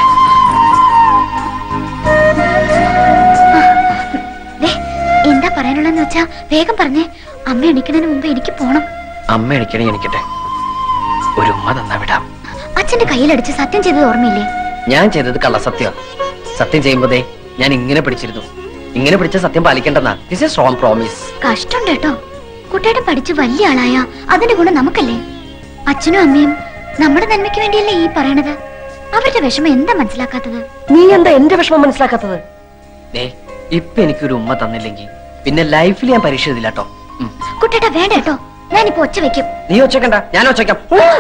ദേ, എന്താ പറയാനുള്ളതെന്ന് വെച്ചാ വേഗം പറഞ്ഞേ അമ്മ എണിക്കുന്നതിന് മുമ്പ് എനിക്ക് പോണം അമ്മ എണിക്കണേ എണിക്കട്ടെ ഒരു ഉമ്മ തന്നാ വിടാം അച്ഛന്റെ കയ്യിലടിച്ച് സത്യം ചെയ്തത് ഓർമ്മയില്ലേ ഞാൻ ചെയ്തത് കള്ളസത്യം സത്യം ചെയ്യുമ്പോതേ ഞാൻ ഇങ്ങനെ പിടിച്ചിരുന്നു ഇങ്ങനെ പിടിച്ച സത്യം പാലിക്കേണ്ടെന്നാ ദിസ് എ സ്ട്രോങ് പ്രോമിസ് കഷ്ടമുണ്ട് കേട്ടോ കുട്ടിയുടെ പഠിച്ച് വലിയ ആളായ അതിന്റെ ഗുണം നമുക്കല്ലേ അച്ഛനും അമ്മയും നമ്മുടെ നന്മയ്ക്ക് വേണ്ടിയല്ലേ ഈ പറയണത് അവരുടെ വിഷമം എന്താ മനസ്സിലാക്കാത്തത് നീ എന്താ എന്റെ വിഷമം മനസ്സിലാക്കാത്തത് ദേ ഇപ്പൊ എനിക്കൊരു ഉമ്മ തന്നില്ലെങ്കിൽ പിന്നെ ലൈഫിൽ ഞാൻ പരീക്ഷ എഴുതില്ല കേട്ടോ കുട്ടിയുടെ വേണ്ട കേട്ടോ ഞാനിപ്പോ ഒച്ച വെക്കും നീ ഒച്ചക്കണ്ട ഞാൻ ഒച്ചക്കാം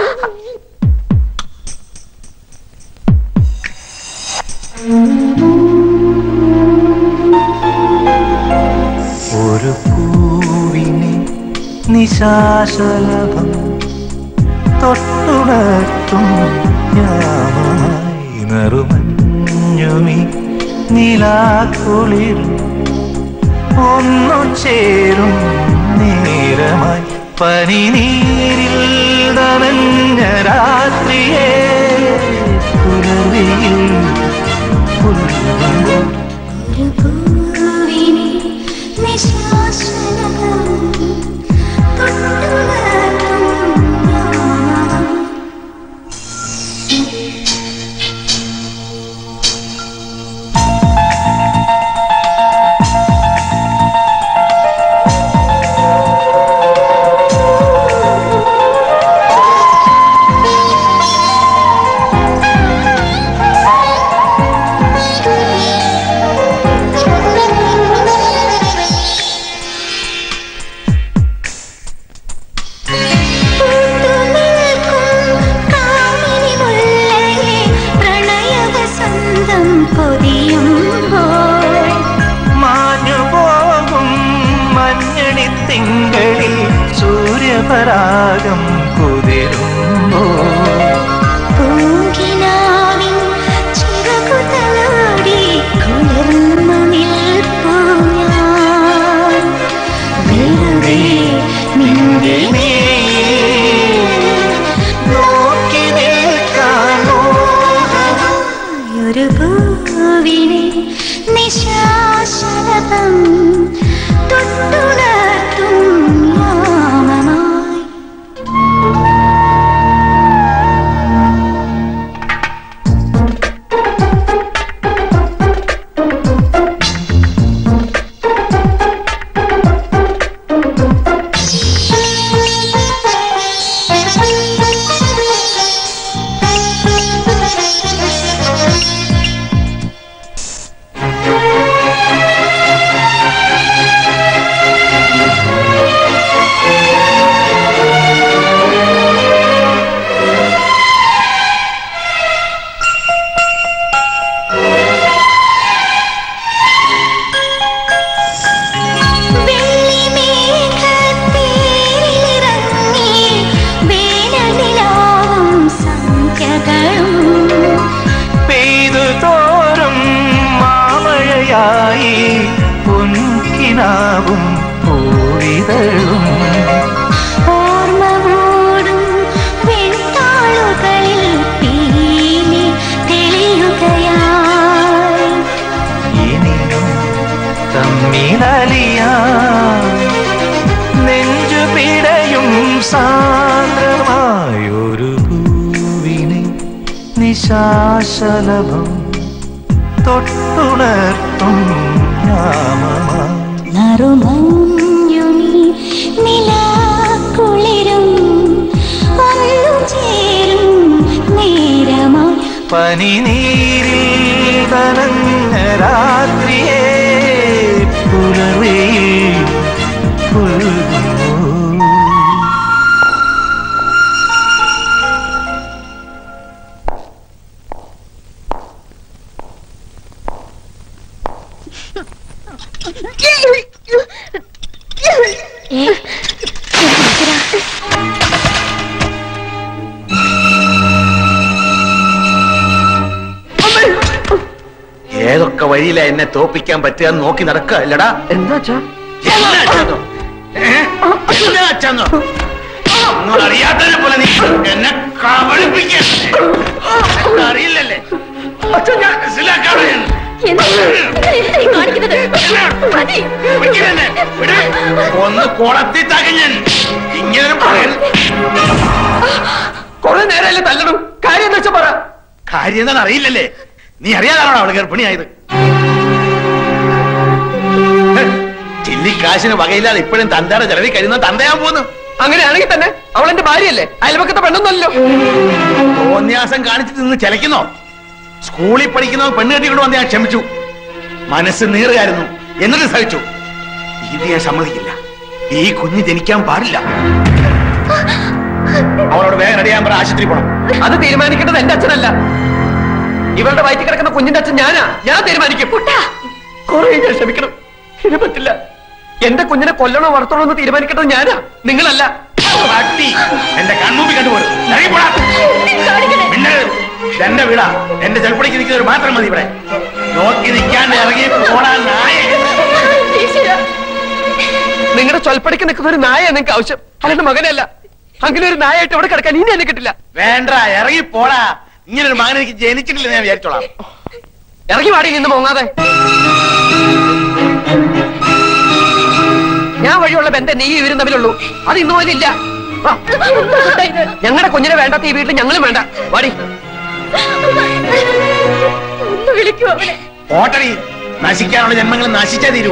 ഒരു പൂവിനെ നിശാശലഭം തൊട്ടുണർത്തും ഞാമായി നറുമഞ്ഞുമി നിലാക്കുളിർ ഒന്നു ചേരും നേരമായി പനിനീരിൽ നനഞ്ഞ രാത്രിയെ പുലരിയിൽ പുൽകുമ്പോൾ മാഞ്ഞുപോകും മഞ്ഞണി തിങ്കളിൽ സൂര്യപരാഗം കുതിരുമ്പോ നിന്റെ നോക്കി നിൽക്കാനോ ഒരു പൂവിനെ നിശാശലഭം തൊട്ടുണർത്തും യാമമായി വെള്ളിമേഘത്തേരിലിറങ്ങി വേനലിലാവും സന്ധ്യകളും പെയ്തു തോറും മാമഴയായി പൊൻകിനാവും പൂവിതഴും ഓർമ്മമോടും വെൺതാളുകളിൽ പീലി തെളിയുകയായി ഇനിയും തമ്മിലലിയാ നെഞ്ചു പിടയും സാന്ദ്രമായൊരു പൂവിനെ നിശാശലഭം തൊട്ടുണർത്തും യാമമായി നറുമഞ്ഞുമി നിലാക്കുളിരും ഒന്നു ചേരും നേരമായി പനിനീരിൽ നനഞ്ഞ രാത്രിയെ പുലർവയിൽ പുൽകുമ്പോൾ ഏ വഴിയില എന്നെ തോപ്പിക്കാൻ പറ്റുക എന്ന് നോക്കി നടക്കുക അല്ലടാ എന്താ അച്ഛാ എന്നാ അച്ഛാന്നോ? ഏ? എന്നാ അച്ഛാന്നോ? ഒന്നും അറിയാത്തതിനെ പോലെ നീ എന്നെ കബളിപ്പിക്കാൻ അറിയില്ലല്ലേ അച്ഛൻ ഞാൻ മനസ്സിലാക്കാതെ ഞാൻ. വിളിക്കലെന്നെ. വിട്. ഒന്ന് കുളത്തി തകഞ്ഞൻ ഇങ്ങനെ പറയരുത് കുറെ നേരമല്ലേ തല്ലണം കാര്യം എന്താ വെച്ചാ പറ കാര്യം എന്താണെന്ന് അറിയില്ലല്ലേ നീ അറിയാതാണോ അവള് ഗർഭിണിയായത് ചില്ലിക്കാശിന് വകയില്ലാതെ ഇപ്പോഴും തന്തയുടെ ചെലവിൽ കഴിയുന്ന തന്തയാൻ പോന്നു അങ്ങനെയാണെങ്കിൽ തന്നെ അവൾ എന്റെ ഭാര്യയല്ലേ അയൽവക്കത്തെ പെണ്ണൊന്നല്ലോ തോന്യാസം കാണിച്ചിട്ട് നിന്ന് ചെലക്കുന്നോ സ്കൂളിൽ പഠിക്കുന്നവൻ പെണ്ണ് കെട്ടിക്കൊണ്ട് വന്ന് ഞാൻ ക്ഷമിച്ചു മനസ്സ് നീറുകയായിരുന്നു എന്നിട്ട് സഹിച്ചു ഇത് ഞാൻ സമ്മതിക്കില്ല ഈ കുഞ്ഞ് ജനിക്കാൻ പാടില്ല അവളോട് വേഗം റെഡിയാൻ പറ ആശുപത്രി പോണം അത് തീരുമാനിക്കേണ്ടത് എന്റെ അച്ഛനല്ല ഇവളുടെ വയറ്റിൽ കിടക്കുന്ന കുഞ്ഞിന്റെ അച്ഛൻ ഞാനാ ഞാൻ തീരുമാനിക്കും കുറെ ഞാൻ ക്ഷമിക്കണം ഇത് പറ്റില്ല എന്റെ കുഞ്ഞിനെ കൊല്ലണോ വളർത്തണോ എന്ന് തീരുമാനിക്കേണ്ടത് ഞാനാ നിങ്ങളല്ല പട്ടി എന്റെ കൺമുമ്പിൽ കണ്ടുപോലും ഇറങ്ങി പോടാ മിന്നരുത്. ഇത് എന്റെ വീടാ എന്റെ ചെലപ്പടിക്ക് നിൽക്കുന്നവർ മാത്രം മതി ഇവിടെ നോക്കി നിൽക്കാണ്ട് ഇറങ്ങി പോടാ നായ നിങ്ങളുടെ ചൊൽപ്പടിക്ക് നിൽക്കുന്ന ഒരു നായ നിങ്ങൾക്ക് ആവശ്യം അല്ലാണ്ട് മകനല്ല അങ്ങനെ ഒരു നായായിട്ട് ഇവിടെ കിടക്കാൻ ഇനി എന്നെ കിട്ടില്ല വേണ്ട ഇറങ്ങി പോടാ ഇങ്ങനെ ഒരു മകൻ എനിക്ക് ജനിച്ചിട്ടില്ല ഞാൻ വിചാരിച്ചോളാം ഇറങ്ങി വാടി നിന്ന് മോങ്ങാതെ ഞാൻ വഴിയുള്ള ബന്ധം നീ ഇവരും തമ്മിലുള്ളൂ അത് ഇന്നും അതിലില്ല ഞങ്ങളുടെ കുഞ്ഞിനെ വേണ്ടാത്ത ഈ വീട്ടിൽ ഞങ്ങളും വേണ്ട വാടി വിളിക്കൂ അവനെ ഓട്ടടി നശിക്കാനുള്ള ജന്മങ്ങൾ നശിച്ചേ തീരൂ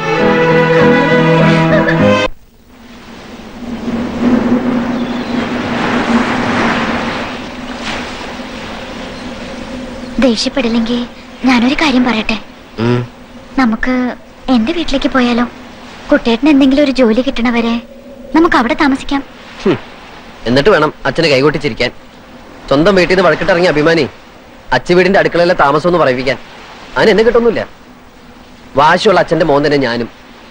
ദേഷ്യപ്പെടില്ലെങ്കിൽ ഞാനൊരു കാര്യം പറയട്ടെ നമുക്ക് എന്റെ വീട്ടിലേക്ക് പോയാലോ കുട്ടേട്ടന് എന്തെങ്കിലും ഒരു ജോലി കിട്ടണവരെ നമുക്ക് അവിടെ താമസിക്കാം എന്നിട്ട് വേണം അച്ഛന് കൈകൊട്ടിച്ചിരിക്കാൻ സ്വന്തം വീട്ടിൽ നിന്ന് വഴക്കിട്ടിറങ്ങിയ അഭിമാനി അച്ഛ വീടിന്റെ അടുക്കളയിലെ താമസം എന്ന് പറയിപ്പിക്കാൻ അതിന് എന്നെ കിട്ടൊന്നുമില്ല വാശിയുള്ള അച്ഛന്റെ മോൻ തന്നെ ഞാനും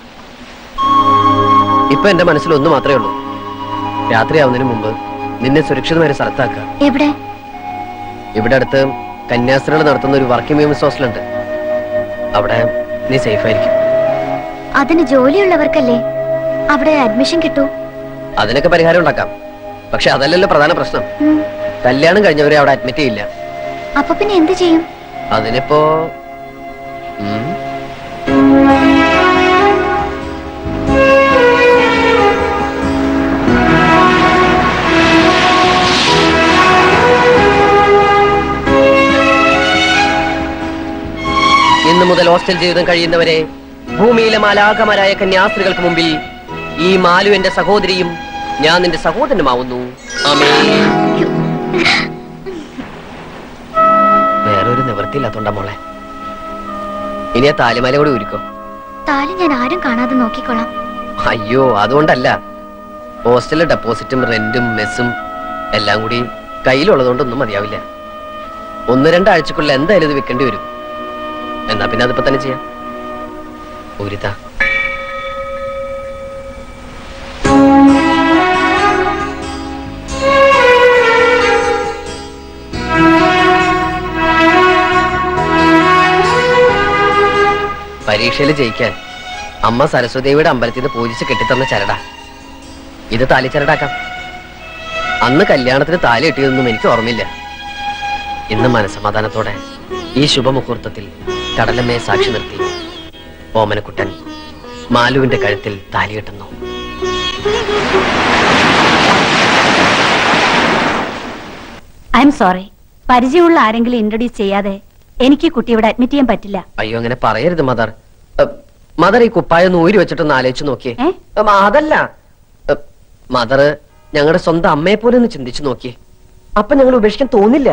ഇപ്പൊ എന്റെ മനസ്സിൽ ഒന്ന് മാത്രമേ ഉള്ളൂ രാത്രിയാവുന്നതിന് മുമ്പ് നിന്നെ സുരക്ഷിതമായ ഒരു സ്ഥലത്താക്കുക എവിടെ ഇവിടെ അടുത്ത് കന്യാസ്ത്രീകൾ നടത്തുന്ന ഒരു വർക്കിംഗ് വിമൻസ് ഹോസ്റ്റലുണ്ട് അവിടെ നീ സേഫ് ആയിരിക്കും അതിന് ജോലിയുള്ളവർക്കല്ലേ അവിടെ അഡ്മിഷൻ കിട്ടൂ അതിനൊക്കെ പരിഹാരം ഉണ്ടാക്കാം പക്ഷെ അതല്ലല്ലോ പ്രധാന പ്രശ്നം ഉം. കല്യാണം കഴിഞ്ഞവരെ അവിടെ അഡ്മിറ്റ് ചെയ്യില്ല അപ്പൊ പിന്നെ എന്ത് ചെയ്യും അതിനിപ്പോ ഉം, ഇന്നു മുതൽ ഹോസ്റ്റൽ ജീവിതം കഴിയുന്നവരെ ഭൂമിയിലെ മാലാകമാരായ കന്യാസ്ത്രീകൾക്ക് മുമ്പിൽ ഈ മാലു എന്റെ സഹോദരിയും ഞാൻ നിന്റെ സഹോദരനുമാവുന്നു ആമേൻ വേറൊരു നിവൃത്തിയില്ലാത്തോണ്ട മോളെ ഇനി ആ താലിമാല കൂടി ഉരുക്കോ താലി ഞാൻ ആരും കാണാതെ നോക്കിക്കോളാം അയ്യോ അതുകൊണ്ടല്ല ഹോസ്റ്റലിലെ ഡെപ്പോസിറ്റും റെന്റും മെസ്സും എല്ലാം കൂടി കയ്യിലുള്ളതുകൊണ്ടൊന്നും മതിയാവില്ല ഒന്ന് രണ്ടാഴ്ചക്കുള്ളിൽ എന്തായാലും ഇത് വിൽക്കേണ്ടി വരും എന്നാ പിന്നെ അതിപ്പോ തന്നെ ചെയ്യാം ഊരിതാ പരീക്ഷയിൽ ജയിക്കാൻ അമ്മ സരസ്വതിയുടെ അമ്പലത്തിൽ നിന്ന് പൂജിച്ച് കെട്ടിത്തന്ന ചരട ഇത് താലി ചരടാക്കാം അന്ന് കല്യാണത്തിന് താലി കിട്ടിയതൊന്നും എനിക്ക് ഓർമ്മയില്ല ഇന്ന് മനസമാധാനത്തോടെ ഈ ശുഭമുഹൂർത്തത്തിൽ കടലമ്മയെ സാക്ഷി നിർത്തി ഓമനക്കുട്ടൻ മാലുവിന്റെ കഴുത്തിൽ താലി കെട്ടുന്നു ഐ എം സോറി പരിചയമുള്ള ആരെങ്കിലും ഇൻട്രൊഡ്യൂസ് ചെയ്യാതെ എനിക്ക് ഈ കുട്ടി ഇവിടെ അഡ്മിറ്റ് ചെയ്യാൻ പറ്റില്ല അയ്യോ അങ്ങനെ പറയരുത് മദർ മദർ ഈ കുപ്പായം ഊരി വെച്ചിട്ടൊന്ന് ആലോചിച്ച് നോക്കിയേ ഉം, അതല്ല മദർ ഞങ്ങളുടെ സ്വന്തം അമ്മയെ പോലെ ഒന്ന് ചിന്തിച്ചു നോക്കിയേ അപ്പൊ ഞങ്ങൾ ഉപേക്ഷിക്കാൻ തോന്നില്ല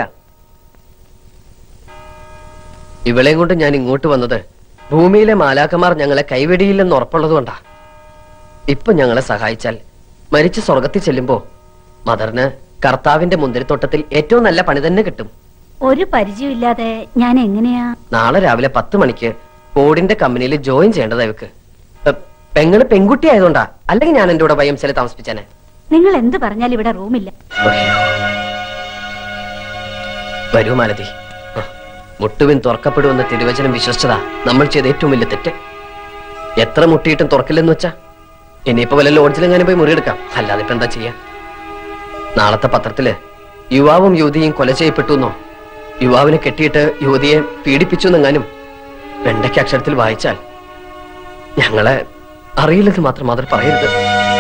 ഇവളെയും കൊണ്ട് ഞാൻ ഇങ്ങോട്ട് വന്നത് ഭൂമിയിലെ മാലാക്കമാർ ഞങ്ങളെ കൈവെടിയില്ലെന്ന് ഉറപ്പുള്ളത് കൊണ്ടാ ഇപ്പൊ ഞങ്ങളെ സഹായിച്ചാൽ മരിച്ച് സ്വർഗത്തിൽ ചെല്ലുമ്പോ മദറിന് കർത്താവിന്റെ മുന്തിരിത്തോട്ടത്തിൽ ഏറ്റവും നല്ല പണി തന്നെ കിട്ടും ഒരു പരിചയമില്ലാതെ ഞാൻ എങ്ങനെയാ നാളെ രാവിലെ പത്ത് മണിക്ക് ബോർഡിന്റെ കമ്പനിയിൽ ജോയിൻ ചെയ്യേണ്ടതാ ഇവക്ക് എ, പെങ്ങള് പെൺകുട്ടി ആയതുകൊണ്ടാ അല്ലെങ്കിൽ ഞാൻ എന്റെ കൂടെ വൈഎംസിലെ താമസിപ്പിച്ചേനെ നിങ്ങൾ എന്ത് പറഞ്ഞാലും ഇവിടെ റൂമില്ല വരൂ മാലതി ആ, മുട്ടുവിൻ തുറക്കപ്പെടുമെന്ന തിരുവചനം വിശ്വസിച്ചതാ നമ്മൾ ചെയ്ത ഏറ്റവും വലിയ തെറ്റ് എത്ര മുട്ടിയിട്ടും തുറക്കില്ലെന്ന് വെച്ചാ ഇനിയിപ്പോ വല്ല ലോഡ്ജിലെങ്ങാനും പോയി മുറിയെടുക്കാം അല്ലാതെ ഇപ്പൊ എന്താ ചെയ്യാ നാളത്തെ പത്രത്തില് യുവാവും യുവതിയും കൊല ചെയ്യപ്പെട്ടു എന്നോ യുവാവിനെ കെട്ടിയിട്ട് യുവതിയെ പീഡിപ്പിച്ചു എന്നെങ്ങാനും വെണ്ടയ്ക്ക് അക്ഷരത്തിൽ വായിച്ചാൽ ഞങ്ങളെ അറിയില്ലെന്ന് മാത്രം മാത്രം പറയരുത്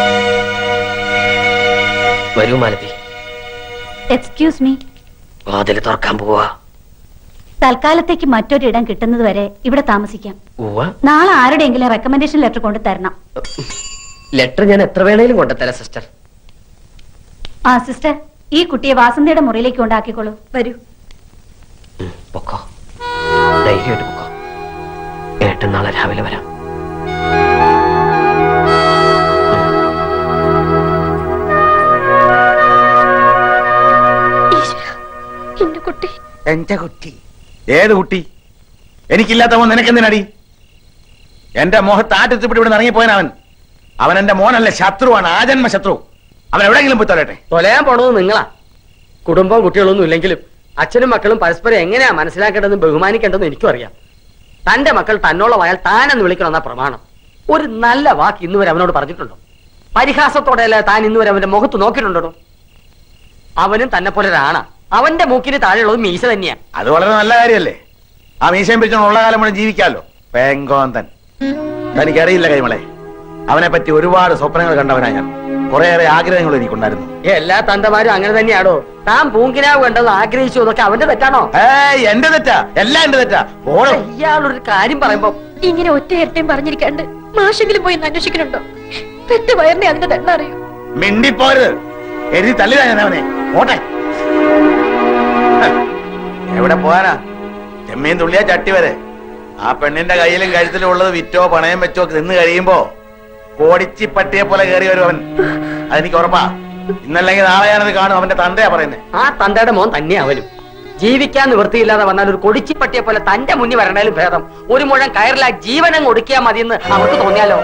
വരൂ മാലതി എക്സ്ക്യൂസ് മീ വാതിൽ തുറക്കാൻ പോവാ തൽക്കാലത്തേക്ക് മറ്റൊരിടം കിട്ടുന്നത് വരെ ഇവിടെ താമസിക്കാം ഉവ്വ നാളെ ആരുടെയെങ്കിലും റെക്കമെൻഡേഷൻ ലെറ്റർ കൊണ്ട് തരണം ലെറ്റർ ഞാൻ എത്ര വേണേലും കൊണ്ടുതരാം സിസ്റ്റർ ആ സിസ്റ്റർ ഈ കുട്ടിയെ വാസന്തയുടെ മുറിയിലേക്ക് കൊണ്ടാക്കിക്കോളൂ വരൂ പൊക്കോ ധൈര്യമായിട്ട് പൊക്കോ ഏട്ടൻ നാളെ രാവിലെ വരാം എന്റെ കുട്ടി എന്റെ കുട്ടി ഏത് കുട്ടി എനിക്കില്ലാത്തവൻ നിനക്കെന്തിനടി എന്റെ മോഹത്ത് ആറ്റത്തിപ്പിട്ട് ഇവിടെ ഇറങ്ങിപ്പോയൻ അവൻ അവൻ എന്റെ മോനല്ല ശത്രുവാണ് ആജന്മ ശത്രു അവൻ എവിടെയെങ്കിലും പോയി തൊലട്ടെ തൊലയാൻ പോണത് നിങ്ങളാ കുടുംബവും കുട്ടികളൊന്നും ഇല്ലെങ്കിലും അച്ഛനും മക്കളും പരസ്പരം എങ്ങനെയാ മനസ്സിലാക്കേണ്ടതെന്ന് ബഹുമാനിക്കേണ്ടതെന്ന് എനിക്കും അറിയാം തന്റെ മക്കൾ തന്നോളമായാൽ താനെന്ന് വിളിക്കണമെന്ന പ്രമാണം ഒരു നല്ല വാക്ക് ഇന്നുവരെ അവനോട് പറഞ്ഞിട്ടുണ്ടോ പരിഹാസത്തോടെയല്ല താൻ ഇന്നുവരെ അവന്റെ മുഖത്ത് നോക്കിയിട്ടുണ്ടോ അവനും തന്നെ പോലെ ഒരാണാ അവന്റെ മൂക്കിന് താഴെയുള്ളത് മീശ തന്നെയാ അത് വളരെ നല്ല കാര്യമല്ലേ ആ മീശയും പിടിച്ചോണ്ട് ഉള്ള കാലം മുഴുവൻ ജീവിക്കാലോ പെങ്കോന്തൻ തനിക്കറിയില്ല കൈമളെ അവനെ പറ്റി ഒരുപാട് സ്വപ്നങ്ങൾ കണ്ടവനാ ഞാൻ കുറേയേറെ ആഗ്രഹങ്ങൾ എനിക്കുണ്ടായിരുന്നു എല്ലാ തന്തമാരും അങ്ങനെ തന്നെയാണോ താൻ പൂങ്കിനാവ് കണ്ടത് ആഗ്രഹിച്ചു എന്നൊക്കെ അവന്റെ തെറ്റാണോ ഏയ് എന്റെ തെറ്റാ എല്ലാം എന്റെ തെറ്റാ ഓടോ ഇയാളൊരു കാര്യം പറയുമ്പോ ഇങ്ങനെ ഒറ്റ ഇരട്ടയും പറഞ്ഞിരിക്കാണ്ട് മാഷെങ്കിലും പോയി ഒന്ന് അന്വേഷിക്കണുണ്ടോ പെറ്റ വയറിനെ അതിന്റെ തന്നെ അറിയൂ മിണ്ടിപ്പോരുത് എഴുതി തള്ളിതാ ഞാൻ അവനെ ഓട്ടെ ഹ്, എവിടെ പോകാനാ ചെമ്മീൻ തുള്ളിയാ ചട്ടി വരെ ആ പെണ്ണിന്റെ കയ്യിലും കഴുത്തിലും ഉള്ളത് വിറ്റോ പണയം വെച്ചോ നിന്ന് കഴിയുമ്പോ കോടിച്ചി പട്ടിയെ പോലെ കയറി വരും അവൻ അതെനിക്ക് ഉറപ്പാ ഇന്നല്ലെങ്കിൽ നാളെ ഞാനത് കാണും അവന്റെ തന്തയാ പറയുന്നത് ആ തന്തയുടെ മോൻ തന്നെയാ അവനും ജീവിക്കാൻ നിവൃത്തിയില്ലാതെ വന്നാൽ ഒരു കൊടിച്ചിപ്പട്ടിയെ പോലെ തന്റെ മുന്നിൽ വരണേലും ഭേദം ഒരു മുഴം കയറില ജീവനം ഒടുക്കിയാൽ മതിയെന്ന് അവർക്ക് തോന്നിയാലോ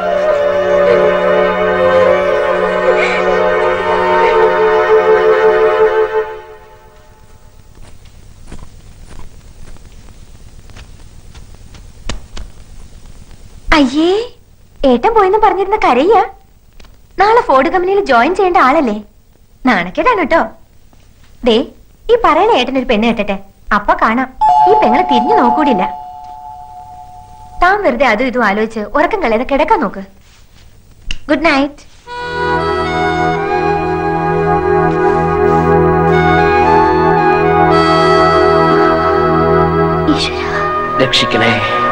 അയ്യേ ഏട്ടൻ പോയെന്ന് പറഞ്ഞിരുന്ന കരയ്യ നാളെ ഫോർഡ് കമ്പനിയിൽ ജോയിൻ ചെയ്യേണ്ട ആളല്ലേ നാണക്കേടാണ് കേട്ടോ ദേ ഈ പറയണ ഏട്ടൻ ഒരു പെണ്ണ് കെട്ടട്ടെ അപ്പൊ കാണാം ഈ പെങ്ങളെ തിരിഞ്ഞു നോക്കൂടില്ല താൻ വെറുതെ അതും ഇതും ആലോചിച്ച് ഉറക്കം കളയാതെ കിടക്കാൻ നോക്ക് ഗുഡ് നൈറ്റ് രക്ഷിക്കണേ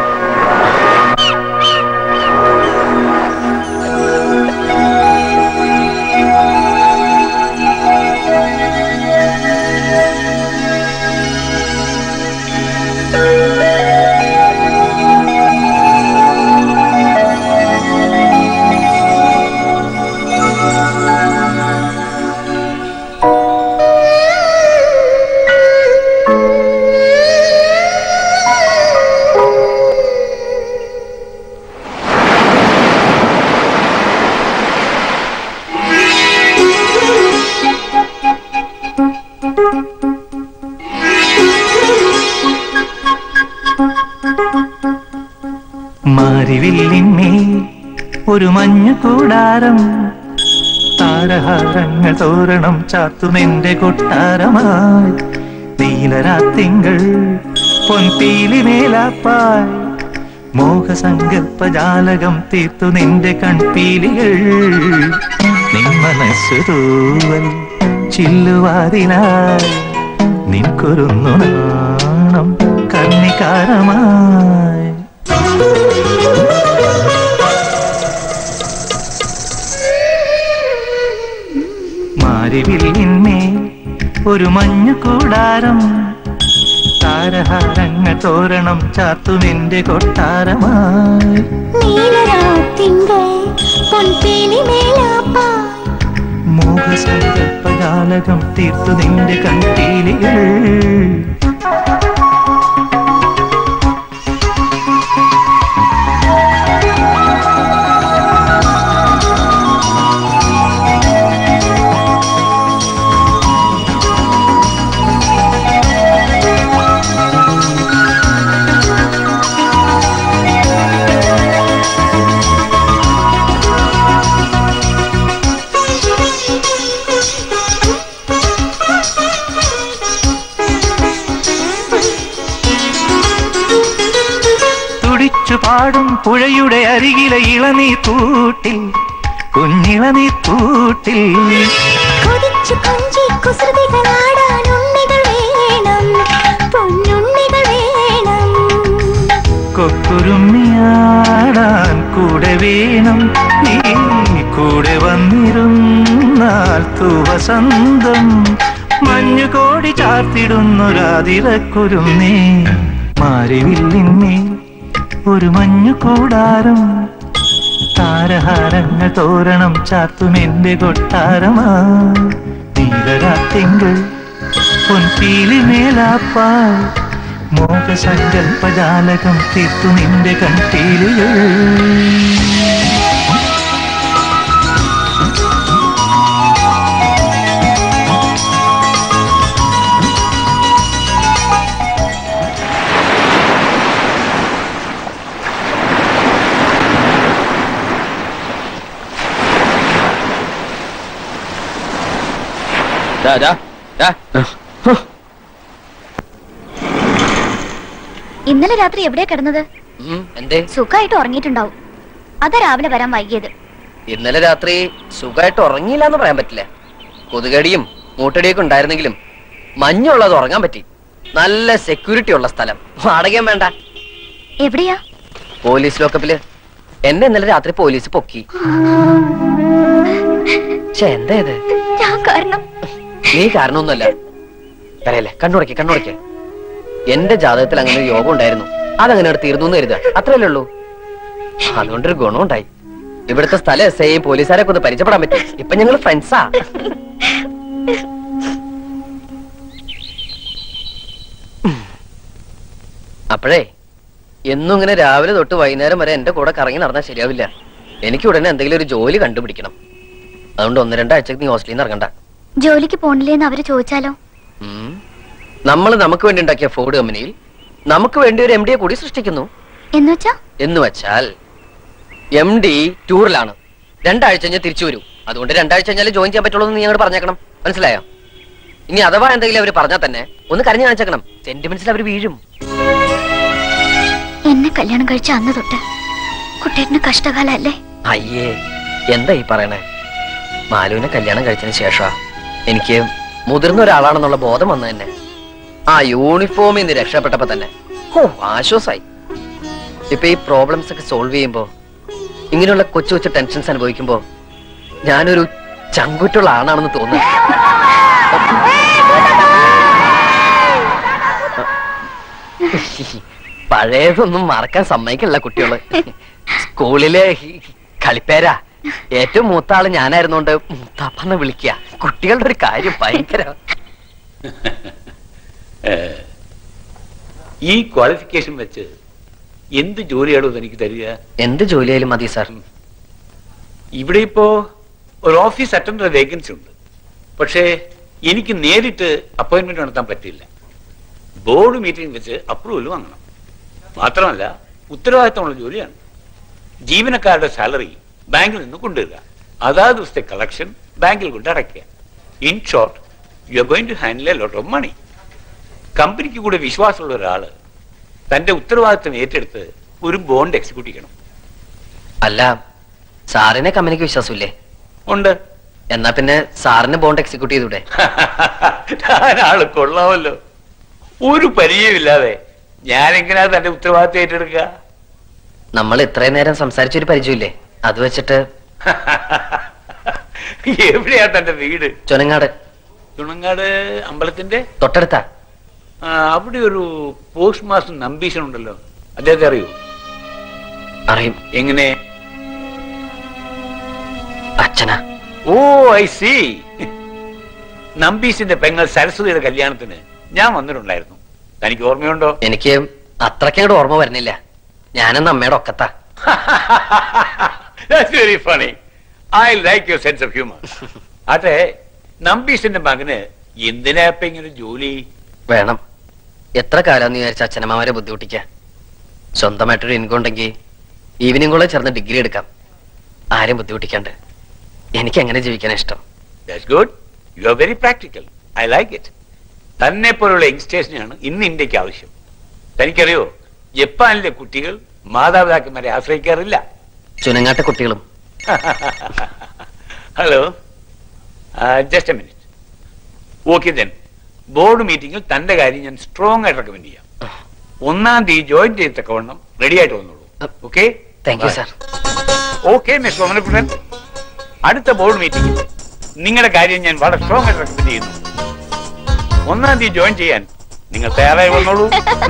മാരിവില്ലിന്മേൽ ഒരു മഞ്ഞു കൂടാരം താരഹാരങ്ങൾ തോരണം ചാത്തുമെന്റെ കൊട്ടാരമായി നീലരാത്തിങ്കൾ പൊൻപീലി മേലാപ്പാൽ മോഹസങ്കല്പജാലകം തീർത്തു നിന്റെ കൺപീലികൾ നിൻ മനസ്സു തൂവൽ ചില്ലുവാതിനായി നിൻകൊരുന്നു നാണം കർണികാരമായി മാരിവില്ലിന്മേൽ ഒരു മഞ്ഞു കൂടാരം താരഹാരങ്ങൾ തോരണം ചാത്തുമെന്റെ കൊട്ടാരമായി നീലരാത്തിങ്കൾ പൊൻപേലി മേലാപ്പാ മോഹസങ്കല്പജാലകം തീർത്തു നിന്റെ കൺപീലികൾ പാടും പുഴയുടെ അരികിലെ ഇളനീ തൂട്ടിൽ കുഞ്ഞിളനീ തൂട്ടിൽ കൊതിച്ചു കൊഞ്ചി കുസൃതികളാടാൻ ഉണ്ണികൾ വേണം പൊന്നുണ്ണികൾ വേണം കൊക്കുരുമ്മിയാടാൻ കൂടെ വേണം നീ കൂടെ വന്നിരുന്നാൽ തൂവസന്തം മഞ്ഞുകോടി ചാർത്തിടുന്നൊരാതിരക്കുരുന്നേ മാരിവില്ലിന്നേ ഒരു മഞ്ഞു കൂടാരം താരഹാരങ്ങൾ തോരണം ചാത്തുമെന്റെ കൊട്ടാരമാ നീലരാത്തിങ്കൾ പൊൻപീലി മേലാപ്പാ മോഹസങ്കൽപ്പജാലകം തീർത്തു നിന്റെ കൺപീലികൾ ദാ, ദാ, ദാ. ഇന്നലെ രാത്രി എവിടെയാ കിടന്നത് ഉം, എന്തേ സുഖമായിട്ട് ഉറങ്ങിയിട്ടുണ്ടാവും അതാ രാവിലെ വരാൻ വൈകിയത് ഇന്നലെ രാത്രി സുഖമായിട്ട് ഉറങ്ങിയില്ല എന്ന് പറയാൻ പറ്റില്ല കൊതുകടിയും മൂട്ടടിയൊക്കെ ഉണ്ടായിരുന്നെങ്കിലും മഞ്ഞുള്ളത് ഉറങ്ങാൻ പറ്റി നല്ല സെക്യൂരിറ്റി ഉള്ള സ്ഥലം വാടകയും വേണ്ട എവിടെയാ പോലീസ് ലോക്കപ്പില് എന്നെ ഇന്നലെ രാത്രി പോലീസ് പൊക്കി ഛെ, എന്താ ഇത് ഞാൻ കാരണം നീ കാരണമൊന്നുമല്ല പറയല്ലേ കണ്ണുടക്കി കണ്ണുടക്കി എന്റെ ജാതകത്തിൽ അങ്ങനെ ഒരു യോഗം ഉണ്ടായിരുന്നു അതങ്ങനെ അവിടെ തീർന്നു എന്ന് കരുതുക അത്രയല്ലേ ഉള്ളൂ അതുകൊണ്ടൊരു ഗുണമുണ്ടായി ഇവിടുത്തെ സ്ഥലം എസ് ഐയും പോലീസുകാരൊക്കെ ഒന്ന് പരിചയപ്പെടാൻ പറ്റി ഇപ്പൊ ഞങ്ങൾ ഫ്രണ്ട്സാ അപ്പോഴേ എന്നും ഇങ്ങനെ രാവിലെ തൊട്ട് വൈകുന്നേരം വരെ എന്റെ കൂടെ കറങ്ങി നടന്നാൽ ശരിയാവില്ല എനിക്ക് ഉടനെ എന്തെങ്കിലും ഒരു ജോലി കണ്ടുപിടിക്കണം അതുകൊണ്ട് ഒന്ന് രണ്ടാഴ്ചക്ക് നീ ഹോസ്റ്റലിൽ നിന്ന് ഇറങ്ങണ്ട ജോലിക്ക് പോണില്ലേന്ന് അവര് ചോദിച്ചാലോ നമ്മൾ നമുക്ക് വേണ്ടി ഉണ്ടാക്കിയ ഫോർഡ് കമ്പനിയിൽ നമുക്ക് വേണ്ടി ഒരു എം ഡിയെ കൂടി സൃഷ്ടിക്കുന്നു എന്നുവെച്ചാ എന്ന് വെച്ചാൽ എം ഡി ടൂറിലാണ് രണ്ടാഴ്ച കഴിഞ്ഞാൽ തിരിച്ചു വരൂ അതുകൊണ്ട് രണ്ടാഴ്ച കഴിഞ്ഞാൽ ജോയിൻ ചെയ്യാൻ പറ്റുള്ളൂ എന്ന് നീ ഞങ്ങൾ പറഞ്ഞേക്കണം മനസ്സിലായോ ഇനി അഥവാ എന്തെങ്കിലും അവർ പറഞ്ഞാൽ തന്നെ ഒന്ന് കരഞ്ഞു കാണിച്ചേക്കണം സെന്റിമെന്റ്സിൽ അവർ വീഴും എന്നെ കല്യാണം കഴിച്ച അന്ന് തൊട്ട് കുട്ടേട്ടന് കഷ്ടകാലല്ലേ അയ്യേ എന്താ ഈ പറയണേ മാലുവിനെ കല്യാണം കഴിച്ചതിന് ശേഷമാ എനിക്ക് മുതിർന്ന ഒരാളാണെന്നുള്ള ബോധം വന്നു തന്നെ ആ യൂണിഫോമിൽ നിന്ന് രക്ഷപ്പെട്ടപ്പോ തന്നെ ഓ ആശ്വാസായി ഇപ്പൊ ഈ പ്രോബ്ലംസ് ഒക്കെ സോൾവ് ചെയ്യുമ്പോ ഇങ്ങനെയുള്ള കൊച്ചു കൊച്ചു ടെൻഷൻസ് അനുഭവിക്കുമ്പോ ഞാനൊരു ചങ്കുറ്റുള്ള ആണാണെന്ന് തോന്നുന്നു പഴയതൊന്നും മറക്കാൻ സമ്മതിക്കില്ല കുട്ടികള് സ്കൂളിലെ ഈ കളിപ്പേരാ ഏറ്റവും മൂത്ത ആള് ഞാനായിരുന്നോണ്ട് മൂത്താപ്പന്ന് വിളിക്കുക കുട്ടികളുടെ ഒരു കാര്യം ഭയങ്കര ഏഹ്, ഈ ക്വാളിഫിക്കേഷൻ വെച്ച് എന്ത് ജോലിയാണോ എനിക്ക് തരിക എന്ത് ജോലിയായാലും മതി സാർ ഇവിടെ ഇപ്പോ ഒരു ഓഫീസ് അറ്റൻഡർ വേക്കൻസി ഉണ്ട് പക്ഷേ എനിക്ക് നേരിട്ട് അപ്പോയിന്റ്മെന്റ് നടത്താൻ പറ്റില്ല ബോർഡ് മീറ്റിംഗ് വെച്ച് അപ്രൂവൽ വാങ്ങണം മാത്രമല്ല ഉത്തരവാദിത്തമുള്ള ജോലിയാണ് ജീവനക്കാരുടെ സാലറി ബാങ്കിൽ നിന്ന് കൊണ്ടുവരിക അതാത് ദിവസത്തെ കളക്ഷൻ ബാങ്കിൽ കൊണ്ട് അടയ്ക്കുക in short you are going to handle a lot of money കമ്പനിക്ക് കൂടെ വിശ്വാസമുള്ള ഒരാള് തന്റെ ഉത്തരവാദിത്തം ഏറ്റെടുത്ത് ഒരു ബോണ്ട് എക്സിക്യൂട്ട് ചെയ്യണം അല്ല സാറിനെ കമ്പനിക്ക് വിശ്വാസമില്ലേ ഉണ്ട് എന്നാ പിന്നെ സാറിന് ബോണ്ട് എക്സിക്യൂട്ട് ചെയ്തൂടെ ആള് കൊള്ളാമല്ലോ ഒരു പരിചയമില്ലാതെ ഞാനെങ്ങനെയാ തന്റെ ഉത്തരവാദിത്തം ഏറ്റെടുക്കുക നമ്മൾ ഇത്രയും നേരം സംസാരിച്ചൊരു പരിചയമില്ലേ അത് വെച്ചിട്ട് എവിടെയാ തന്റെ വീട് ചുനങ്ങാട് തുണങ്ങാട് അമ്പലത്തിന്റെ തൊട്ടടുത്താ ആ, അവിടെ ഒരു പോസ്റ്റ് മാസ്റ്റർ നമ്പീശൻ ഉണ്ടല്ലോ അദ്ദേഹത്തെ അറിയൂ അറിയും എങ്ങനെ അച്ഛനാ ഓ ഐ സി നമ്പീശിന്റെ പെങ്ങൾ സരസ്വതിയുടെ കല്യാണത്തിന് ഞാൻ വന്നിട്ടുണ്ടായിരുന്നു തനിക്ക് ഓർമ്മയുണ്ടോ എനിക്ക് അത്രയ്ക്കങ്ങോട്ട് ഓർമ്മ വരുന്നില്ല ഞാനെന്ന് അമ്മയുടെ ഒക്കത്താ That's very funny. I like your sense of humor. ആട്ടെ നമ്പീശിന്റെ മകന് എന്തിനാ ഇപ്പൊ ഇങ്ങനെ ജോലി വേണം എത്ര കാലം വിചാരിച്ച അച്ഛനമ്മമാരെ ബുദ്ധിമുട്ടിക്ക സ്വന്തമായിട്ടൊരു ഇൻകം ഉണ്ടെങ്കിൽ ഈവനിങ് കൂടെ ചേർന്ന് ഡിഗ്രി എടുക്കാം ആരും ബുദ്ധിമുട്ടിക്കാണ്ട് എനിക്ക് എങ്ങനെ ജീവിക്കാനാ ഇഷ്ടം that's good you are very practical I like it തന്നെ പോലുള്ള യങ്സ്റ്റേഴ്സിനെയാണ് ഇന്ന് ഇന്ത്യക്ക് ആവശ്യം തനിക്കറിയോ ജപ്പാനിലെ കുട്ടികൾ മാതാപിതാക്കന്മാരെ ആശ്രയിക്കാറില്ല ചുനങ്ങാട്ട കുട്ടികളും hello just a minute okay then board മീറ്റിംഗിൽ തന്റെ കാര്യം ഞാൻ സ്ട്രോങ് ആയിട്ട് റെക്കമെൻഡ് ചെയ്യാം ഒന്നാം തീയതി ജോയിൻ ചെയ്തക്കവണ്ണം റെഡി ആയിട്ട് വന്നോളൂ okay thank you sir okay miss സോമനക്കുട്ടൻ അടുത്ത ബോർഡ് മീറ്റിംഗിൽ നിങ്ങളുടെ കാര്യം ഞാൻ വളരെ സ്ട്രോങ് ആയിട്ട് റെക്കമെൻഡ് ചെയ്യുന്നു ഒന്നാം തീയതി ജോയിൻ ചെയ്യാൻ നിങ്ങൾ തയ്യാറായി വന്നോളൂ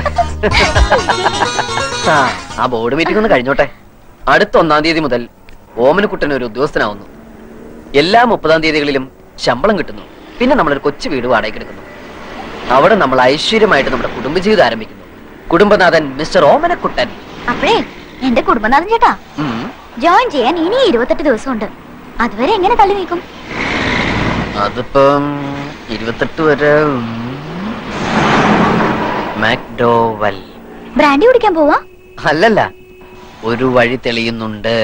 ആ, ആ ബോർഡ് മീറ്റിംഗ് ഒന്ന് കഴിഞ്ഞോട്ടെ അടുത്ത ഒന്നാം തീയതി മുതൽ ഓമനക്കുട്ടൻ ഒരു ഉദ്യോഗസ്ഥനാവുന്നു എല്ലാ മുപ്പതാം തീയതികളിലും ശമ്പളം കിട്ടുന്നു പിന്നെ നമ്മളൊരു കൊച്ചു വീട് വാടകയ്ക്ക് എടുക്കുന്നു അവിടെ നമ്മൾ ഐശ്വര്യമായിട്ട് നമ്മുടെ കുടുംബജീവിതം ആരംഭിക്കുന്നു കുടുംബനാഥൻ മിസ്റ്റർ ഓമനക്കുട്ടൻ അപ്പഴേ എന്റെ കുടുംബനാഥൻ ചേട്ടാ ഉം, ജോയിൻ ചെയ്യാൻ ഇനി ഇരുപത്തെട്ട് ദിവസമുണ്ട് അതുവരെ എങ്ങനെ തള്ളി നീക്കും അതിപ്പം ഇരുപത്തെട്ട് വരെ ഉം, മാക്ഡോവൽ ബ്രാൻഡി കുടിക്കാൻ പോവാ അല്ലല്ല ഒരു വഴി തെളിയുന്നുണ്ട്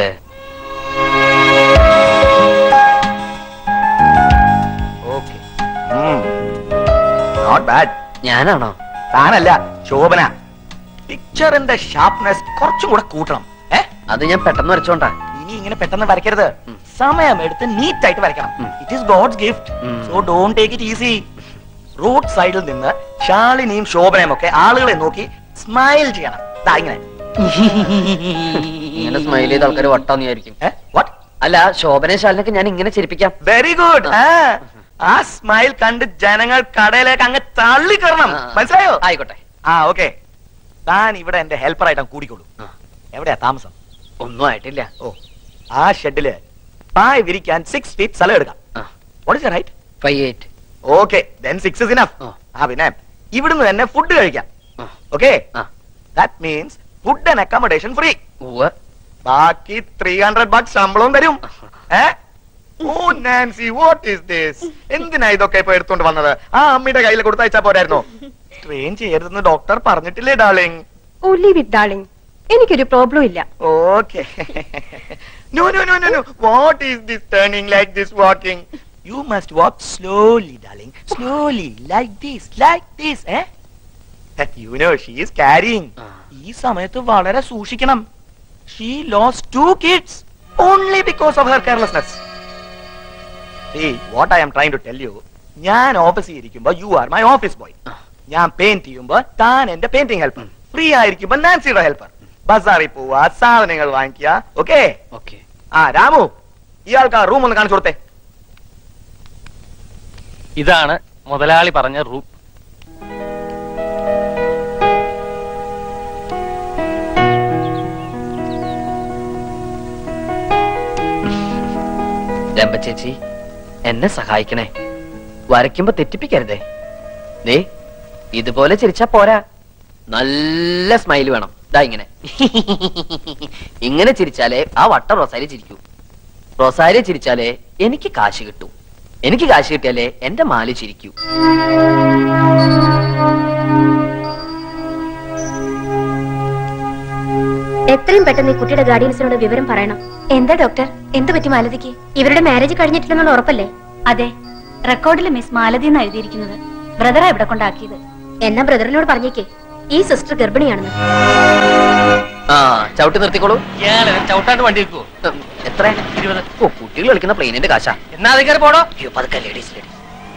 നോട്ട് ബാഡ് ഞാനാണോ താനല്ല ശോഭന പിക്ചറിന്റെ ഷാർപ്നെസ് കുറച്ചും കൂടെ കൂട്ടണം ഏ അത് ഞാൻ പെട്ടെന്ന് വരച്ചോണ്ടാ ഇനി ഇങ്ങനെ പെട്ടെന്ന് വരയ്ക്കരുത് സമയം എടുത്ത് നീറ്റ് ആയിട്ട് വരയ്ക്കണം it is God's gift so don't take it easy road സൈഡിൽ നിന്ന് ശാലിനിയും ശോഭനയും ഒക്കെ ആളുകളെ നോക്കി സ്മൈൽ ചെയ്യണം ദാ ഇങ്ങനെ ഇങ്ങനെ സ്മൈൽ ചെയ്ത ആൾക്കാർ വട്ടാന്ന് വിചാരിക്കും അല്ല ശോഭന ശാലിനൊക്കെ ഞാൻ ഇങ്ങനെ ചിരിപ്പിക്കാം വെരി ഗുഡ് ആ സ്മൈൽ കണ്ട് ജനങ്ങൾ കടയിലേക്ക് അങ്ങ് തള്ളിക്കറണം മനസ്സിലായോ ആയിക്കോട്ടെ ആ ഓക്കെ താൻ ഇവിടെ എന്റെ ഹെൽപ്പർ ആയിട്ട് കൂടിക്കോളൂ എവിടെയാ താമസം ഒന്നും ആയിട്ടില്ല ഓ ആ ഷെഡില് പായ വിരിക്കാൻ സിക്സ് ഫീറ്റ് സ്ഥലം എടുക്കാം what is right five eight okay then six is enough ആ പിന്നെ ഇവിടുന്ന് തന്നെ ഫുഡ് കഴിക്കാം okay that means food and accommodation free ബാക്കി ത്രീ ഹൺഡ്രഡ് ബക്സ് ശമ്പളവും തരും ഏ ഓ നാൻസി വാട്ട് ഈസ് ദിസ് എന്തിനാ ഇതൊക്കെ ഇപ്പൊ എടുത്തോണ്ട് വന്നത് ആ അമ്മയുടെ കയ്യിൽ കൊടുത്തയച്ചാ പോരായിരുന്നോ ട്രെയിൻ ചെയ്യരുതെന്ന് ഡോക്ടർ പറഞ്ഞിട്ടില്ലേ darling oh leave it darling എനിക്കൊരു പ്രോബ്ലം ഇല്ല okay no no no no no what is this turning like this walking you must walk slowly darling slowly like this like this ഏ you know she is carrying ഈ സമയത്ത് വളരെ സൂക്ഷിക്കണം she lost two kids only because of her carelessness See, what I am trying to tell you, ഞാൻ ഓഫീസിൽ ഇരിക്കുമ്പോ you are my office boy ഞാൻ paint ചെയ്യുമ്പോ താൻ എന്റെ പെയിന്റിംഗ് ഹെൽപ്പർ ഫ്രീ ആയിരിക്കുമ്പോ നാൻസിയുടെ ഹെൽപ്പർ ബസാറിൽ പോവാ സാധനങ്ങൾ വാങ്ങിക്കുക ഓക്കെ ഓക്കെ ആ രാമു ഇയാൾക്ക് ആ റൂം ഒന്ന് കാണിച്ചു കൊടുത്തേ ഇതാണ് മുതലാളി പറഞ്ഞ റൂം രമ്പ ചേച്ചി എന്നെ സഹായിക്കണേ വരയ്ക്കുമ്പോ തെറ്റിപ്പിക്കരുതേ ദേ ഇതുപോലെ ചിരിച്ചാ പോരാ നല്ല സ്മൈൽ വേണം ദാ ഇങ്ങനെ ഇങ്ങനെ ചിരിച്ചാലേ ആ വട്ട റൊസാരി ചിരിക്കൂ റൊസാരി ചിരിച്ചാലേ എനിക്ക് കാശ് കിട്ടൂ എനിക്ക് കാശ് കിട്ടിയാലേ എന്റെ മാലി ചിരിക്കൂ എത്രയും പെട്ടെന്ന് ഈ കുട്ടിയുടെ ഗാർഡിയൻസിനോട് വിവരം പറയണം എന്താ ഡോക്ടർ എന്ത് പറ്റി മാലതിക്ക് ഇവരുടെ മാരേജ് കഴിഞ്ഞിട്ടില്ലെന്നുള്ള ഉറപ്പല്ലേ അതെ റെക്കോർഡിൽ മിസ് മാലതി എന്ന് എഴുതിയിരിക്കുന്നത് ബ്രദറാ ഇവിടെ കൊണ്ടാക്കിയത് എന്നാ ബ്രദറിനോട് പറഞ്ഞേക്കേ ഈ സിസ്റ്റർ ഗർഭിണിയാണെന്ന് ആ ചവിട്ടി നിർത്തിക്കോളൂ ചവിട്ടാണ്ട് വണ്ടി വെക്കുവോ എത്ര ഇരുപത് ഓ കുട്ടികൾ കളിക്കുന്ന പ്ലെയിനിന്റെ കാശാ എന്നാ അത് കയറി പോടോ അയ്യോ പതുക്കെ ലേഡീസ് ലേഡീസ്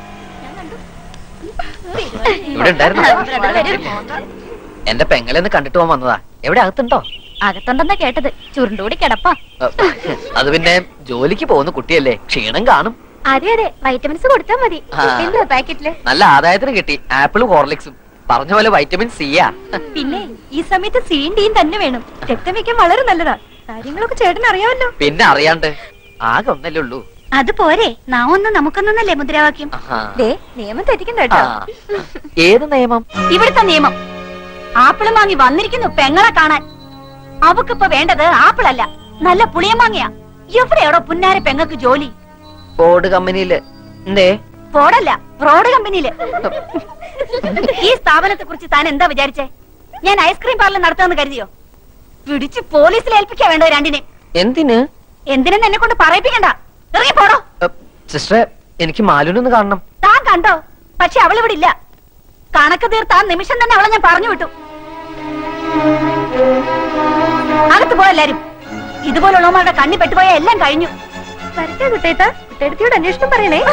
ഇവിടെ ഉണ്ടായിരുന്നു എന്റെ പെങ്ങളെന്ന് കണ്ടിട്ട് പോകാൻ വന്നതാ എവിടെ അകത്തുണ്ടോ അകത്തുണ്ടെന്നാ കേട്ടത് ചുരുണ്ടുകൂടി കിടപ്പാ അത് പിന്നെ ജോലിക്ക് പോകുന്ന കുട്ടിയല്ലേ ക്ഷീണം കാണും അതെ അതെ വൈറ്റമിൻസ് കൊടുത്താൽ മതി ആ. എന്താ പാക്കറ്റില് നല്ല ആദായത്തിന് കിട്ടി ആപ്പിളും ഹോർലിക്സും പറഞ്ഞ പോലെ വൈറ്റമിൻ സിയാ പിന്നെ ഈ സമയത്ത് സീൻഡിയും തന്നെ വേണം രക്തം വെക്കാൻ വളരെ നല്ലതാ കാര്യങ്ങളൊക്കെ ചേട്ടൻ അറിയാമല്ലോ പിന്നെ അറിയാണ്ട് ആകെ ഒന്നല്ലേ ഉള്ളൂ അത് പോരെ നാ ഒന്ന് നമുക്കൊന്നല്ലേ മുദ്രാവാക്യം ആഹാ. ദേ നിയമം തെറ്റിക്കണ്ട കേട്ടോ ആ. ഏത് നിയമം ഇവിടുത്തെ നിയമം ആപ്പിളും വാങ്ങി വന്നിരിക്കുന്നു പെങ്ങളെ കാണാൻ അവക്കിപ്പോ വേണ്ടത് ആപ്പിളല്ല നല്ല പുളിയമാങ്ങയാ എവിടെയാടോ പുന്നാര പെങ്ങക്ക് ജോലി ഫോർഡ് കമ്പനിയില് എന്തേ ഫോർഡല്ല ഫ്രോഡ് കമ്പനിയില് ഈ സ്ഥാപനത്തെ കുറിച്ച് താൻ എന്താ വിചാരിച്ചേ ഞാൻ ഐസ്ക്രീം പാർലർ നടത്തുമെന്ന് കരുതിയോ പിടിച്ച് പോലീസിൽ ഏൽപ്പിക്കാ വേണ്ടോ രണ്ടിനെ എന്തിന് എന്തിനെന്ന് എന്നെ കൊണ്ട് പറയിപ്പിക്കണ്ട ഇറങ്ങി പോടോ സിസ്റ്ററെ എനിക്ക് മാലുനൊന്ന് കാണണം താൻ കണ്ടോ പക്ഷെ അവൾ ഇവിടെ ഇല്ല കണക്ക് തീർത്ത് ആ നിമിഷം തന്നെ അവളെ ഞാൻ പറഞ്ഞു വിട്ടു അകത്ത് പോ എല്ലാരും ഇതുപോലുള്ളവന്മാരുടെ കണ്ണി പെട്ടുപോയ എല്ലാം കഴിഞ്ഞു വരട്ടെ കുട്ടേത്ത കുട്ടേടത്തിയോട് അന്വേഷണം പറയണേ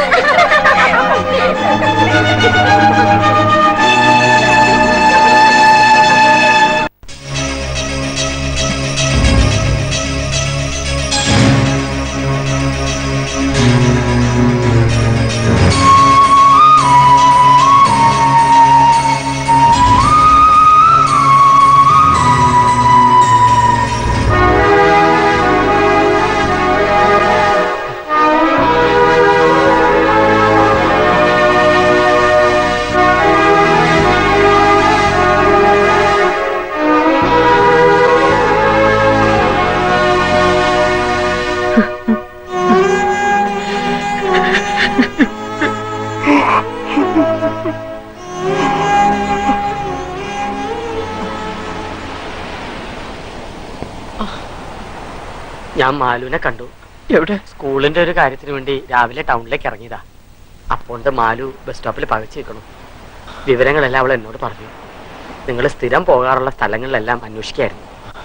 ഞാൻ മാലുവിനെ കണ്ടു എവിടെ സ്കൂളിന്റെ ഒരു കാര്യത്തിന് വേണ്ടി രാവിലെ ടൗണിലേക്ക് ഇറങ്ങിയതാ അപ്പോണ്ട് മാലു ബസ് സ്റ്റോപ്പിൽ പകച്ചു നിൽക്കണു വിവരങ്ങളെല്ലാം അവൾ എന്നോട് പറഞ്ഞു നിങ്ങൾ സ്ഥിരം പോകാറുള്ള സ്ഥലങ്ങളിലെല്ലാം അന്വേഷിക്കായിരുന്നു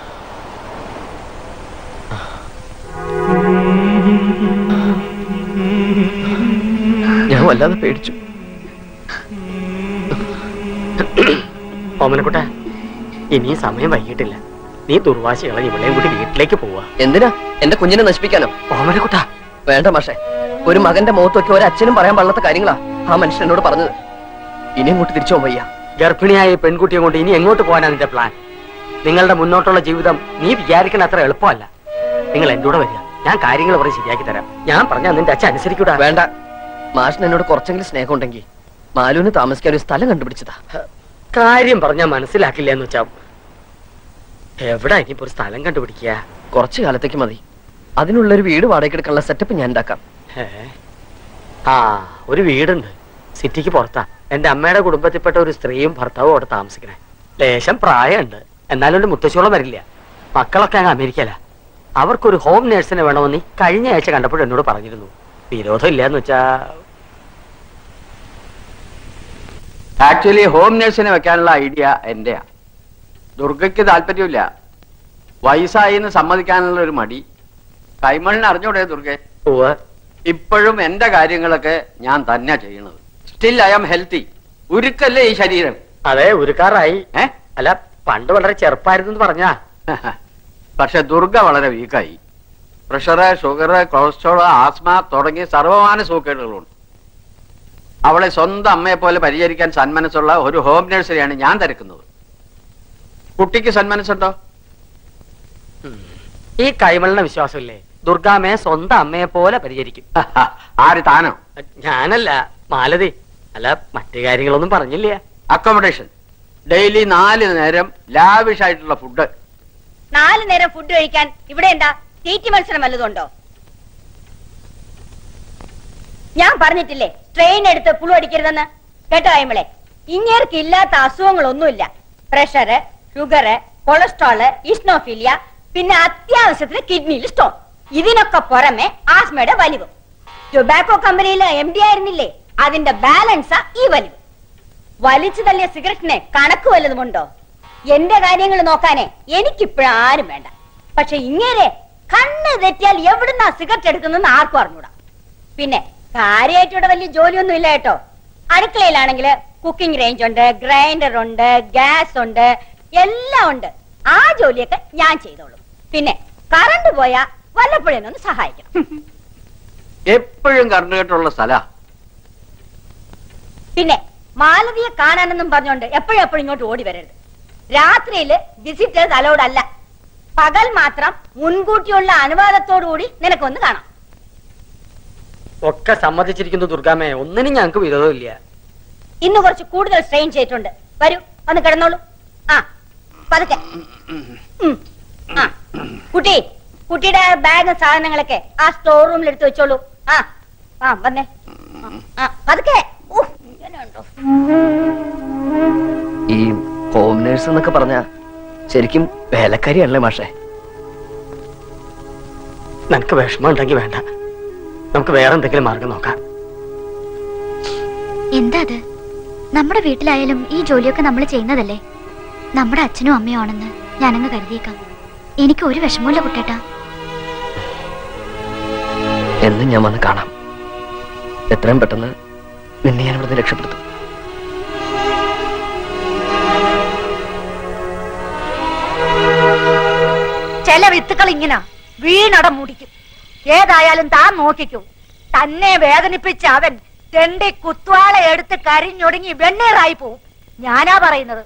ഞാൻ വല്ലാതെ പേടിച്ചു ഓമനക്കുട്ട ഇനിയും സമയം വൈകിട്ടില്ല നീ ദുർവാശി കളഞ്ഞ് ഇവളെയും കൂടി വീട്ടിലേക്ക് പോവാ എന്തിനാ എന്റെ കുഞ്ഞിനെ നശിപ്പിക്കാനോ ഓമനക്കുട്ട വേണ്ട മാഷെ ഒരു മകന്റെ മുഖത്തൊക്കെ ഒരു അച്ഛനും പറയാൻ പാടില്ലാത്ത കാര്യങ്ങളാ ആ മനുഷ്യൻ എന്നോട് പറഞ്ഞത് ഇനി അങ്ങോട്ട് തിരിച്ചു പോകാൻ വയ്യ ഗർഭിണിയായ ഈ പെൺകുട്ടിയെ കൊണ്ട് ഇനി എങ്ങോട്ട് പോകാനാ നിന്റെ പ്ലാൻ നിങ്ങളുടെ മുന്നോട്ടുള്ള ജീവിതം നീ വിചാരിക്കുന്ന അത്ര എളുപ്പമല്ല നിങ്ങൾ എന്റെ കൂടെ വരിക ഞാൻ കാര്യങ്ങൾ പറഞ്ഞ് ശരിയാക്കി തരാം ഞാൻ പറഞ്ഞാൽ നിന്റെ അച്ഛൻ അനുസരിക്കൂടാ വേണ്ട മാഷിന് എന്നോട് കുറച്ചെങ്കിലും സ്നേഹം ഉണ്ടെങ്കിൽ മാലുവിന് താമസിക്കാൻ ഒരു സ്ഥലം കണ്ടുപിടിച്ചതാ കാര്യം പറഞ്ഞാൽ മനസ്സിലാക്കില്ല എന്ന് വെച്ചാ എവിടെ ഇനിയിപ്പോ ഒരു സ്ഥലം കണ്ടുപിടിക്കുക കുറച്ചു കാലത്തേക്ക് മതി അതിനുള്ള ഒരു വീട് വാടകയ്ക്ക് എടുക്കാനുള്ള സെറ്റപ്പ് ഞാൻ ഉണ്ടാക്കാം ഏ? ആ ഒരു വീടുണ്ട് സിറ്റിക്ക് പുറത്താ എന്റെ അമ്മയുടെ കുടുംബത്തിൽപ്പെട്ട ഒരു സ്ത്രീയും ഭർത്താവും അവിടെ താമസിക്കണേ ലേശം പ്രായമുണ്ട് എന്നാലും ഒരു മുത്തശ്ശോളം വരില്ല മക്കളൊക്കെ അങ്ങ് അമേരിക്കല അവർക്കൊരു ഹോം നേഴ്സിനെ വേണമെന്ന് ഈ കഴിഞ്ഞ ആഴ്ച കണ്ടപ്പോൾ എന്നോട് പറഞ്ഞിരുന്നു വിരോധം ഇല്ലാന്ന് വെച്ചാ ആക്ച്വലി ഹോം നഴ്സിനെ വെക്കാനുള്ള ഐഡിയ എന്റെയാ ദുർഗയ്ക്ക് താല്പര്യമില്ല വയസ്സായി എന്ന് സമ്മതിക്കാനുള്ള ഒരു മടി കൈമളിന് അറിഞ്ഞൂടെ ദുർഗെ ഇപ്പോഴും എന്റെ കാര്യങ്ങളൊക്കെ ഞാൻ തന്നെ ചെയ്യണത് സ്റ്റിൽ ഐ ആം ഹെൽത്തി ഉരുക്കല്ലേ ഈ ശരീരം അതെ ഉരുക്കാറായി അല്ല പണ്ട് വളരെ ചെറുപ്പായിരുന്നു എന്ന് പറഞ്ഞാ പക്ഷെ ദുർഗ വളരെ വീക്കായി പ്രഷറ് ഷുഗർ കൊളസ്ട്രോൾ ആസ്മ തുടങ്ങിയ സർവമാന സൂക്കേടുകളുണ്ട് അവളെ സ്വന്തം അമ്മയെ പോലെ പരിചരിക്കാൻ സന്മനസ്സുള്ള ഒരു ഹോം നഴ്സറിയാണ് ഞാൻ തിരക്കുന്നത് കുട്ടിക്ക് സന്മനസ്സുണ്ടോ ഈ കൈമളിന് വിശ്വാസമില്ലേ ദുർഗാമ്മയെ സ്വന്തം അമ്മയെ പോലെ പരിചരിക്കും ആര് താനോ ഞാനല്ല മാലതി അല്ല മറ്റു കാര്യങ്ങളൊന്നും പറഞ്ഞില്ല അക്കോമഡേഷൻ ഡെയിലി നാല് നേരം ലാവിഷ് ആയിട്ടുള്ള ഫുഡ് നാല് നേരം ഫുഡ് കഴിക്കാൻ ഇവിടെ എന്താ തീറ്റി മത്സരം വല്ലതുണ്ടോ ഞാൻ പറഞ്ഞിട്ടില്ലേ ട്രെയിൻ എടുത്ത് പുളു അടിക്കരുതെന്ന് കേട്ടോ അയ്മളെ ഇങ്ങേർക്ക് ഇല്ലാത്ത അസുഖങ്ങളൊന്നുമില്ല പ്രഷറ് ഷുഗറ് കൊളസ്ട്രോള് ഇസ്നോഫീലിയ പിന്നെ അത്യാവശ്യത്തിന് കിഡ്നിയിൽ സ്റ്റോൺ ഇതിനൊക്കെ പുറമെ ആസ്മയുടെ വലിവ് ടൊബാക്കോ കമ്പനിയിലെ എം ഡി ആയിരുന്നില്ലേ അതിന്റെ ബാലൻസാ ഈ വലിവ് വലിച്ചു തള്ളിയ സിഗരറ്റിന് കണക്ക് വല്ലതുമുണ്ടോ എന്റെ കാര്യങ്ങൾ നോക്കാനേ എനിക്കിപ്പോഴും ആരും വേണ്ട പക്ഷെ ഇങ്ങേരെ കണ്ണ് തെറ്റിയാൽ എവിടുന്നാ സിഗരറ്റ് എടുക്കുന്നെന്ന് ആർക്കും അറിഞ്ഞൂടാ പിന്നെ കാര്യമായിട്ട് ഇവിടെ വലിയ ജോലിയൊന്നും ഇല്ല കേട്ടോ അടുക്കളയിലാണെങ്കിൽ കുക്കിംഗ് റേഞ്ച് ഉണ്ട് ഗ്രൈൻഡർ ഉണ്ട് ഗ്യാസ് ഉണ്ട് എല്ലാം ഉണ്ട് ആ ജോലിയൊക്കെ ഞാൻ ചെയ്തോളും പിന്നെ കറണ്ട് പോയാ വല്ലപ്പോഴും ഒന്ന് സഹായിക്കണം എപ്പോഴും കറണ്ട് കേട്ടുള്ള സ്ഥല പിന്നെ മാലതിയെ കാണാനെന്നും പറഞ്ഞോണ്ട് എപ്പോഴും എപ്പോഴും ഇങ്ങോട്ട് ഓടി വരരുത് രാത്രിയില് വിസിറ്റേഴ്സ് അലൗഡ് അല്ല പകൽ മാത്രം മുൻകൂട്ടിയുള്ള അനുവാദത്തോടു കൂടി നിനക്കൊന്ന് കാണാം ഒക്കെ സമ്മതിച്ചിരിക്കുന്നു ദുർഗാമ്മയെ ഒന്നിനും ഞങ്ങൾക്ക് വിരോധമില്ല ഇന്ന് കുറച്ച് കൂടുതൽ സ്ട്രെയിൻ ചെയ്തിട്ടുണ്ട് വരൂ ഒന്ന് കിടന്നോളൂ ആ പതുക്കെ ഉം. ആ കുട്ടി കുട്ടിയുടെ ബാഗും സാധനങ്ങളൊക്കെ ആ സ്റ്റോർ റൂമിൽ എടുത്തു വെച്ചോളൂ ആ ആ വന്നേ ആ പതുക്കെ ഉഫ്, ഇങ്ങനെയുണ്ടോ ഈ ഹോം നേഴ്സ് എന്നൊക്കെ പറഞ്ഞ ശരിക്കും വേലക്കാരിയല്ലേ മാഷേ നിനക്ക് വിഷമം ഉണ്ടെങ്കിൽ വേണ്ട നമുക്ക് വേറെ എന്തെങ്കിലും മാർഗം നോക്കാം എന്താ അത് നമ്മുടെ വീട്ടിലായാലും ഈ ജോലിയൊക്കെ നമ്മൾ ചെയ്യുന്നതല്ലേ നമ്മുടെ അച്ഛനും അമ്മയും ആണെന്ന് ഞാനങ്ങ് കരുതിയേക്കാം എനിക്ക് ഒരു വിഷമമില്ല കുട്ടേട്ടാ എന്ന് ഞാൻ വന്ന് കാണാം എത്രയും പെട്ടെന്ന് നിന്നെ ഞാൻ ഇവിടുന്ന് രക്ഷപ്പെടുത്തും ചില വിത്തുകൾ ഇങ്ങനെ വീണട മുടിക്കും ഏതായാലും താൻ നോക്കിക്കൂ തന്നെ വേദനിപ്പിച്ച അവൻ തെണ്ടി കുത്വാള എടുത്ത് കരിഞ്ഞൊടുങ്ങി വെണ്ണീറായി പോവും ഞാനാ പറയുന്നത്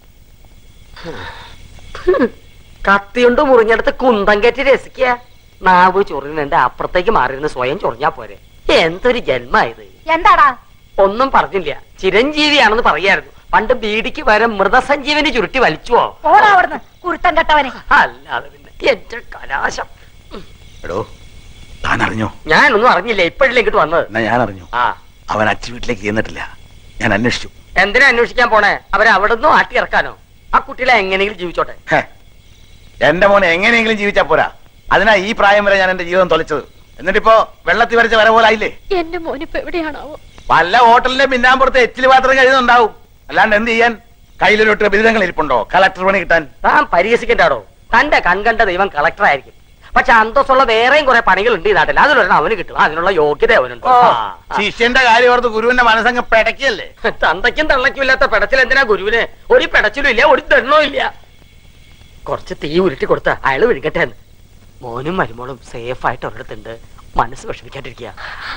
കത്തിയുണ്ട് മുറിഞ്ഞെടുത്ത് കുന്തം കയറ്റി രസിക്കുക നാവ് ചൊറിയുന്നുണ്ട് അപ്പുറത്തേക്ക് മാറിയിരുന്ന് സ്വയം ചൊറിഞ്ഞാ പോരെ എന്തൊരു ജന്മായത് എന്താടാ ഒന്നും പറഞ്ഞില്ല ചിരഞ്ജീവിയാണെന്ന് പറയായിരുന്നു പണ്ട് ബീഡിക്ക് വരെ മൃതസഞ്ജീവനി ചുരുട്ടി വലിച്ചുവോ പോടാ അവിടുന്ന് കുരുത്തം കെട്ടവനെ അല്ലാതെ പിന്നെ എന്റെ കലാശം എടോ താൻ അറിഞ്ഞോ ഞാനൊന്നും അറിഞ്ഞില്ല ഇപ്പോഴല്ലേ ഇങ്ങോട്ട് വന്നത് എന്നാ ഞാൻ അറിഞ്ഞു ആ അവൻ അച്ഛ വീട്ടിലേക്ക് ചെന്നിട്ടില്ല ഞാൻ അന്വേഷിച്ചു എന്തിനാ അന്വേഷിക്കാൻ പോണേ അവരെ അവിടെ നിന്നും ആട്ടി ഇറക്കാനോ ആ കുട്ടികളെ എങ്ങനെയെങ്കിലും ജീവിച്ചോട്ടെ ഹേ, എന്റെ മോനെ എങ്ങനെയെങ്കിലും ജീവിച്ചാ പോരാ അതിനാ ഈ പ്രായം വരെ ഞാൻ എന്റെ ജീവിതം തൊലച്ചത് എന്നിട്ടിപ്പോ വെള്ളത്തിൽ വരച്ച വര പോലെ ആയില്ലേ എന്റെ മോനിപ്പോ എവിടെയാണാവോ വല്ല ഹോട്ടലിന്റെ പിന്നാമ്പുറത്ത് എച്ചില് പാത്രം കഴിയുന്നുണ്ടാവും അല്ലാണ്ട് എന്ത് ചെയ്യാൻ കയ്യിലൊരു ബിരുദങ്ങൾ ഇരിപ്പുണ്ടോ കളക്ടർ പണി കിട്ടാൻ താൻ പരിഹസിക്കണ്ടാടോ തന്റെ കൺകണ്ട ദൈവം കളക്ടർ ആയിരിക്കും പക്ഷെ അന്തസ്സുള്ള വേറെയും കുറെ പണികളുണ്ട് ഈ നാട്ടിൽ അതിലൊരെണ്ണം അവന് കിട്ടും അതിനുള്ള യോഗ്യത അവനുണ്ട് ഓ, ആ. ശിഷ്യന്റെ കാര്യം ഓർത്ത് ഗുരുവിന്റെ മനസ്സങ്ങ് പെടക്കിയല്ലേ തന്തയ്ക്കും തള്ളയ്ക്കും ഇല്ലാത്ത പെടച്ചിൽ എന്തിനാ ഗുരുവിന് ഒരു പെടച്ചിലും ഇല്ല ഒരു ദണ്ണവും ഇല്ല കുറച്ച് തീ ഉരുട്ടി കൊടുത്ത അയാള് വിഴുകട്ടെ എന്ന് മോനും മരുമോളും സേഫ് ആയിട്ട് ഒരിടത്തുണ്ട് മനസ്സ് വിഷമിക്കാണ്ടിരിക്കുക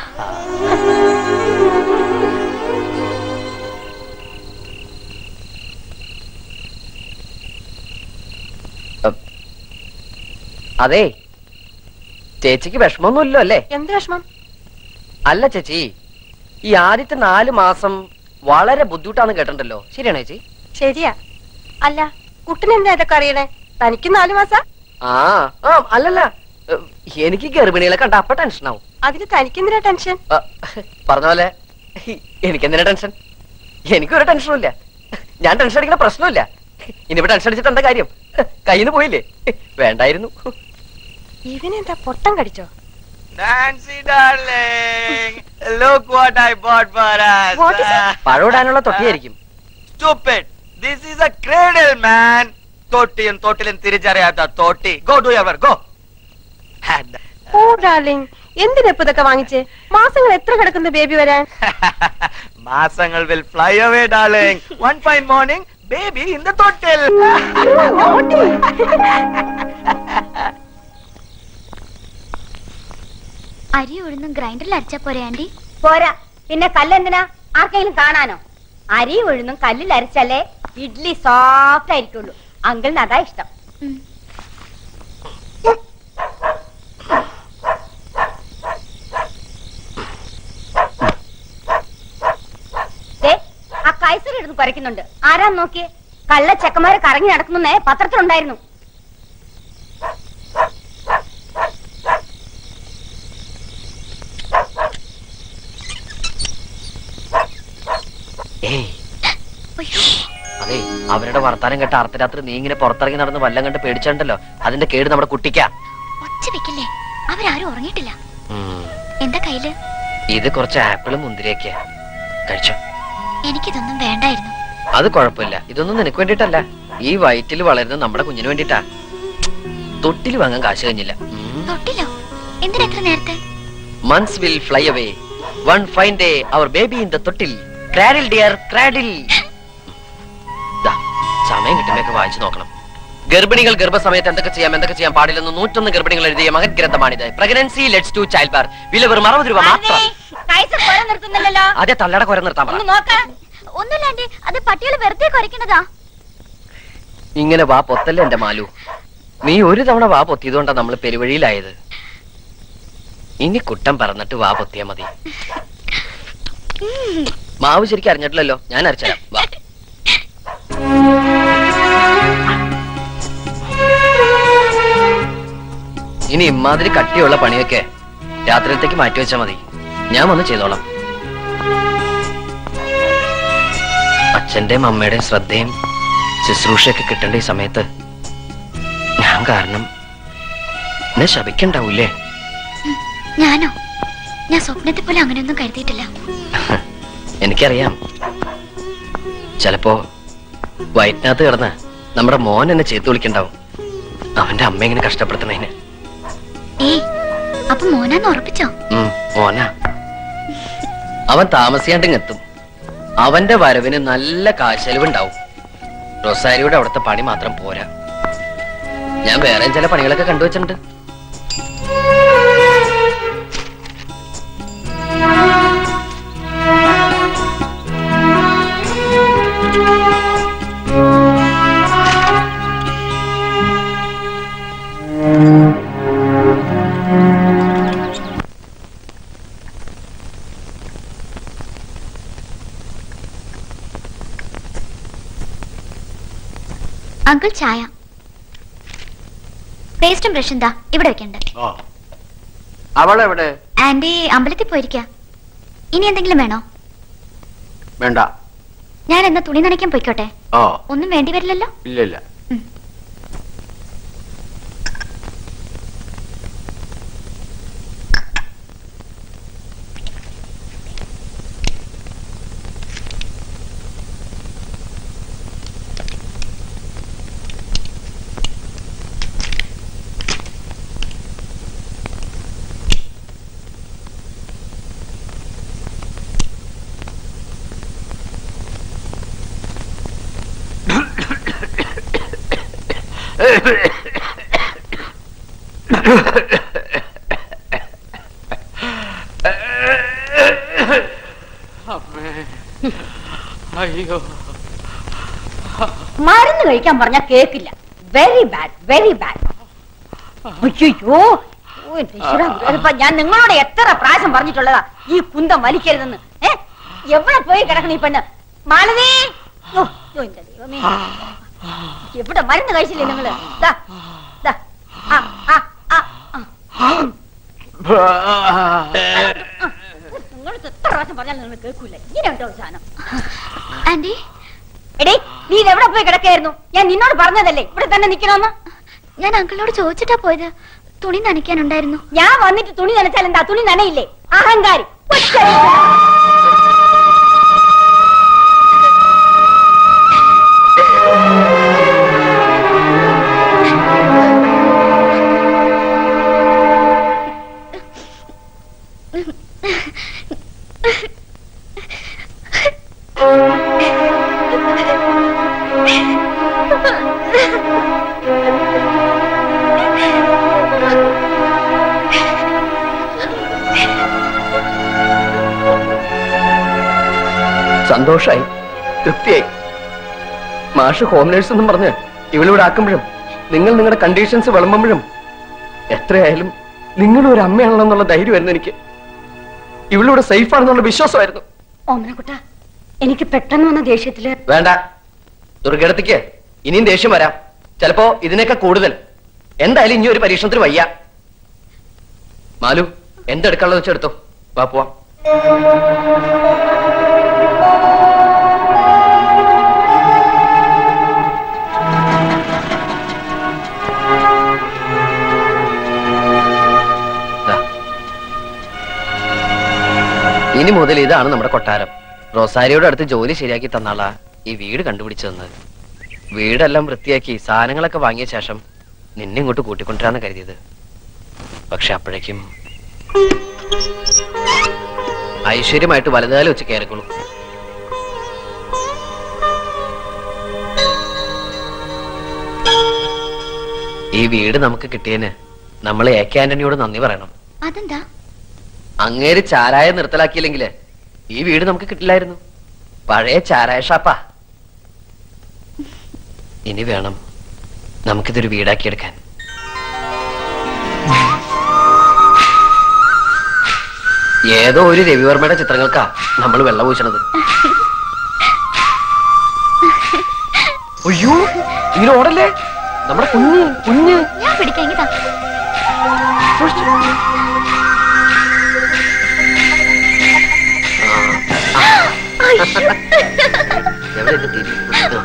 അതെ ചേച്ചിക്ക് വിഷമമൊന്നുമില്ലോ അല്ലേ എന്ത് വിഷമം അല്ല ചേച്ചി ഈ ആദ്യത്തെ നാല് മാസം വളരെ ബുദ്ധിമുട്ടാന്ന് കേട്ടിട്ടുണ്ടല്ലോ ശരിയാണോ ചേച്ചി ശരിയാ അല്ല കുട്ടനെന്താ ഇതൊക്കെ അറിയണേ തനിക്ക് നാലു മാസം ആ ആ അല്ലല്ല ഏ, എനിക്ക് ഗർഭിണികളെ കണ്ട അപ്പൊ ടെൻഷൻ ആവും അതിന് തനിക്കെന്തിനാ ടെൻഷൻ ആ, പറഞ്ഞ പോലെ എനിക്കെന്തിനാ ടെൻഷൻ എനിക്കൊരു ടെൻഷനും ഇല്ല ഞാൻ ടെൻഷൻ അടിക്കുന്ന പ്രശ്നമില്ല ഇനിയിപ്പോ ടെൻഷൻ അടിച്ചിട്ട് എന്താ കാര്യം കയ്യിൽ നിന്ന് പോയില്ലേ വേണ്ടായിരുന്നു ഇവനെന്താ പൊട്ടം കടിച്ചോ Nancy, darling, look what I bought for us. What is it? പഴമിടാനുള്ള തൊട്ടിയായിരിക്കും Stupid. This is a cradle, man. തൊട്ടിയും തൊട്ടിലും തിരിച്ചറിയാത്ത തൊട്ടി go do ever go oh darling എന്തിനാ ഇപ്പൊ ഇതൊക്കെ വാങ്ങിച്ചേ മാസങ്ങൾ എത്ര കിടക്കുന്നു ബേബി വരാൻ മാസങ്ങൾ will fly away darling one fine morning baby in the തൊട്ടിൽ അരി ഉഴുന്നും ഗ്രൈൻഡറിൽ അരച്ചാ പോരെ ആന്റി പോരാ പിന്നെ കല്ലെന്തിനാ ആർക്കെങ്കിലും കാണാനോ അരി ഉഴുന്നും കല്ലിൽ അരച്ചല്ലേ ഇഡ്ലി സോഫ്റ്റ് ആയിരിക്കുള്ളൂ അങ്കിളിന് അതാ ഇഷ്ടം ദേ, ആ കൈസർ ഇടുന്ന് കുരയ്ക്കുന്നുണ്ട് ആരാന്ന് നോക്കിയേ കള്ള ചെക്കന്മാര് കറങ്ങി നടക്കുന്നേ പത്രത്തിലുണ്ടായിരുന്നു ഏയ് അതെ അവരുടെ വർത്താനം കേട്ട അർദ്ധരാത്രി നീ ഇങ്ങനെ പുറത്തിറങ്ങി നടന്ന് വല്ലം കണ്ട് പേടിച്ചിട്ടുണ്ടല്ലോ അതിന്റെ കേട് നമ്മുടെ കുട്ടിക്കാ ഒച്ച വെക്കില്ലേ അവരാരും ഉറങ്ങിയിട്ടില്ല ഉം. എന്താ കയ്യില് ഇത് കുറച്ച് ആപ്പിളും മുന്തിരിയൊക്കെയാ കഴിച്ചോ എനിക്കിതൊന്നും വേണ്ടായിരുന്നു അത് കുഴപ്പമില്ല ഇതൊന്നും നിനക്ക് വേണ്ടിട്ടല്ല ഈ വയറ്റിൽ വളരുന്ന നമ്മുടെ കുഞ്ഞിന് വേണ്ടിട്ടാ തൊട്ടിൽ വാങ്ങാൻ കാശ് കഴിഞ്ഞില്ല തൊട്ടില്ലോ എന്തിനാ എത്ര നേരത്തെ months will fly away one fine day our baby in the തൊട്ടിൽ ക്രാഡിൽ ഡിയർ ക്രാഡിൽ ദാ, സമയം കിട്ടുമ്പോഴൊക്കെ വായിച്ചു നോക്കണം ഗർഭിണികൾ ഗർഭസമയത്ത് എന്തൊക്കെ ചെയ്യാം എന്തൊക്കെ ചെയ്യാൻ പാടില്ലെന്ന് നൂറ്റൊന്ന് ഗർഭിണികൾ എഴുതിയ മകൻ ഗ്രന്ഥമാണിത് പ്രഗ്നൻസി ലെറ്റ്സ് ടു ചൈൽഡ് ബാർ വില വെറും അറുപത് രൂപ മാത്രം കൈസർ കുര നിർത്തുന്നില്ലല്ലോ ആദ്യ തള്ളയുടെ കുര നിർത്താൻ പറ ഒന്ന് നോക്ക ഒന്നുമില്ല ആന്റി അത് പട്ടികൾ വെറുതെ കുറയ്ക്കുന്നതാ ഇങ്ങനെ വാ പൊത്തല്ലേ എന്റെ മാലു നീ ഒരു തവണ വാ പൊത്തിയതുകൊണ്ടാ നമ്മൾ പെരുവഴിയിലായത് ഇനി കുട്ടം പറന്നിട്ട് വാ പൊത്തിയാ മതി മാവ് ശരിക്കും അറിഞ്ഞിട്ടില്ലല്ലോ ഞാൻ അരച്ചുതരാം വാ ഇനി ഇമാതിരി കട്ടിയുള്ള പണിയൊക്കെ രാത്രിയിലത്തേക്ക് മാറ്റി വെച്ചാ മതി ഞാൻ വന്ന് ചെയ്തോളാം അച്ഛന്റെയും അമ്മയുടെയും ശ്രദ്ധയും ശുശ്രൂഷയൊക്കെ കിട്ടേണ്ട ഈ സമയത്ത് ഞാൻ കാരണം എന്നെ ശപിക്കണ്ടാവൂലേ ഞാനോ ഞാൻ സ്വപ്നത്തെ പോലെ അങ്ങനെയൊന്നും കരുതിയിട്ടില്ല എനിക്കറിയാം ചിലപ്പോ വയറ്റിനകത്ത് കിടന്ന് നമ്മുടെ മോൻ എന്നെ ചേർത്ത് വിളിക്കണ്ടാവും അവന്റെ അമ്മ ഇങ്ങനെ കഷ്ടപ്പെടുത്തണേന് ഏയ് അപ്പൊ മോനാന്ന് ഉറപ്പിച്ചോ ഉം, മോനാ അവൻ താമസിയാണ്ടിങ് എത്തും അവന്റെ വരവിന് നല്ല കാശെലവുണ്ടാവും റൊസാരിയുടെ അവിടുത്തെ പണി മാത്രം പോരാ ഞാൻ വേറെ ചില പണികളൊക്കെ കണ്ടുവച്ചിട്ടുണ്ട് അങ്കിൾ ചായ പേസ്റ്റും ബ്രഷും എന്താ ഇവിടെ വെക്കണ്ട അവളെവിടെ ആന്റി അമ്പലത്തിൽ പോയിരിക്ക ഇനി എന്തെങ്കിലും വേണോ വേണ്ട ഞാൻ എന്നാ തുണി നനയ്ക്കാൻ പോയിക്കോട്ടെ ഓ ഒന്നും വേണ്ടി വരില്ലല്ലോ ഇല്ല ഇല്ല അയ്യോ മരുന്ന് കഴിക്കാൻ പറഞ്ഞാൽ കേക്കില്ല വെരി ബാഡ് വെരി ബാഡ് അയ്യോ ഞാൻ നിങ്ങളോട് എത്ര പ്രാവശ്യം പറഞ്ഞിട്ടുള്ളതാ ഈ കുന്തം വലിക്കരുതെന്ന് ഏ എവിടെ പോയി കിടക്കണം ഈ പെണ്ണ് മാലതി ഓ, ഓ, എന്റെ ദൈവമേ. എവിടെ മരുന്ന് കഴിച്ചില്ലേ നിങ്ങള് ദാ, ദാ. ആ, ആ, ആ, ആ. നിങ്ങളോട് എത്ര പ്രാവശ്യം പറഞ്ഞാലും നിങ്ങൾ കേൾക്കൂല ഇങ്ങനെ ഉണ്ടോ ഒരു സാധനം ആന്റി എടേ നീ ഇത് എവിടെ പോയി കിടക്കായിരുന്നു ഞാൻ നിന്നോട് പറഞ്ഞതല്ലേ ഇവിടെ തന്നെ നിക്കണമെന്ന് ഞാൻ അങ്കിളിനോട് ചോദിച്ചിട്ടാ പോയത് തുണി നനയ്ക്കാനുണ്ടായിരുന്നു ഞാൻ വന്നിട്ട് തുണി നനച്ചാൽ എന്താ തുണി നനയില്ലേ അഹങ്കാരി ഒറ്റ സന്തോഷായി തൃപ്തിയായി മാഷ് ഹോം നേഴ്സ് എന്നും പറഞ്ഞ് ഇവളിവിടെ ആക്കുമ്പോഴും നിങ്ങൾ നിങ്ങളുടെ കണ്ടീഷൻസ് വിളമ്പുമ്പോഴും എത്രയായാലും നിങ്ങൾ ഒരു അമ്മയാണല്ലോ എന്നുള്ള ധൈര്യമായിരുന്നു എനിക്ക് ഇവളിവിടെ സേഫ് ആണെന്നുള്ള വിശ്വാസമായിരുന്നു ഓമനക്കുട്ട എനിക്ക് പെട്ടെന്ന് വന്ന ദേഷ്യത്തില് വേണ്ട ദുർഘടത്തിക്ക് ഇനിയും ദേഷ്യം വരാം ചിലപ്പോ ഇതിനൊക്കെ കൂടുതൽ എന്തായാലും ഇനി ഒരു പരീക്ഷണത്തിന് വയ്യ മാലു എന്തെടുക്കാനുള്ളത് വെച്ചെടുത്തോ വാ പോവാം ദാ. ഇനി മുതൽ ഇതാണ് നമ്മുടെ കൊട്ടാരം റോസാരിയുടെ അടുത്ത് ജോലി ശരിയാക്കി തന്നാളാ ഈ വീട് കണ്ടുപിടിച്ചതെന്ന് വീടെല്ലാം വൃത്തിയാക്കി സാധനങ്ങളൊക്കെ വാങ്ങിയ ശേഷം നിന്നെ ഇങ്ങോട്ട് കൂട്ടിക്കൊണ്ടുവരാന്ന് കരുതിയത് പക്ഷെ അപ്പോഴേക്കും ഐശ്വര്യമായിട്ട് വലുതാലും വെച്ച് കയറിക്കോളൂ ഈ വീട് നമുക്ക് കിട്ടിയതിന് നമ്മൾ എ കെ ആന്റണിയോട് നന്ദി പറയണം അതെന്താ അങ്ങേര് ചാരായ നിർത്തലാക്കിയില്ലെങ്കിൽ ഈ വീട് നമുക്ക് കിട്ടില്ലായിരുന്നു പഴയ ചാരായ ഷാപ്പാ ഇനി വേണം നമുക്കിതൊരു വീടാക്കിയെടുക്കാൻ ഏതോ ഒരു രവിവർമ്മയുടെ ചിത്രങ്ങൾക്കാ നമ്മൾ വെള്ളം പൂശണത് അയ്യോ ഇങ്ങനെ ഓടല്ലേ നമ്മുടെ കുഞ്ഞ് കുഞ്ഞ് ഞാൻ പിടിക്കാം ഇങ്ങതാ എവിടെ ഇത് തിരി? ഇതോ.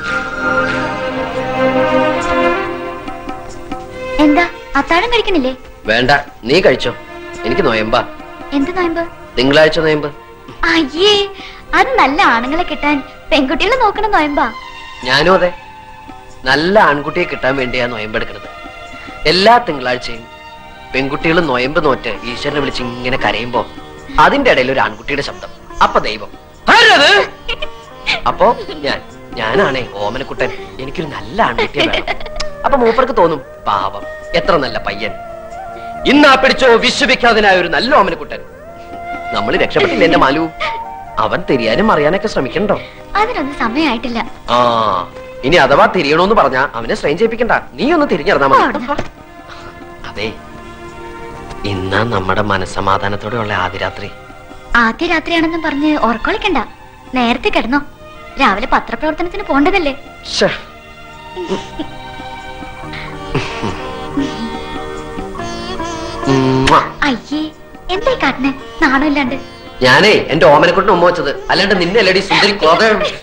എന്താ അത്താഴം കഴിക്കണില്ലേ വേണ്ട നീ കഴിച്ചോ എനിക്ക് നോയമ്പാ എന്ത് നോയമ്പ് തിങ്കളാഴ്ച നോയമ്പ് അയ്യേ അത് നല്ല ആണുങ്ങളെ കിട്ടാൻ പെൺകുട്ടികളെ നോക്കണം നോയമ്പാ ഞാനും അതെ നല്ല ആൺകുട്ടിയെ കിട്ടാൻ വേണ്ടിയാ നോയമ്പെടുക്കണത് എല്ലാ തിങ്കളാഴ്ചയും പെൺകുട്ടികൾ നൊയമ്പ് നോറ്റ് ഈശ്വരനെ വിളിച്ച് ഇങ്ങനെ കരയുമ്പോ അതിന്റെ ഇടയിൽ ഒരു ആൺകുട്ടിയുടെ ശബ്ദം അപ്പൊ ദൈവം ആരത് അപ്പോ ഞാൻ ഞാനാണേ ഓമനക്കുട്ടൻ എനിക്കൊരു നല്ല ആൺകുട്ടിയെ വേണം അപ്പൊ മൂപ്പർക്ക് തോന്നും പാവം എത്ര നല്ല പയ്യൻ ഇന്നാ പിടിച്ചോ വിശ്വവിഖ്യാതനായ ഒരു നല്ല ഓമനക്കുട്ടൻ നമ്മൾ രക്ഷപ്പെട്ടില്ല എന്റെ മാലു അവൻ തിരിയാനും അറിയാനൊക്കെ ശ്രമിക്കണ്ടോ അതിനൊന്നും സമയമായിട്ടില്ല ആ ഇനി അഥവാ തിരിയണോന്ന് പറഞ്ഞാ അവനെ സ്ട്രെയിൻ ചെയ്യിപ്പിക്കണ്ട നീ ഒന്ന് തിരിഞ്ഞിറങ്ങാ മതി അതെ ഇന്നാ നമ്മുടെ മനസ്സമാധാനത്തോടെയുള്ള ആദ്യ രാത്രി ആദ്യ രാത്രിയാണെന്നും പറഞ്ഞ് ഉറക്കൊളിക്കണ്ട നേരത്തെ കിടന്നോ രാവിലെ പത്രപ്രവർത്തനത്തിന് പോണ്ടതല്ലേ ശ്ശേ. ഉമ്മാ. അയ്യേ എന്തായി കാട്ടിനെ നാണമില്ലാണ്ട് ഞാനേ എന്റെ ഓമനക്കുട്ടിന് ഉമ്മ വെച്ചത് അല്ലാണ്ട് നിന്നെ അല്ലടി സുന്ദരി കോത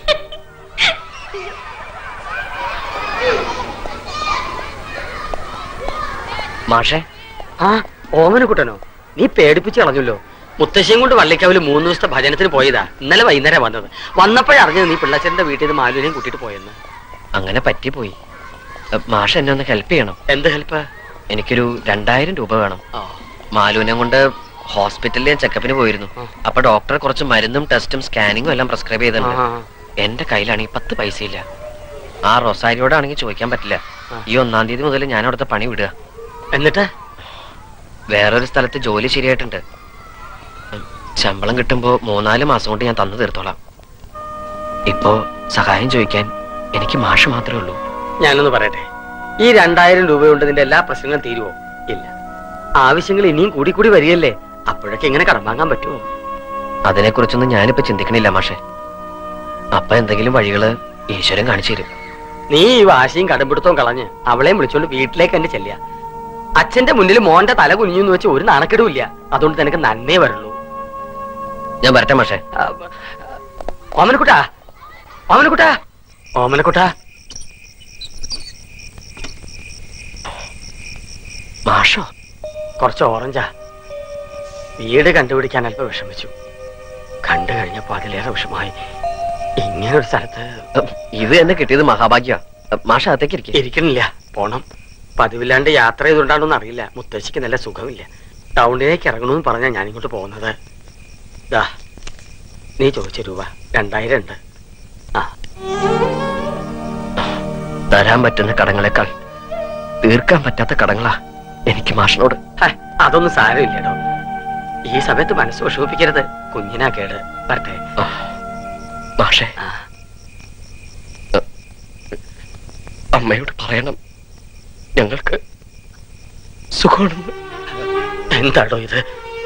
മാഷേ ആ ഓമനക്കുട്ടനോ നീ പേടിപ്പിച്ച് കളഞ്ഞല്ലോ മുത്തശ്ശിയും കൊണ്ട് വള്ളിക്കാവില് മൂന്ന് ദിവസത്തെ ഭജനത്തിന് പോയതാ ഇന്നലെ വൈകുന്നേരം വന്നത് വന്നപ്പോഴറിഞ്ഞത് നീ പിള്ളച്ചന്റെ വീട്ടിൽ നിന്ന് മാലുവിനെയും കൂട്ടിയിട്ട് പോയെന്ന് അങ്ങനെ പറ്റിപ്പോയി എ, മാഷ് എന്നെ ഒന്ന് ഹെൽപ്പ് ചെയ്യണം എന്ത് ഹെൽപ്പ് എനിക്കൊരു രണ്ടായിരം രൂപ വേണം മാലുവിനെ കൊണ്ട് ഹോസ്പിറ്റലിൽ ഞാൻ ചെക്കപ്പിന് പോയിരുന്നു അപ്പൊ ഡോക്ടർ കുറച്ച് മരുന്നും ടെസ്റ്റും സ്കാനിങ്ങും എല്ലാം പ്രിസ്ക്രൈബ് ചെയ്തിട്ടുണ്ട് ആ. എന്റെ കയ്യിലാണെങ്കിൽ പത്ത് പൈസ ഇല്ല ആ റൊസാരിയോടാണെങ്കിൽ ചോദിക്കാൻ പറ്റില്ല ഈ ഒന്നാം തീയതി മുതൽ ഞാൻ അവിടുത്തെ പണി വിടുക എന്നിട്ട് വേറൊരു സ്ഥലത്ത് ജോലി ശരിയായിട്ടുണ്ട് ഉം, ശമ്പളം കിട്ടുമ്പോ മൂന്നാല് മാസം കൊണ്ട് ഞാൻ തന്നു തീർത്തോളാം ഇപ്പോ സഹായം ചോദിക്കാൻ എനിക്ക് മാഷ് മാത്രമേ ഉള്ളൂ ഞാനൊന്ന് പറയട്ടെ ഈ രണ്ടായിരം രൂപ കൊണ്ട് നിന്റെ എല്ലാ പ്രശ്നങ്ങളും തീരുവോ ഇല്ല ആവശ്യങ്ങൾ ഇനിയും കൂടി കൂടി വരികയല്ലേ അപ്പോഴൊക്കെ എങ്ങനെ കടം വാങ്ങാൻ പറ്റുമോ അതിനെക്കുറിച്ചൊന്നും ഞാനിപ്പോ ചിന്തിക്കണില്ല മാഷെ അപ്പൊ എന്തെങ്കിലും വഴികള് ഈശ്വരൻ കാണിച്ചു തരും നീ ഈ വാശിയും കടമ്പിടുത്തവും കളഞ്ഞ് അവളെയും വിളിച്ചോണ്ട് വീട്ടിലേക്ക് തന്നെ ചെല്ലുക അച്ഛന്റെ മുന്നിൽ മോന്റെ തല കുനിഞ്ഞു എന്ന് വെച്ച് ഒരു നാണക്കേടും ഇല്ല അതുകൊണ്ട് നിനക്ക് നന്നേ വരുള്ളൂ ഞാൻ വരട്ടെ മാഷെ ഓമനക്കുട്ടാ ഓമനക്കുട്ടാ ഓമനക്കുട്ടാ മാഷോ കുറച്ച് ഓറഞ്ചാ വീട് കണ്ടുപിടിക്കാൻ അല്പം വിഷമിച്ചു കണ്ടു കഴിഞ്ഞപ്പോ അതിലേറെ വിഷമായി ഇങ്ങനെ ഒരു സ്ഥലത്ത് ഇത് എന്നെ കിട്ടിയത് മഹാഭാഗ്യ മാഷ അകത്തേക്ക് ഇരിക്കും ഇരിക്കണില്ല പോണം പതിവില്ലാണ്ട് യാത്ര ചെയ്തുകൊണ്ടാണോന്ന് അറിയില്ല മുത്തശ്ശിക്ക് നല്ല സുഖമില്ല ടൗണിലേക്ക് ഇറങ്ങണമെന്ന് പറഞ്ഞാ ഞാൻ ഇങ്ങോട്ട് പോകുന്നത് ദാ നീ ചോദിച്ച രൂപ രണ്ടായിരം ഉണ്ട് തരാൻ പറ്റുന്ന കടങ്ങളെക്കാൾ തീർക്കാൻ പറ്റാത്ത കടങ്ങളാ എനിക്ക് മാഷിനോട് ഹേ, അതൊന്നും സാരമില്ലടോ ഈ സമയത്ത് മനസ്സ് വിഷമിപ്പിക്കരുത് കുഞ്ഞിനാ കേട് വരട്ടെ മാഷെ അമ്മയോട് പറയണം ഞങ്ങൾക്ക് സുഖമാണെന്ന് എന്താടോ ഇത്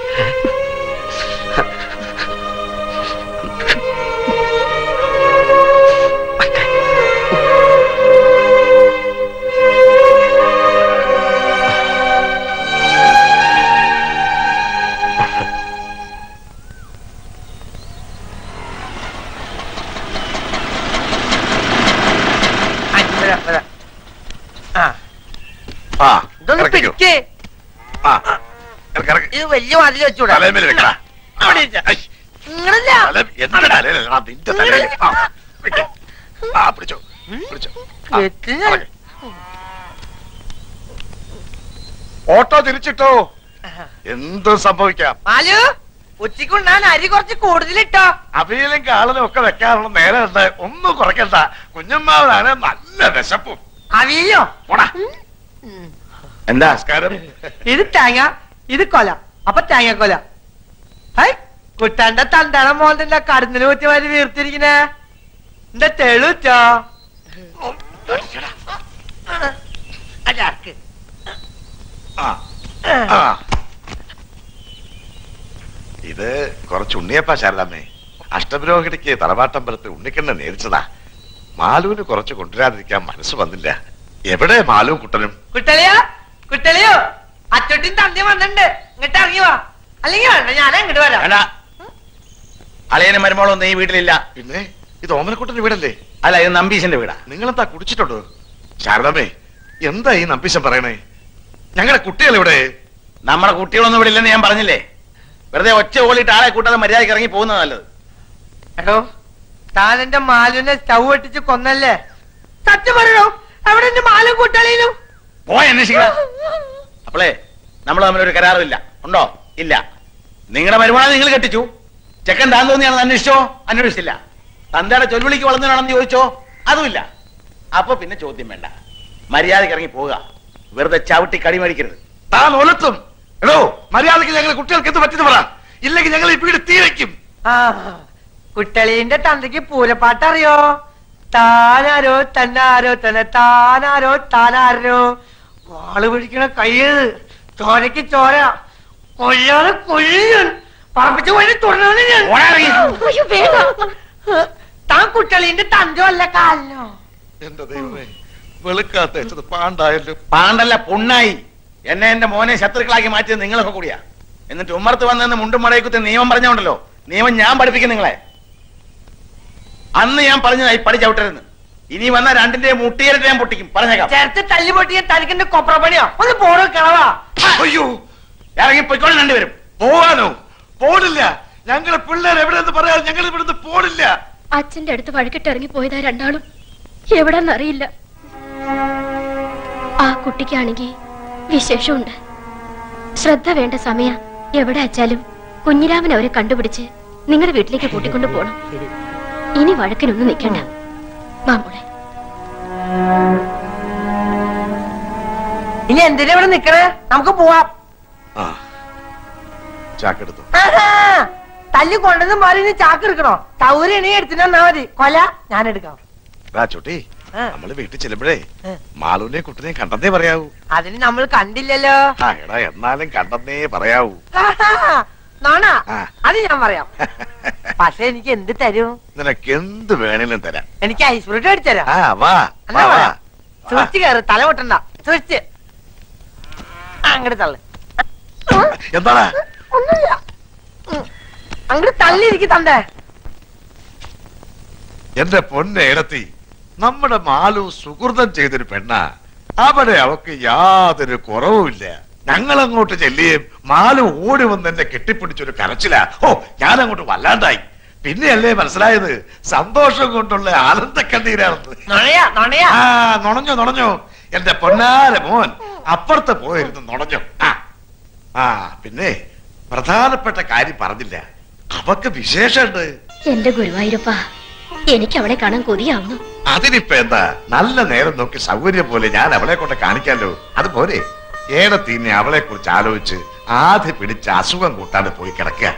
വരാം, വരാം. ആ ആ ഇതൊന്ന് ഇറക്കിക്കോ. പിടിക്കേ ആ ഇറക്ക്, ഇറക്ക്. ഇത് വലിയ മതിൽ വെച്ചൂടാ തലയിൽ വെക്കടാ. അവിടെ ഇരിക്ക. ഇങ്ങനല്ല. തല എന്റെ തലയിലല്ലടാ, നിന്റെ തലയിൽ ആ, വെക്ക്. ആ പിടിച്ചോ പിടിച്ചോ ആ, വെക്ക്. ഇറക്ക്. ഓട്ടോ തിരിച്ചിട്ടോ എന്തും സംഭവിക്കാം മാലു ഉച്ചക്കുണ്ടാൻ അരി കുറച്ച് കൂടുതലിട്ടോ അവിയലും കാളനും ഒക്കെ വെക്കാനുള്ള നേരം ഉണ്ട് ഒന്നും കുറയ്ക്കണ്ട കുഞ്ഞമ്മാവനാണ് നല്ല വിശപ്പും അവിയോ എന്താ നമസ്കാരം ഇത് തേങ്ങ ഇത് കൊല അപ്പൊ തേങ്ങ കൊല ഹൈ കുട്ടാന്റെ തണ്ടാണ മോന്റെ കടന്നിന് കുത്തിമാരി വീർത്തിരിക്കണേ എന്റെ തെളുച്ചോ അതാക്ക് ആ ആ. ഇത് കുറച്ച് ഉണ്ണിയപ്പ ശാരദാമ്മേ അഷ്ടപുരോഹിണിക്ക് തറവാട്ടമ്പലത്തിൽ ഉണ്ണിക്കണ്ണ നേരിച്ചതാ മാലുവിന് കുറച്ച് കൊണ്ടുവരാതിരിക്കാൻ മനസ്സ് വന്നില്ല എവിടെ മാലുവും കുട്ടനും കുട്ടളിയോ കുട്ടളിയോ അച്ചോട്ടിൻ തന്തി വന്നിട്ടുണ്ട് ഇങ്ങോട്ട് ഇറങ്ങി വാ അല്ലെങ്കിൽ വേണ്ട ഞാൻ അങ്ങോട്ട് വരാം അളയനും മരുമോളൊന്നും ഈ വീട്ടിലില്ല പിന്നെ ഇത് ഓമനക്കുട്ടന്റെ വീടല്ലേ അല്ല ഇത് നമ്പീശന്റെ വീടാ നിങ്ങളെന്താ കുടിച്ചിട്ടുണ്ടോ ശാരദാമ്മേ എന്താ ഈ നമ്പീശൻ പറയണേ ഞങ്ങളുടെ കുട്ടികൾ ഇവിടെ നമ്മുടെ കുട്ടികളൊന്നും ഇവിടെ ഇല്ലെന്ന് ഞാൻ പറഞ്ഞില്ലേ വെറുതെ ഒച്ച ഓളിയിട്ട് ആളെ കൂട്ടാതെ മര്യാദയ്ക്ക് ഇറങ്ങി പോകുന്നത് നല്ലത് എടോ താൻ എന്റെ മാലുവിനെ സ്റ്റൗ ഒട്ടിച്ച് കൊന്നല്ലേ സത്യം പറയണോ അവിടെ എന്റെ മാലും കുട്ടളിയിലും പോയി അന്വേഷിക്കണം അപ്പോളേ നമ്മൾ തമ്മിലൊരു കരാറില്ല ഉണ്ടോ ഇല്ല നിങ്ങളുടെ വരുമാനം നിങ്ങൾ കെട്ടിച്ചു ചെക്കൻ താൻ തോന്നിയാണെന്ന് അന്വേഷിച്ചോ അന്വേഷിച്ചില്ല തന്തയുടെ ചൊൽവിളിക്ക് വളർന്നതാണെന്ന് ചോദിച്ചോ അതുമില്ല അപ്പൊ പിന്നെ ചോദ്യം വേണ്ട മര്യാദയ്ക്ക് ഇറങ്ങി പോവുക വെറുതെ ചവിട്ടി കടി മേടിക്കരുത് താൻ ഒലത്തും എടോ മര്യാദയ്ക്ക് ഞങ്ങൾ കുട്ടികൾക്ക് എന്ത് പറ്റുന്നു പറ ഇല്ലെങ്കിൽ ഞങ്ങൾ ഈ വീട് തീ വയ്ക്കും ആ കുട്ടളീന്റെ തന്തയ്ക്ക് പൂരപ്പാട്ട് അറിയോ താനാരോ തന്നാരോ തന്നെ താനാരോ താനാരോ വാള് പിടിക്കണ കയ്യത് ചോരക്ക് ചോര കൊല്ലാതെ കൊല്ലും പറപ്പിച്ച് വഴി തുടരണ ഞാൻ അയ്യോ, വേഗം. താൻ കുട്ടളീന്റെ തന്തോ അല്ല കാലിനോ എന്റെ ദൈവമേ വെളുക്കാത്ത വെച്ചത് പാണ്ടായല്ലോ പാണ്ടല്ല പുണ്ണായി എന്നെ എന്റെ മോനെ ശത്രുക്കളാക്കി മാറ്റിയത് നിങ്ങളൊക്കെ കൂടിയാ എന്നിട്ട് ഉമ്മർത്ത് വന്നെന്ന് മുണ്ടും മടയിൽ കുത്തി നിയമം പറഞ്ഞോണ്ടല്ലോ നിയമം ഞാൻ പഠിപ്പിക്കും നിങ്ങളെ അന്ന് ഞാൻ പറഞ്ഞതായി പടി ചവിട്ടരുന്ന് ഇനി വന്ന രണ്ടിന്റെ മുട്ടിയേറിട്ട് ഞാൻ പൊട്ടിക്കും പറഞ്ഞേക്കാം ചേർത്ത് തല്ലി പൊട്ടിയ തനിക്കെന്റെ കൊപ്ര പണിയോ ഒന്ന് പോണോ കളവാ അയ്യോ ഇറങ്ങി പൊയ്ക്കോളെ രണ്ടുപേരും പോവാനോ പോണില്ല ഞങ്ങളെ പിള്ളേർ എവിടെയെന്ന് പറയാൻ ഞങ്ങൾ ഇവിടുന്ന് പോണില്ല അച്ഛന്റെ അടുത്ത് വഴക്കിട്ട് ഇറങ്ങി പോയതാ രണ്ടാളും എവിടെന്നറിയില്ല ആ കുട്ടിക്കാണെങ്കിൽ വിശേഷമുണ്ട് ശ്രദ്ധ വേണ്ട സമയ എവിടെ അച്ചാലും കുഞ്ഞിരാമൻ അവരെ കണ്ടുപിടിച്ച് നിങ്ങളുടെ വീട്ടിലേക്ക് കൂട്ടിക്കൊണ്ടു പോണം ഇനി വഴക്കിനൊന്നും നിൽക്കണ്ട മാമോളെ ഇനി എന്തിനാ ഇവിടെ നിക്കണേ നമുക്ക് പോവാം ആ ചാക്കെടുത്തു ആഹാ, തല്ലി കൊണ്ടത് പോലെ ഇനി ചാക്ക് എടുക്കണോ തൗര് ഇനി എടുത്തിട്ട് തന്നാ മതി കൊല ഞാൻ എടുക്കാം ചുട്ടി നമ്മള് വീട്ടിൽ ചെല്ലുമ്പോഴേ മാളുവിനെയും കുട്ടിനെയും കണ്ടെന്നേ പറയാവൂ അതിന് നമ്മൾ കണ്ടില്ലല്ലോ ആ എടാ എന്നാലും കണ്ടെന്നേ പറയാവൂ ആഹാ, നോണ ആ. അത് ഞാൻ പറയാം പക്ഷെ എനിക്ക് എന്ത് തരും നിനക്ക് എന്ത് വേണേലും തരാം എനിക്ക് ഐസ് ഫ്രൂട്ട് അടിച്ചരാം ആ വാ എന്നാ വാ വാ പറയാം സ്വിച്ച് കയറ് തല പൊട്ടണ്ട സ്വിച്ച് അങ്ങോട്ട് തള്ളു എന്താണ് ഒന്നുമില്ല അങ്ങോട്ട് തള്ളിയിരിക്കും തന്തേ എന്റെ പൊന്നെ ഇടത്തി നമ്മുടെ മാലു സുഹൃതം ചെയ്തൊരു പെണ്ണ അവിടെ അവക്ക് യാതൊരു കുറവുമില്ല ഞങ്ങൾ അങ്ങോട്ട് ചെല്ലുകയും മാലു ഓടി വന്ന് എന്നെ കെട്ടിപ്പിടിച്ചൊരു കരച്ചില ഓ ഞാൻ അങ്ങോട്ട് വല്ലാണ്ടായി പിന്നെയല്ലേ മനസ്സിലായത് സന്തോഷം കൊണ്ടുള്ള ആനന്ദ കണ്ണീരാണെന്ന് നുണയാ നുണയാ ആ നുണഞ്ഞോ നുണഞ്ഞോ എന്റെ പൊന്നാര മോൻ അപ്പുറത്ത് പോയിരുന്നു നുണഞ്ഞോ ആ ആ പിന്നെ പ്രധാനപ്പെട്ട കാര്യം പറഞ്ഞില്ല അവക്ക് വിശേഷമുണ്ട് എന്റെ ഗുരുവായൂരപ്പ എനിക്ക് അവളെ കാണാൻ കൊതിയാവുന്നു അതിനിപ്പോ എന്താ നല്ല നേരം നോക്കി സൗകര്യം പോലെ ഞാൻ അവളെ കൊണ്ട് കാണിക്കാലോ അത് പോരെ ഏടത്തീന്നെ അവളെ കുറിച്ച് ആലോചിച്ച് ആദ്യം പിടിച്ച് അസുഖം കൂട്ടാതെ പോയി കിടക്കുക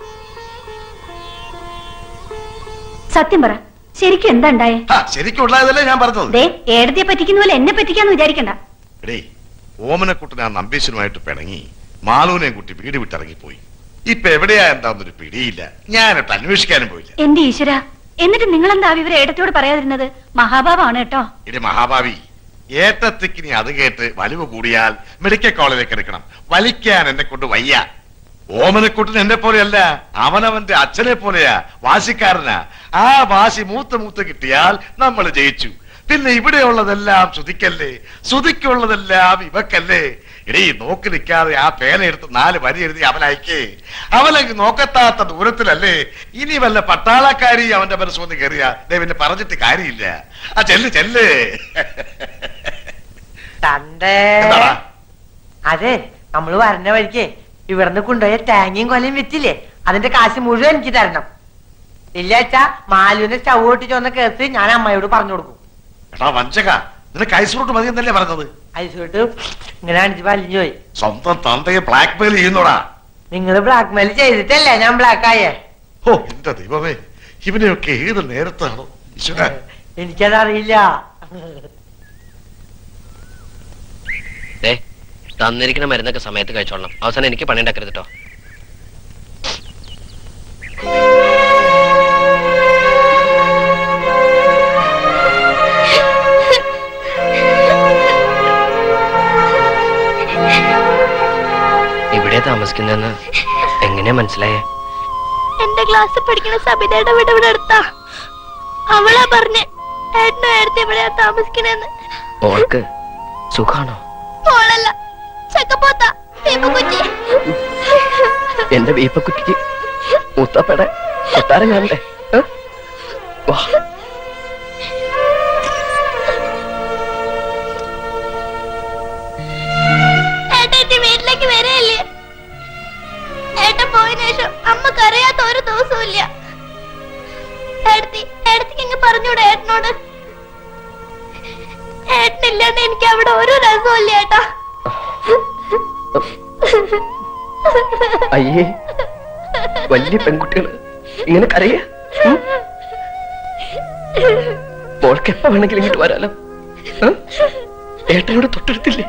സത്യം പറ ശരിക്കും എന്താ ഉണ്ടായേ ആ, ശരിക്കും ഉള്ളതല്ലേ ഞാൻ പറഞ്ഞത് ദേ ഏടത്തിയെ പറ്റിക്കുന്ന പോലെ എന്നെ പറ്റിക്കാന്ന് വിചാരിക്കണ്ട എടേ ഓമനക്കുട്ടൻ ആ നമ്പീശനുമായിട്ട് പിണങ്ങി മാലൂനെയും കുട്ടി വീട് വിട്ടിറങ്ങിപ്പോയി ഇപ്പൊ എവിടെയാ എന്താന്നൊരു പിടിയില്ല ഞാനിട്ട് അന്വേഷിക്കാനും പോയില്ല എന്റെ ഈശ്വര എന്നിട്ട് നിങ്ങൾ എന്താ വിവരം ഏടത്തിയോട് പറയാതിരുന്നത് മഹാഭാവാണ് കേട്ടോ ഇനി മഹാഭാവി ഏട്ടത്തിക്ക് നീ അത് കേട്ട് വലിവ് കൂടിയാൽ മെഡിക്കൽ കോളേജിലേക്ക് എടുക്കണം വലിക്കാൻ എന്നെ കൊണ്ട് വയ്യ ഓമനക്കുട്ടൻ എന്നെ പോലെയല്ല അവനവന്റെ അച്ഛനെ പോലെയാ വാശിക്കാരനാ ആ വാശി മൂത്ത് മൂത്ത് കിട്ടിയാൽ നമ്മൾ ജയിച്ചു പിന്നെ ഇവിടെയുള്ളതെല്ലാം ശ്രുതിക്കല്ലേ ശ്രുതിക്കുള്ളതെല്ലാം ഇവക്കല്ലേ ഇടീ നോക്കി നിൽക്കാതെ ആ പേന എടുത്ത് നാല് വരി എഴുതി അവനയക്കേ അവനങ്ങ് നോക്കത്താത്ത ദൂരത്തിലല്ലേ ഇനി വല്ല പട്ടാളക്കാരി അവന്റെ മനസ്സൊന്ന് കയറിയ ദേ പിന്നെ പറഞ്ഞിട്ട് കാര്യമില്ല ആ ചെല്ല് ചെല്ല് തന്തേ എന്താടാ? അതെ നമ്മള് വരണ വഴിക്ക് ഇവിടുന്ന് കൊണ്ടുപോയ തേങ്ങയും കൊലയും വിറ്റില്ലേ അതിന്റെ കാശ് മുഴുവൻ എനിക്ക് തരണം ഇല്ലാച്ചാ മാലുവിന്റെ സ്റ്റൗ പൊട്ടിച്ച് വന്ന കേസ് ഞാൻ അമ്മയോട് പറഞ്ഞു കൊടുക്കും എടാ വഞ്ചക നിനക്ക് ഐസ്ഫ്രൂട്ട് മതി എന്നല്ലേ പറഞ്ഞത് ഐസോട്ട് ഇങ്ങനെ അടിച്ച് വലിഞ്ഞു പോയി സ്വന്തം തന്തയെ ബ്ലാക്ക് മെയിൽ ചെയ്യുന്നോടാ നിങ്ങൾ ബ്ലാക്ക് മെയിൽ ചെയ്തിട്ടല്ലേ ഞാൻ ബ്ലാക്ക് ആയേ ഓ എന്റെ ദൈവമേ ഇവനെയൊക്കെ ഏത് നേരത്താണോ ഈശ്വര എനിക്കതറിയില്ല ദേ തന്നിരിക്കുന്ന മരുന്നൊക്കെ സമയത്ത് കഴിച്ചോളണം അവസാനം എനിക്ക് പണി ഉണ്ടാക്കരുത് കേട്ടോ ഇവിടെ താമസിക്കുന്നെന്ന് എങ്ങനെയാ മനസ്സിലായേ എന്റെ ക്ലാസ്സിൽ പഠിക്കുന്ന സബിതയുടെ വീട് ഇവിടെ അടുത്താ അവളാ പറഞ്ഞേ ഏട്ടനും ഏടത്തി എവിടെയാ താമസിക്കണേന്ന് ഓൾക്ക് സുഖാണോ മോളല്ല ചക്കപ്പോത്ത കുറ്റി എന്റെ വീപ്പക്കുറ്റിക്ക് മുത്തപ്പടെ കൊട്ടാരം കാണണ്ടേ ഏ? വാ പോയതിനു ശേഷം അമ്മ കരയാത്ത ഒരു ദിവസവും ഇല്ല ഏടത്തി ഏടത്തിക്ക് ഇങ്ങ് പറഞ്ഞൂടെ ഏട്ടനോട് ഏട്ടനില്ലെന്ന് എനിക്ക് അവിടെ ഒരു രസവും ഇല്ല ഏട്ടാ അയ്യേ വലിയ പെൺകുട്ടികൾ ഇങ്ങനെ കരയ മോൾക്ക് എപ്പ വേണമെങ്കിലും ഇങ്ങോട്ട് വരാലോ ആ? ഏട്ടനോട് തൊട്ടടുത്തില്ലേ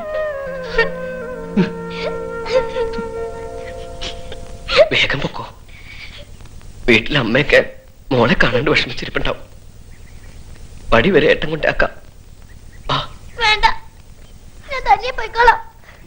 വേഗം പൊക്കോ വീട്ടിലെ അമ്മയൊക്കെ മോളെ കാണാണ്ട് വിഷമിച്ചിരിപ്പുണ്ടാവും പടി വരെ ഏട്ടൻ കൊണ്ടാക്കാം വേണ്ട ഞാൻ തനിയെ പോയിക്കോളാം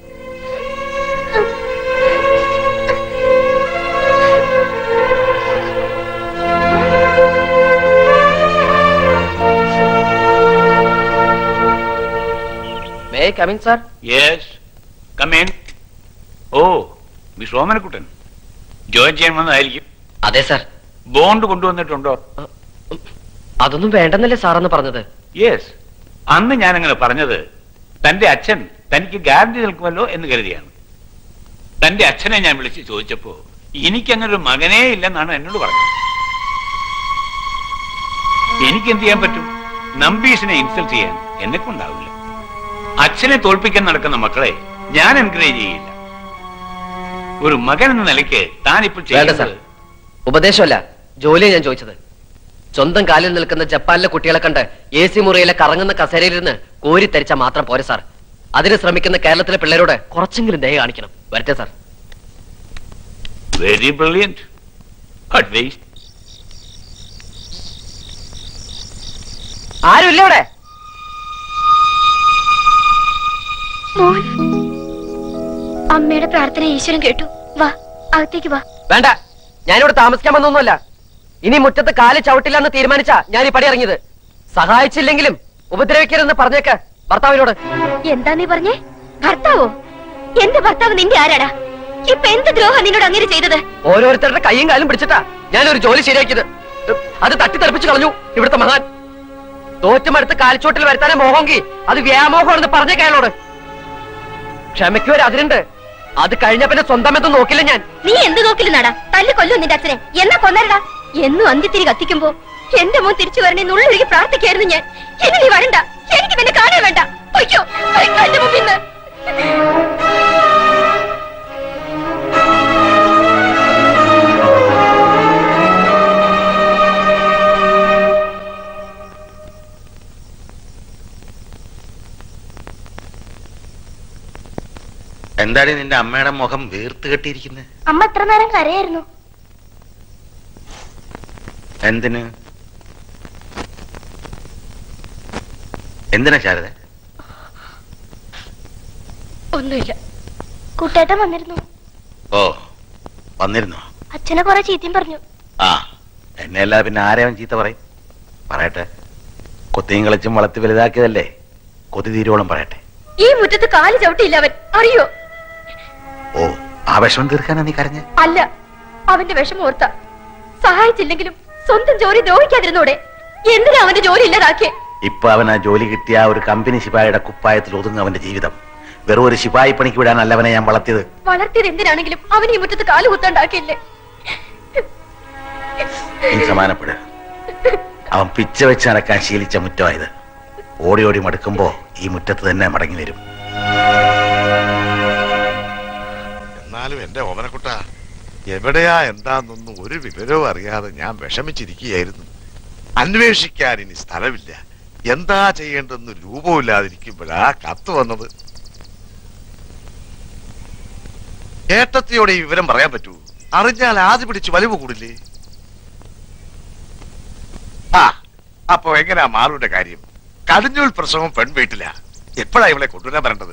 may come in sir yes come in oh miss Omanakuttan join ചെയ്യാൻ വന്നതായിരിക്കും അതെ സാർ ബോണ്ട് കൊണ്ടുവന്നിട്ടുണ്ടോ അതൊന്നും വേണ്ടെന്നല്ലേ സാറെന്ന് പറഞ്ഞത് യെസ് അന്ന് ഞാൻ അങ്ങനെ പറഞ്ഞത് തന്റെ അച്ഛൻ തനിക്ക് ഗ്യാരണ്ടി നിൽക്കുമല്ലോ എന്ന് കരുതിയാണ് തന്റെ അച്ഛനെ ഞാൻ വിളിച്ച് ചോദിച്ചപ്പോ എനിക്കങ്ങനെ ഒരു മകനേ ഇല്ലെന്നാണ് എന്നോട് പറഞ്ഞത് എനിക്ക് എന്ത് ചെയ്യാൻ പറ്റും നമ്പീസിനെ ഇൻസൾട്ട് ചെയ്യാൻ എന്നെ കൊണ്ടാവില്ല അച്ഛനെ തോൽപ്പിക്കാൻ നടക്കുന്ന മക്കളെ ഞാൻ എൻകറേജ് ചെയ്യില്ല ഒരു മകൻ എന്ന നിലയ്ക്ക് താൻ ഇപ്പോൾ വേണ്ട സാർ ചെയ്യുന്നത് ഉപദേശമല്ല ജോലിയാണ് ഞാൻ ചോദിച്ചത് സ്വന്തം കാലിൽ നിൽക്കുന്ന ജപ്പാനിലെ കുട്ടികളെ കണ്ട് എ സി മുറിയിലെ കറങ്ങുന്ന കസേരയിലിരുന്ന് കോരി തരിച്ച മാത്രം പോരെ സാർ അതിന് ശ്രമിക്കുന്ന കേരളത്തിലെ പിള്ളേരോട് കുറച്ചെങ്കിലും ദയ കാണിക്കണം വരട്ടെ സാർ വെരി ബ്രില്യൻറ്റ് അഡ്വൈസ് ആരുമില്ല ഇവിടെ മോൻ അമ്മയുടെ പ്രാർത്ഥന ഈശ്വരൻ കേട്ടു വാ അകത്തേക്ക് വാ വേണ്ട ഞാനിവിടെ താമസിക്കാൻ വന്നൊന്നുമല്ല ഇനി മുറ്റത്ത് കാല് ചവിട്ടില്ല എന്ന് തീരുമാനിച്ച ഞാൻ ഈ പടി ഇറങ്ങിയത് സഹായിച്ചില്ലെങ്കിലും ഉപദ്രവിക്കരുതെന്ന് പറഞ്ഞേക്ക് ഭർത്താവിനോട് എന്താ നീ പറഞ്ഞേ ഭർത്താവോ എന്റെ ഭർത്താവ് നിന്റെ ആരാടാ ഇപ്പൊ എന്ത് ദ്രോഹം നിന്നോട് അങ്ങനെ ചെയ്തത് ഓരോരുത്തരുടെ കൈയും കാലും പിടിച്ചിട്ടാ ഞാനൊരു ജോലി ശരിയാക്കിയത് അത് തട്ടിത്തെറിപ്പിച്ച് കളഞ്ഞു ഇവിടുത്തെ മഹാൻ തോറ്റുമടുത്ത് കാൽച്ചോട്ടിൽ വരുത്താനേ മോഹമെങ്കിൽ അത് വ്യാമോഹമാണെന്ന് പറഞ്ഞേക്ക അയാളോട് ക്ഷമയ്ക്കൊരു അതിരുണ്ട് അത് കഴിഞ്ഞ പിന്നെ സ്വന്തം എന്തും നോക്കില്ല ഞാൻ നീ എന്ത് നോക്കില്ലെന്നാടാ തല്ലു കൊല്ലും നിന്റെ അച്ഛനെ എന്നാ കൊന്നരടാ എന്നും അന്ത്യത്തിരി കത്തിക്കുമ്പോ എന്റെ മോൻ തിരിച്ചു വരണേ നുള്ളൊരുക്കി പ്രാർത്ഥിക്കായിരുന്നു ഞാൻ ഇനി നീ വരണ്ട എനിക്ക് നിന്നെ കാണാൻ വേണ്ട പൊയ്ക്കോ പൊയ്ക്കോ എന്റെ മുമ്പിൽ നിന്ന് എന്താണ് നിന്റെ അമ്മയുടെ മുഖം വീർത്ത് കെട്ടിയിരിക്കുന്നത് അമ്മ എത്ര നേരം കരയായിരുന്നു എന്തിന് എന്തിനാ ശാരദ ഒന്നുമില്ല കുട്ടേട്ടൻ വന്നിരുന്നു ഓ വന്നിരുന്നോ അച്ഛനെ കുറെ ചീത്തയും പറഞ്ഞു ആ എന്നെ അല്ലാതെ പിന്നെ ആരെയും ചീത്ത പറയും പറയട്ടെ കൊത്തിയും കളിച്ചും വളർത്തി വലുതാക്കിയതല്ലേ കൊതി തീരോളം പറയട്ടെ ഈ മുറ്റത്ത് കാല് ചവിട്ടിയില്ല അവൻ അറിയോ ഓ ആ വിഷമം തീർക്കാനാ നീ കരഞ്ഞ അല്ല അവന്റെ വിഷമം ഓർത്ത സഹായിച്ചില്ലെങ്കിലും സ്വന്തം ജോലി ദ്രോഹിക്കാതിരുന്നൂടെ എന്തിനാ അവന്റെ ജോലി ഇല്ലാതാക്കിയേ ഇപ്പൊ അവൻ ആ ജോലി കിട്ടിയ ആ ഒരു കമ്പനി ശിപായിയുടെ കുപ്പായത്തിൽ ഒതുങ്ങും അവന്റെ ജീവിതം വെറും ഒരു ശിപായി പണിക്ക് വിടാനല്ല അവനെ ഞാൻ വളർത്തിയത് വളർത്തിയത് എന്തിനാണെങ്കിലും അവൻ ഈ മുറ്റത്ത് കാല് കുത്താണ്ടാക്കിയില്ലേ നീ സമാനപ്പെട് അവൻ പിച്ച വെച്ച് നടക്കാൻ ശീലിച്ച മുറ്റമായത് ഓടി ഓടി മടുക്കുമ്പോ ഈ മുറ്റത്ത് തന്നെ മടങ്ങി വരും എന്നാലും എന്റെ ഓമനക്കുട്ട എവിടെയാ എന്താന്നൊന്നും ഒരു വിവരവും അറിയാതെ ഞാൻ വിഷമിച്ചിരിക്കുകയായിരുന്നു അന്വേഷിക്കാൻ ഇനി സ്ഥലമില്ല എന്താ ചെയ്യേണ്ടെന്ന് രൂപമില്ലാതിരിക്കുമ്പോഴാ കത്ത് വന്നത് ഏട്ടത്തിയോടെ ഈ വിവരം പറയാൻ പറ്റൂ അറിഞ്ഞാൽ ആദ്യ പിടിച്ച് വലിവ് കൂടില്ലേ ആ അപ്പൊ എങ്ങനെയാ മാറുവിന്റെ കാര്യം കടിഞ്ഞൂൽ പ്രസവം പെൺവീട്ടില എപ്പോഴാ ഇവളെ കൊണ്ടുവരാൻ വരേണ്ടത്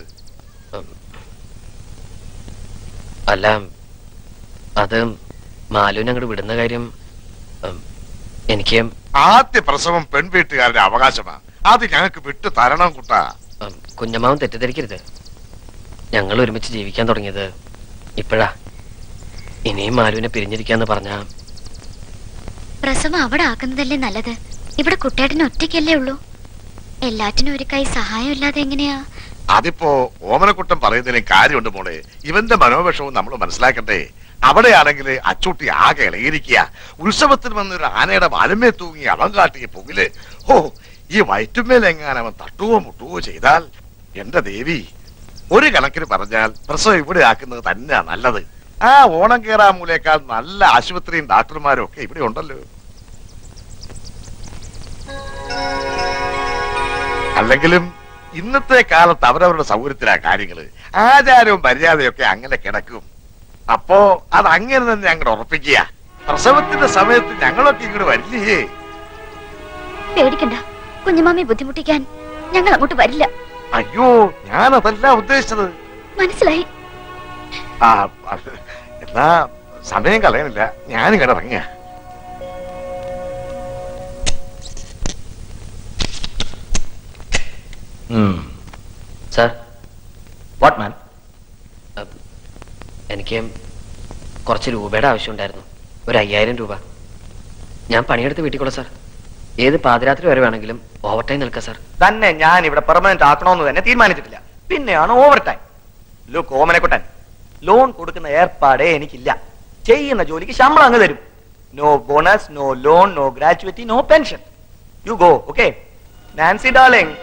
അല്ല അത് മാലുവിനെ അങ്ങോട്ട് വിടുന്ന കാര്യം ഉം, എനിക്ക് ആദ്യ പ്രസവം പെൺവീട്ടുകാരുടെ അവകാശമാ അത് ഞങ്ങൾക്ക് വിട്ടു തരണം കുട്ടാ ഉം, കുഞ്ഞമ്മാവൻ തെറ്റിദ്ധരിക്കരുത് ഞങ്ങൾ ഒരുമിച്ച് ജീവിക്കാൻ തുടങ്ങിയത് ഇപ്പോഴാ ഇനിയും മാലുവിനെ പിരിഞ്ഞിരിക്കാന്ന് പറഞ്ഞാ പ്രസവം അവിടെ ആക്കുന്നതല്ലേ നല്ലത് ഇവിടെ കുട്ടേട്ടന് ഒറ്റയ്ക്കല്ലേ ഉള്ളൂ എല്ലാറ്റിനും ഒരു കൈ സഹായം ഇല്ലാതെ എങ്ങനെയാ അതിപ്പോ ഓമനക്കുട്ടൻ പറയുന്നതിന് കാര്യമുണ്ട് മോളെ ഇവന്റെ മനോവിഷവും നമ്മൾ മനസ്സിലാക്കട്ടെ അവിടെയാണെങ്കിൽ അച്ചൂട്ടി ആകെ ഇളകിയിരിക്കുക ഉത്സവത്തിന് വന്നൊരു ആനയുടെ മാലമേ തൂങ്ങി അളം കാട്ടിയ പുകില് ഓ ഈ വയറ്റുമേലെങ്ങാൻ അവൻ തട്ടുവോ മുട്ടുവോ ചെയ്താൽ എന്റെ ദേവി ഒരു കണക്കിന് പറഞ്ഞാൽ പ്രസവം ഇവിടെ ആക്കുന്നത് തന്നെയാ നല്ലത് ആ ഓണം കേറാമൂലേക്കാൾ നല്ല ആശുപത്രിയും ഡാക്ടർമാരും ഒക്കെ ഇവിടെ ഉണ്ടല്ലോ അല്ലെങ്കിലും ഇന്നത്തെ കാലത്ത് അവരവരുടെ സൗകര്യത്തിലാ കാര്യങ്ങള് ആചാരവും മര്യാദയൊക്കെ അങ്ങനെ കിടക്കും അപ്പോ അത് അങ്ങനെ തന്നെ അങ്ങോട്ട് ഉറപ്പിക്കുക പ്രസവത്തിന്റെ സമയത്ത് ഞങ്ങളൊക്കെ ഇങ്ങോട്ട് വരില്ലേ പേടിക്കണ്ട കുഞ്ഞുമാമി ബുദ്ധിമുട്ടിക്കാൻ ഞങ്ങൾ അങ്ങോട്ട് വരില്ല അയ്യോ ഞാൻ അതല്ല ഉദ്ദേശിച്ചത് മനസ്സിലായി ആ അത് എന്നാ സമയം കളയണില്ല ഞാനും കിടറങ്ങ സാർ വാട്ട് മാൻ എനിക്ക് കുറച്ച് രൂപയുടെ ആവശ്യമുണ്ടായിരുന്നു ഒരു അയ്യായിരം രൂപ ഞാൻ പണിയെടുത്ത് വീട്ടിക്കോളാം സാർ ഏത് പാതിരാത്രി വരെ വേണമെങ്കിലും ഓവർ ടൈം നിൽക്കാം സാർ തന്നെ ഞാൻ ഇവിടെ പെർമനന്റ് ആക്കണമെന്ന് തന്നെ തീരുമാനിച്ചിട്ടില്ല പിന്നെയാണ് overtime look Omanakuttan loan കൊടുക്കുന്ന ഏർപ്പാടേ എനിക്കില്ല ചെയ്യുന്ന ജോലിക്ക് ശമ്പളം അങ്ങ് തരും no bonus no loan no gratuity no pension you go okay Nancy darling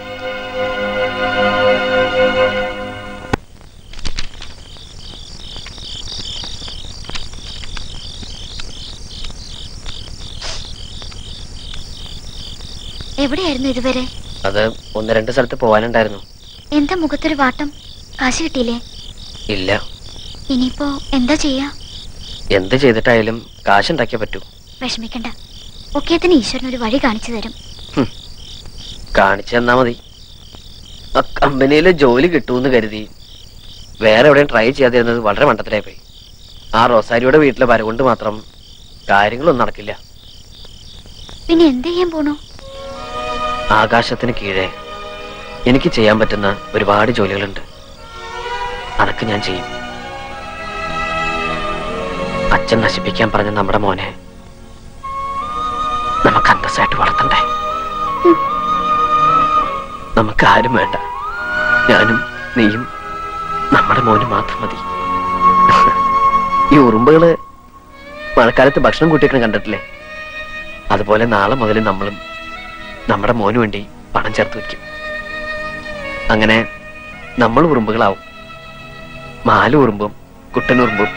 എവിടെയായിരുന്നു ഇതുവരെ അത് ഒന്ന് രണ്ട് സ്ഥലത്ത് പോകാനുണ്ടായിരുന്നു എന്താ മുഖത്തൊരു വാട്ടം കാശ് കിട്ടിയില്ലേ ഇല്ല ഇനിയിപ്പോ എന്താ ചെയ്യാ എന്ത് ചെയ്തിട്ടായാലും കാശുണ്ടാക്കിയേ പറ്റൂ വിഷമിക്കണ്ട ഒക്കേത്തിന് ഈശ്വരൻ ഒരു വഴി കാണിച്ചു തരും കാണിച്ചു തന്നാ മതി ആ കമ്പനിയിൽ ജോലി കിട്ടുമെന്ന് കരുതി വേറെ എവിടെയും ട്രൈ ചെയ്യാതിരുന്നത് വളരെ മണ്ടത്തിലായി പോയി ആ റോസാരിയുടെ വീട്ടിലെ വരകൊണ്ട് മാത്രം കാര്യങ്ങളൊന്നും നടക്കില്ല പിന്നെ എന്ത് ചെയ്യാൻ പോണു ആകാശത്തിന് കീഴെ എനിക്ക് ചെയ്യാൻ പറ്റുന്ന ഒരുപാട് ജോലികളുണ്ട് അതൊക്കെ ഞാൻ ചെയ്യും അച്ഛൻ നശിപ്പിക്കാൻ പറഞ്ഞ നമ്മുടെ മോനെ നമുക്ക് അന്തസ്സായിട്ട് വളർത്തണ്ടേ നമുക്ക് ആരും വേണ്ട ഞാനും നീയും നമ്മുടെ മോനും മാത്രം മതി ഈ ഉറുമ്പുകള് മഴക്കാലത്ത് ഭക്ഷണം കൂട്ടിക്കണം കണ്ടിട്ടില്ലേ അതുപോലെ നാളെ മുതൽ നമ്മളും നമ്മുടെ മോന് വേണ്ടി പണം ചേർത്ത് വെക്കും അങ്ങനെ നമ്മൾ ഉറുമ്പുകളാവും മാല ഉറുമ്പും കുട്ടനുറുമ്പും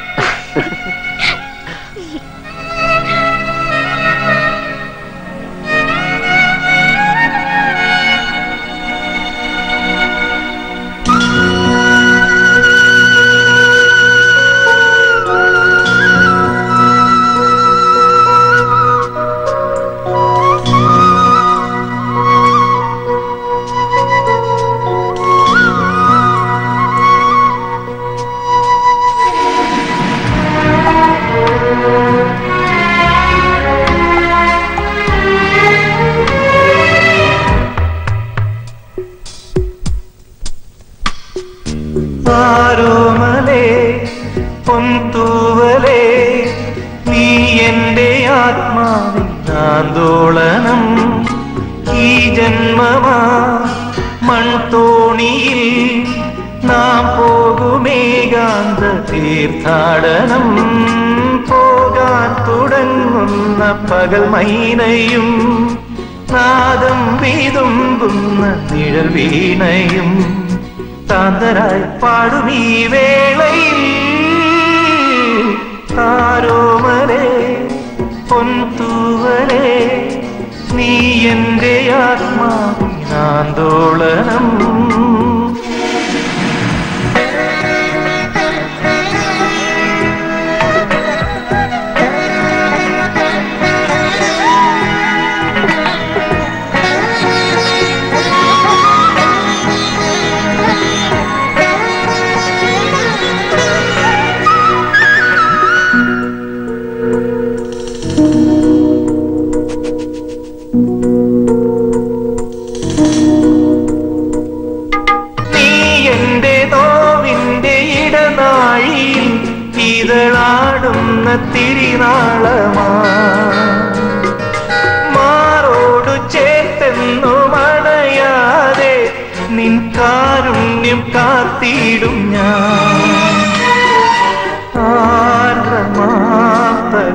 ആരോമലേ പൊന്തൂവലേ നീ എന്റെ ആത്മാവിൻ ആന്തോളനം ഈ ജന്മമാ മൺതോണിയിൽ നാം പോകുമേകാന്ത തീർത്ഥാടനം പോകാൻ തുടങ്ങുന്ന പകൽ മൈനയും നാദം വീതുമ്പുന്ന നിഴൽ വീണയും താന്തരായി പാടും ഈ വേളയിൽ താരോമലേ പൊൻതൂവലേ നീ എന്റെ ആത്മാവിനാന്തോളനം നീ എന്റെ നോവിന്റെ ഇടനാഴിയിൽ ഇതളാടുന്ന തിരിനാളമാ മാറോടു ചേർത്തെന്നു മണയാതെ നിൻ കാരുണ്യം കാത്തിടും ഞാൻ ആർ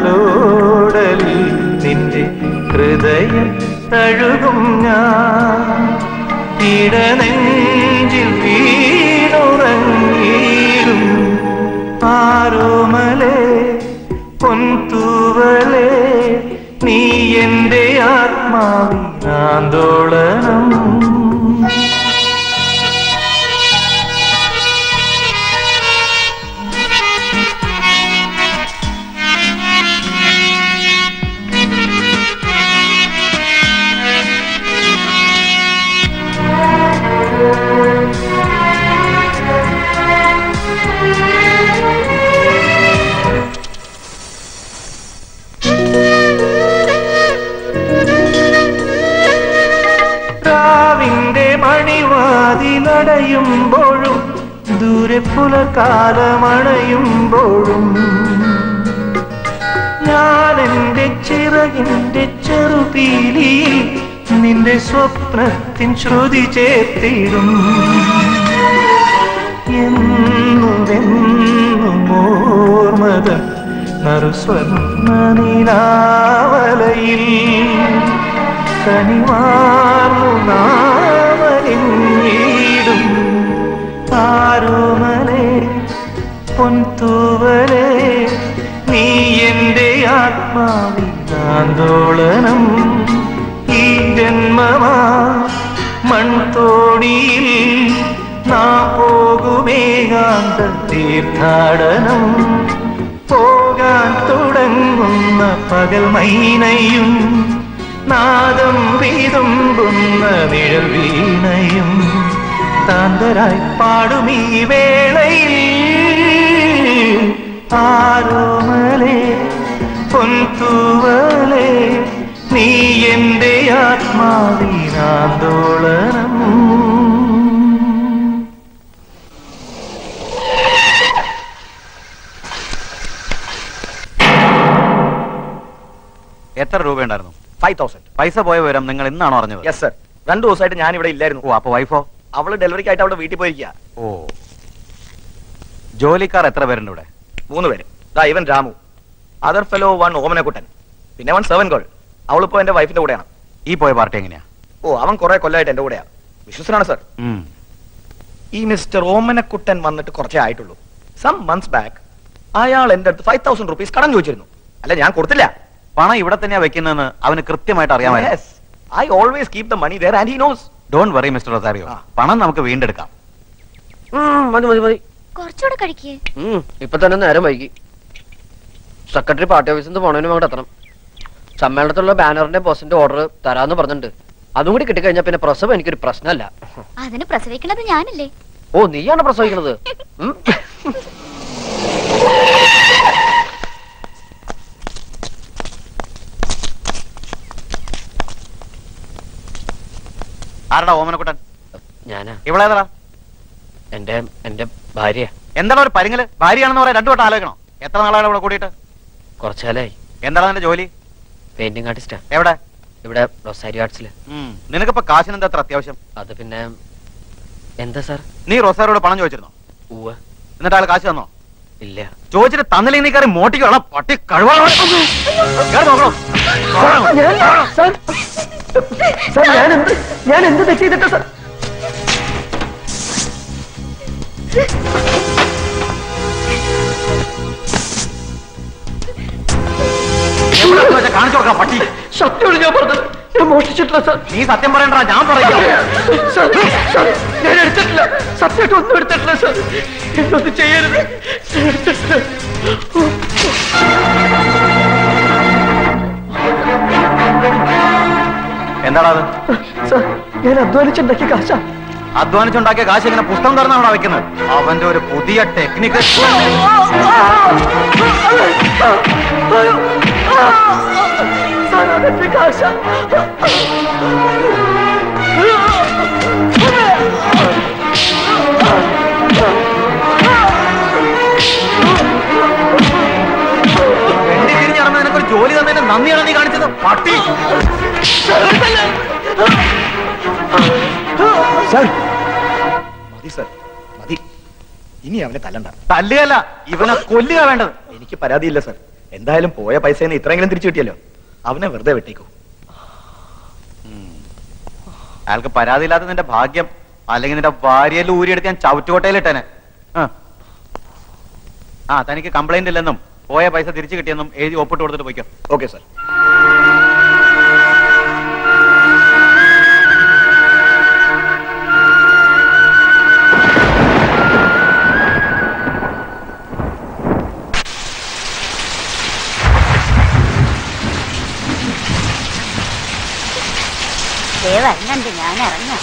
തലോടലിൽ നിന്റെ ഹൃദയം തഴുകും ഞാൻ ഇടനെഞ്ചിൽ വീണുറങ്ങിയിടും ആരോമലേ പൊൻതൂവലേ നീ എന്റെ ആത്മാവിനാന്തോളനം രാവിന്റെ മണിവാതിലടയുമ്പോഴും ദൂരെ പുലകാലമണയുമ്പോഴും ഞാൻ എന്റെ ചിറകിന്റെ ചെറുപീലിയിൽ നിന്റെ സ്വപ്നത്തിൻ ശ്രുതി ചേർത്തിടും എന്നുമെന്നും ഓർമ്മത നറുസ്വർണ്ണ നിലാവലയിൽ കനിവാർന്നു നാമരിഞ്ഞിടും ആരോമലേ പൊൻതൂവലേ നീ എന്റെ ആത്മാവിനാന്തോളനം ഈ ജന്മമാ മൺതോണിയിൽ നാം പോകുമേകാന്ത തീർത്ഥാടനം പോകാൻ തുടങ്ങുന്ന പകൽ മൈനയും നാദം വീതുമ്പുന്ന നിഴൽ വീണയും താന്തരായി പാടും ഈ വേളയിൽ ആരോമലേ പൊൻതൂവലേ നീ എന്റെ ആത്മാവിനാന്തോളനം എത്ര രൂപയുണ്ടായിരുന്നു ഫൈവ് തൗസൻഡ് പൈസ പോയ വിവരം നിങ്ങൾ ഇന്നാണോ അറിഞ്ഞത് യെസ് സർ രണ്ടു ദിവസമായിട്ട് ഞാൻ ഇവിടെ ഇല്ലായിരുന്നു ഓ അപ്പൊ വൈഫോ അവള് ഡെലിവറിക്കായിട്ട് അവിടെ വീട്ടിൽ പോയിരിക്കുക ഓ ജോലിക്കാർ എത്ര പേരുണ്ട് ഇവിടെ മൂന്ന് പേര് ദാ ഇവൻ Ramu other fellow one Omanakuttan പിന്നെ വൺ സെവൻ ഗേൾ അവളിപ്പോ എന്റെ വൈഫിന്റെ കൂടെയാണ് ഈ പോയ പാർട്ടി എങ്ങനെയാ ഓ അവൻ കുറെ കൊല്ലമായിട്ട് എന്റെ കൂടെയാ വിശ്വസനാണ് സർ ഉം. ഈ മിസ്റ്റർ ഓമനക്കുട്ടൻ വന്നിട്ട് കുറച്ചേ ആയിട്ടുള്ളൂ സം മന്ത്സ് ബാക്ക് അയാൾ എന്റെ അടുത്ത് ഫൈവ് തൗസൻഡ് റുപ്പീസ് കടം ചോദിച്ചിരുന്നു അല്ല ഞാൻ കൊടുത്തില്ല പണം ഇവിടെ തന്നെയാ വെക്കുന്നതെന്ന് അവന് കൃത്യമായിട്ട് അറിയാമായിരുന്നു I always keep the money there and he knows don't worry mister Rosario പണം നമുക്ക് വീണ്ടെടുക്കാം മതി മതി മതി കുറച്ചുകൂടെ കഴിക്കേ ഉം, ഇപ്പൊ തന്നെ നേരം വൈകി സെക്രട്ടറി പാർട്ടി ഓഫീസിൽ നിന്ന് പോണതിന് അങ്ങോട്ട് എത്തണം സമ്മേളനത്തിലുള്ള ബാനറിന്റെ പോസ്റ്റിന്റെ ഓർഡർ തരാന്ന് പറഞ്ഞിട്ടുണ്ട് അതും കൂടി കിട്ടിക്കഴിഞ്ഞാൽ പിന്നെ പ്രസവം എനിക്കൊരു പ്രശ്നമല്ല അതിന് പ്രസവിക്കണത് ഞാനല്ലേ ഓ നീയാണ് പ്രസവിക്കണത് ഉം. ആരടാ ഓമനക്കുട്ടൻ ഞാനാ ഇവളേതാ എന്റെ എന്റെ ഭാര്യ എന്താണ് ഒരു പരിങ്ങല് ഭാര്യയാണെന്ന് പറയാൻ രണ്ടു വട്ടം ആലോചിക്കണം എത്ര നാളാണ് ഇവിടെ കൂടിയിട്ട് കുറച്ചാലായി എന്താണ് നിന്റെ ജോലി പെയിന്റിംഗ് ആർട്ടിസ്റ്റാ എവിടെ ഇവിടെ റൊസാരി ആർട്സില് ഉം. നിനക്കിപ്പോ കാശിന് എന്താ അത്ര അത്യാവശ്യം അത് പിന്നെ എന്താ സാർ നീ റൊസാരോട് പണം ചോദിച്ചിരുന്നോ ഉവ്വ എന്നിട്ട് ആൾ കാശ് തന്നോ ഇല്ല ചോദിച്ചിട്ട് തന്നില്ലെങ്കിൽ നീ കയറി മോട്ടിക്കോളാം പട്ടി കഴിവാണോ ഞാൻ എന്ത് ഞാൻ എന്ത് തെറ്റ് ചെയ്തിട്ടാ സാർ കാണിച്ചു കൊടുക്കാം പട്ടി സത്യമാണ് ഞാൻ പറഞ്ഞത് ഞാൻ മോഷ്ടിച്ചിട്ടില്ല സാർ നീ സത്യം പറയണ്ട ഞാൻ പറയാം സാർ, സാർ, ഞാൻ എടുത്തിട്ടില്ല സത്യമായിട്ട് ഒന്നും എടുത്തിട്ടില്ല സാർ എന്നൊന്നും ചെയ്യരുത് ഞാൻ എടുത്തിട്ടില്ല എന്താടാ അത് സാർ ഞാൻ അധ്വാനിച്ചുണ്ടാക്കിയ കാശാ അധ്വാനിച്ചുണ്ടാക്കിയ കാശ് ഇങ്ങനെ പുസ്തകം തുറന്നാണ് അവിടെ വെക്കുന്നത് അവന്റെ ഒരു പുതിയ ടെക്നിക്ക് സാർ അതെന്റെ കാശാ വെണ്ടി തിരിഞ്ഞ് നടന്ന് നിനക്കൊരു ജോലി തന്നതിന് നന്ദിയാണ് നീ കാണിച്ചത് പട്ടി മതി സർ മതി ഇനി അവനെ തല്ലണ്ട തല്ലുകയല്ല ഇവനെ കൊല്ലുക വേണ്ടത് എനിക്ക് പരാതിയില്ല സർ എന്തായാലും പോയ പൈസ ഇത്രയെങ്കിലും തിരിച്ചു കിട്ടിയല്ലോ അവനെ വെറുതെ വെട്ടിക്കൂ അയാൾക്ക് പരാതിയില്ലാത്ത നിന്റെ ഭാഗ്യം അല്ലെങ്കിൽ നിന്റെ ഭാര്യയിൽ ഊരിയെടുത്ത് ഞാൻ ചവിറ്റുകോട്ടയിലിട്ടേനെ ആ. ആ തനിക്ക് കംപ്ലൈന്റ് ഇല്ലെന്നും പോയ പൈസ തിരിച്ചു കിട്ടിയെന്നും എഴുതി ഒപ്പിട്ട് കൊടുത്തിട്ട് പോയിക്കോ ഓക്കെ സാർ ദേ വരുന്നുണ്ട് ഞാൻ ഇറങ്ങാം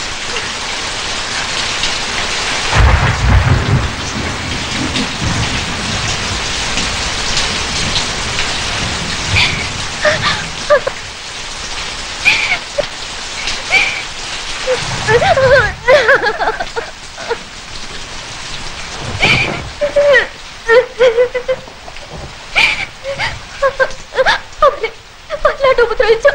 അവനെ വല്ലാണ്ട് ഉപദ്രവിച്ചു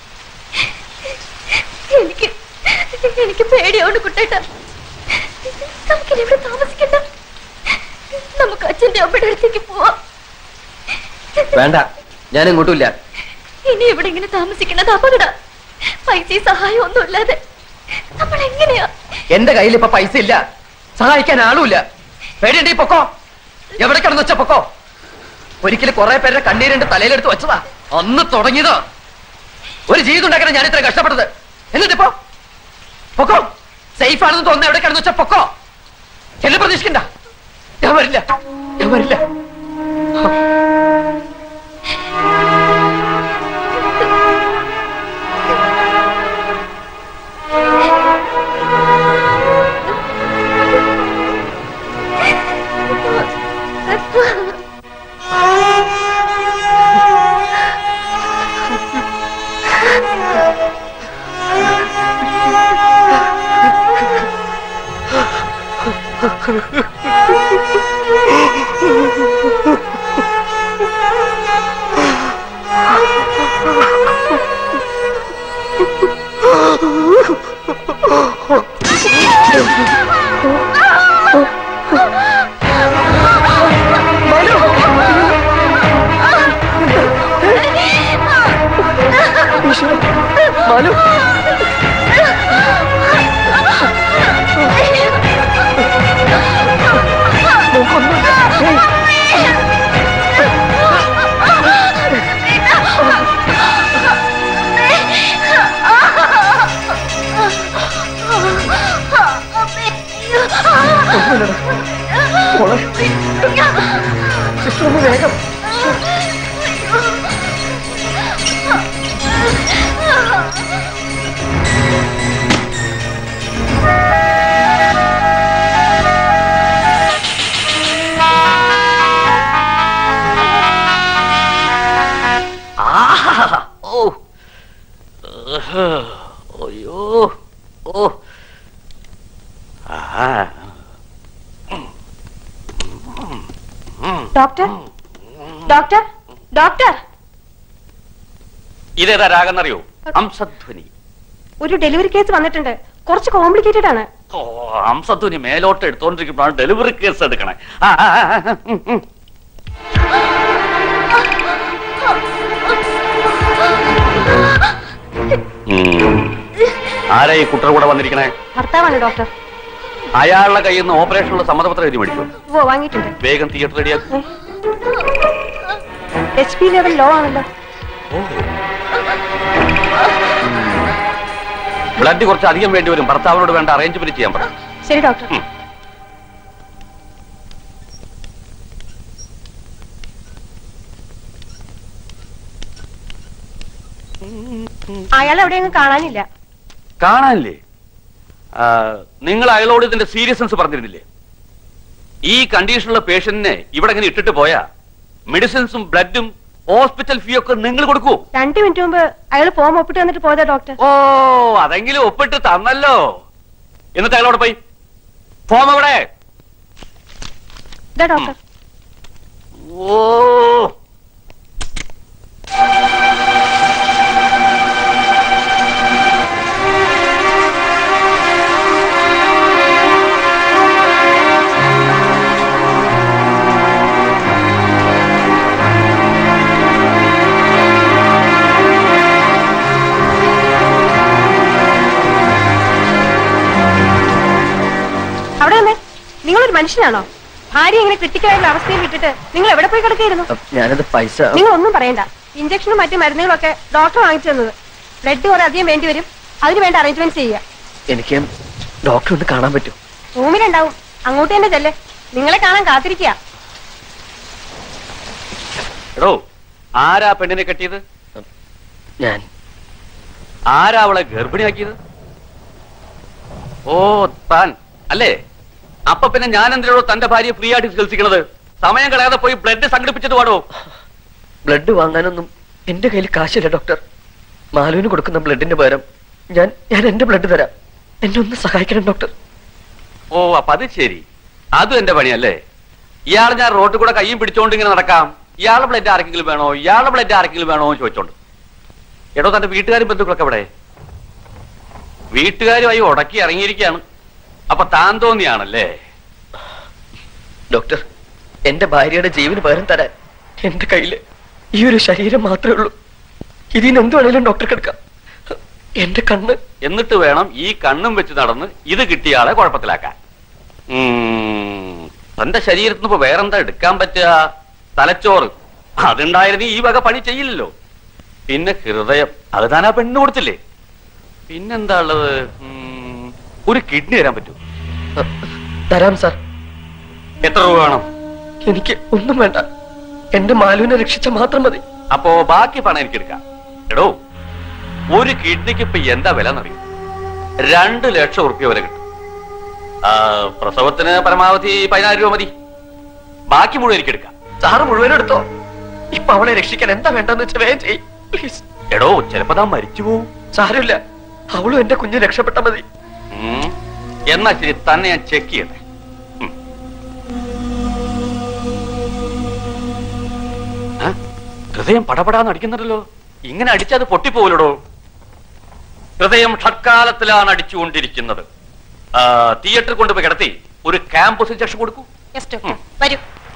എനിക്ക് എനിക്ക് പേടിയാവുണ്ട് കുട്ടേട്ട നമുക്കിനി ഇവിടെ താമസിക്കണ്ട നമുക്ക് അച്ഛന്റെ അമ്മയുടെ അടുത്തേക്ക് പോവാം വേണ്ട ഞാൻ ഇങ്ങോട്ടുമില്ല ഇനി ഇവിടെ ഇങ്ങനെ താമസിക്കുന്നത് അപകട പൈസയും സഹായം ഒന്നും ഇല്ലാതെ നമ്മൾ എങ്ങനെയാ എന്റെ കയ്യിൽ ഇപ്പൊ പൈസ ഇല്ല സഹായിക്കാൻ ആളുമില്ല പേടിയുണ്ട് ഈ പൊക്കോ എവിടെ കിടന്നു വെച്ച പൊക്കോ ഒരിക്കലും കുറെ പേരുടെ കണ്ണീരിന്റെ തലയിലെടുത്ത് വെച്ചതാ അന്ന് തുടങ്ങിയതോ ഒരു ജീവിതം ഉണ്ടാക്കാൻ ഞാൻ ഇത്ര കഷ്ടപ്പെട്ടത് എന്നിട്ടിപ്പോ പൊക്കോ സേഫ് ആണെന്ന് തോന്നുന്ന എവിടെ കിടന്നു വെച്ച പൊക്കോ എന്നെ പ്രതീക്ഷിക്കണ്ട ഞാൻ വരില്ല ഞാൻ വരില്ല മാലു സിസ്റ്റർ ഒന്ന് വേഗം ആഹാ. ഓ ആഹാ. അയ്യോ ഓ ആ ഡോക്ടർ ഡോക്ടർ ഡോക്ടർ ഇതേതാ രാഗെന്നറിയോ ഹംസധ്വനി ഒരു ഡെലിവറി കേസ് വന്നിട്ടുണ്ട് കുറച്ച് കോംപ്ലിക്കേറ്റഡ് ആണ് ഓ ഹംസധ്വനി മേലോട്ട് എടുത്തോണ്ടിരിക്കുമ്പോഴാണ് ഡെലിവറി കേസ് എടുക്കണേ ആ, ആ, ആ, ഉം, ഉം. ഉം. ആരാ ഈ കുട്ടർ കൂടെ വന്നിരിക്കണേ ഭർത്താവാണ് ഡോക്ടർ അയാളുടെ കയ്യിൽ നിന്ന് ഓപ്പറേഷനുള്ള സമ്മതപത്രം എഴുതി മേടിച്ചു ഓ വാങ്ങിയിട്ടുണ്ട് വേഗം തിയേറ്റർ റെഡിയാക്കും എച്ച് പി ലെവൽ ലോ ആണല്ലോ ബ്ലഡ് കുറച്ച് അധികം വേണ്ടി വരും ഭർത്താവിനോട് വേണ്ട അറേഞ്ച്മെന്റ് ചെയ്യാൻ പറ ശരി ഡോക്ടർ അയാൾ എവിടെയെങ്കിലും കാണാനില്ല കാണാനില്ലേ ആ, നിങ്ങൾ അയാളോട് ഇതിന്റെ സീരിയസ്നെസ് പറഞ്ഞിരുന്നില്ലേ ഈ കണ്ടീഷനുള്ള പേഷ്യന്റിനെ ഇവിടെ ഇങ്ങനെ ഇട്ടിട്ട് പോയാ മെഡിസിൻസും ബ്ലഡും ഹോസ്പിറ്റൽ ഫീ ഒക്കെ നിങ്ങൾ കൊടുക്കൂ രണ്ടു മിനിറ്റ് മുമ്പ് അയാൾ ഫോം ഒപ്പിട്ട് വന്നിട്ട് പോയതാ ഡോക്ടർ ഓ അതെങ്കിലും ഒപ്പിട്ട് തന്നല്ലോ എന്നിട്ട് അയാളോട് പോയി ഫോം അവിടെ ഇതാ ഡോക്ടർ ഓ നിങ്ങളൊരു മനുഷ്യനാണോ ഭാര്യ ഇങ്ങനെ ക്രിട്ടിക്കലായിട്ടുള്ള അവസ്ഥയിൽ വിട്ടിട്ട് നിങ്ങൾ എവിടെ പോയി കിടക്കായിരുന്നു ഞാനത് പൈസ നിങ്ങൾ ഒന്നും പറയണ്ട ഇഞ്ചക്ഷനും മറ്റു മരുന്നുകളൊക്കെ ഡോക്ടർ വാങ്ങിച്ചു തന്നത് ബ്ലഡ് കുറെ അധികം വേണ്ടി വരും അതിന് വേണ്ട അറേഞ്ച്മെന്റ് ചെയ്യുക എനിക്ക് ഡോക്ടർ ഒന്ന് കാണാൻ പറ്റും റൂമിലുണ്ടാവും അങ്ങോട്ട് തന്നെ ചെല്ലേ നിങ്ങളെ കാണാൻ കാത്തിരിക്കുക എടോ ആരാ പെണ്ണിനെ കെട്ടിയത് ഞാൻ ആരാ അവളെ ഗർഭിണിയാക്കിയത് ഓ താൻ അല്ലേ അപ്പൊ പിന്നെ ഞാൻ എന്തിനോ തന്റെ ഭാര്യയെ ഫ്രീ ആയിട്ട് ചികിത്സിക്കണത് സമയം കളയാതെ പോയി ബ്ലഡ് സംഘടിപ്പിച്ചിട്ട് പാടോ ബ്ലഡ് വാങ്ങാനൊന്നും എന്റെ കയ്യിൽ കാശില്ല ഡോക്ടർ മാലുവിന് കൊടുക്കുന്ന ബ്ലഡിന്റെ പകരം ഞാൻ ഞാൻ എന്റെ ബ്ലഡ് തരാം എന്നെ ഒന്ന് സഹായിക്കണം ഡോക്ടർ ഓ അപ്പൊ അത് ശരി അതും എന്റെ പണിയല്ലേ ഇയാൾ ഞാൻ റോട്ടിൽ കൂടെ കയ്യും പിടിച്ചോണ്ട് ഇങ്ങനെ നടക്കാം ഇയാളുടെ ബ്ലഡ് ആർക്കെങ്കിലും വേണോ ഇയാളുടെ ബ്ലഡ് ആർക്കെങ്കിലും വേണോ എന്ന് ചോദിച്ചോണ്ട് എടോ തന്റെ വീട്ടുകാരും ബന്ധുക്കളൊക്കെ എവിടെ വീട്ടുകാരുമായി ഉടക്കി ഇറങ്ങിയിരിക്കുകയാണ് അപ്പൊ താൻ തോന്നിയാണല്ലേ ഡോക്ടർ എന്റെ ഭാര്യയുടെ ജീവന് പകരം തരാൻ എന്റെ കയ്യില് ഈ ഒരു ശരീരം മാത്രമേ ഉള്ളൂ ഇതിന് എന്ത് വേണേലും ഡോക്ടർ എടുക്കാം എന്റെ കണ്ണ് എന്നിട്ട് വേണം ഈ കണ്ണും വെച്ച് നടന്ന് ഇത് കിട്ടിയ ആളെ കുഴപ്പത്തിലാക്കാൻ ഉം, തന്റെ ശരീരത്തിന് ഇപ്പൊ വേറെന്താ എടുക്കാൻ പറ്റുക തലച്ചോറ് അതുണ്ടായിരുന്നു ഈ വക പണി ചെയ്യില്ലല്ലോ പിന്നെ ഹൃദയം അത് താൻ ആ പെണ്ണ് കൊടുത്തില്ലേ പിന്നെന്താ ഉള്ളത് ഉം, ഒരു കിഡ്നി തരാൻ പറ്റൂ തരാം സാർ എത്ര രൂപ വേണം എനിക്ക് ഒന്നും വേണ്ട എന്റെ മാലുവിനെ രക്ഷിച്ച മാത്രം മതി അപ്പോ ബാക്കി പണം എനിക്ക് എടുക്കാം എടോ ഒരു കിഡ്നിക്ക് ഇപ്പൊ എന്താ വില എന്നറിയും രണ്ട് ലക്ഷം ഉറുപ്പ്യ വരെ കിട്ടും ആ, പ്രസവത്തിന് പരമാവധി പതിനായിരം രൂപ മതി ബാക്കി മുഴുവൻ എനിക്ക് എടുക്കാം സാറ് മുഴുവൻ എടുത്തോ ഇപ്പൊ അവളെ രക്ഷിക്കാൻ എന്താ വേണ്ടെന്ന് വെച്ചാൽ വേഗം ചെയ്യ് പ്ലീസ് എടോ ചിലപ്പോ താൻ മരിച്ചു പോവും സാരമില്ല അവളും എന്റെ കുഞ്ഞ് രക്ഷപ്പെട്ട മതി ഉം. എന്നാ ശരി തന്നെ ഞാൻ ചെക്ക് ചെയ്യട്ടെ ഉം. ആ? ഹൃദയം പടപടാന്ന് അടിക്കുന്നുണ്ടല്ലോ ഇങ്ങനെ അടിച്ചത് പൊട്ടിപ്പോവില്ലടോ ഹൃദയം ഷഡ്കാലത്തിലാണ് അടിച്ചുകൊണ്ടിരിക്കുന്നത് ആ, തിയേറ്ററിൽ കൊണ്ടുപോയി കിടത്തി ഒരു ക്യാമ്പസ് ഇഞ്ചക്ഷൻ കൊടുക്കൂ വരൂ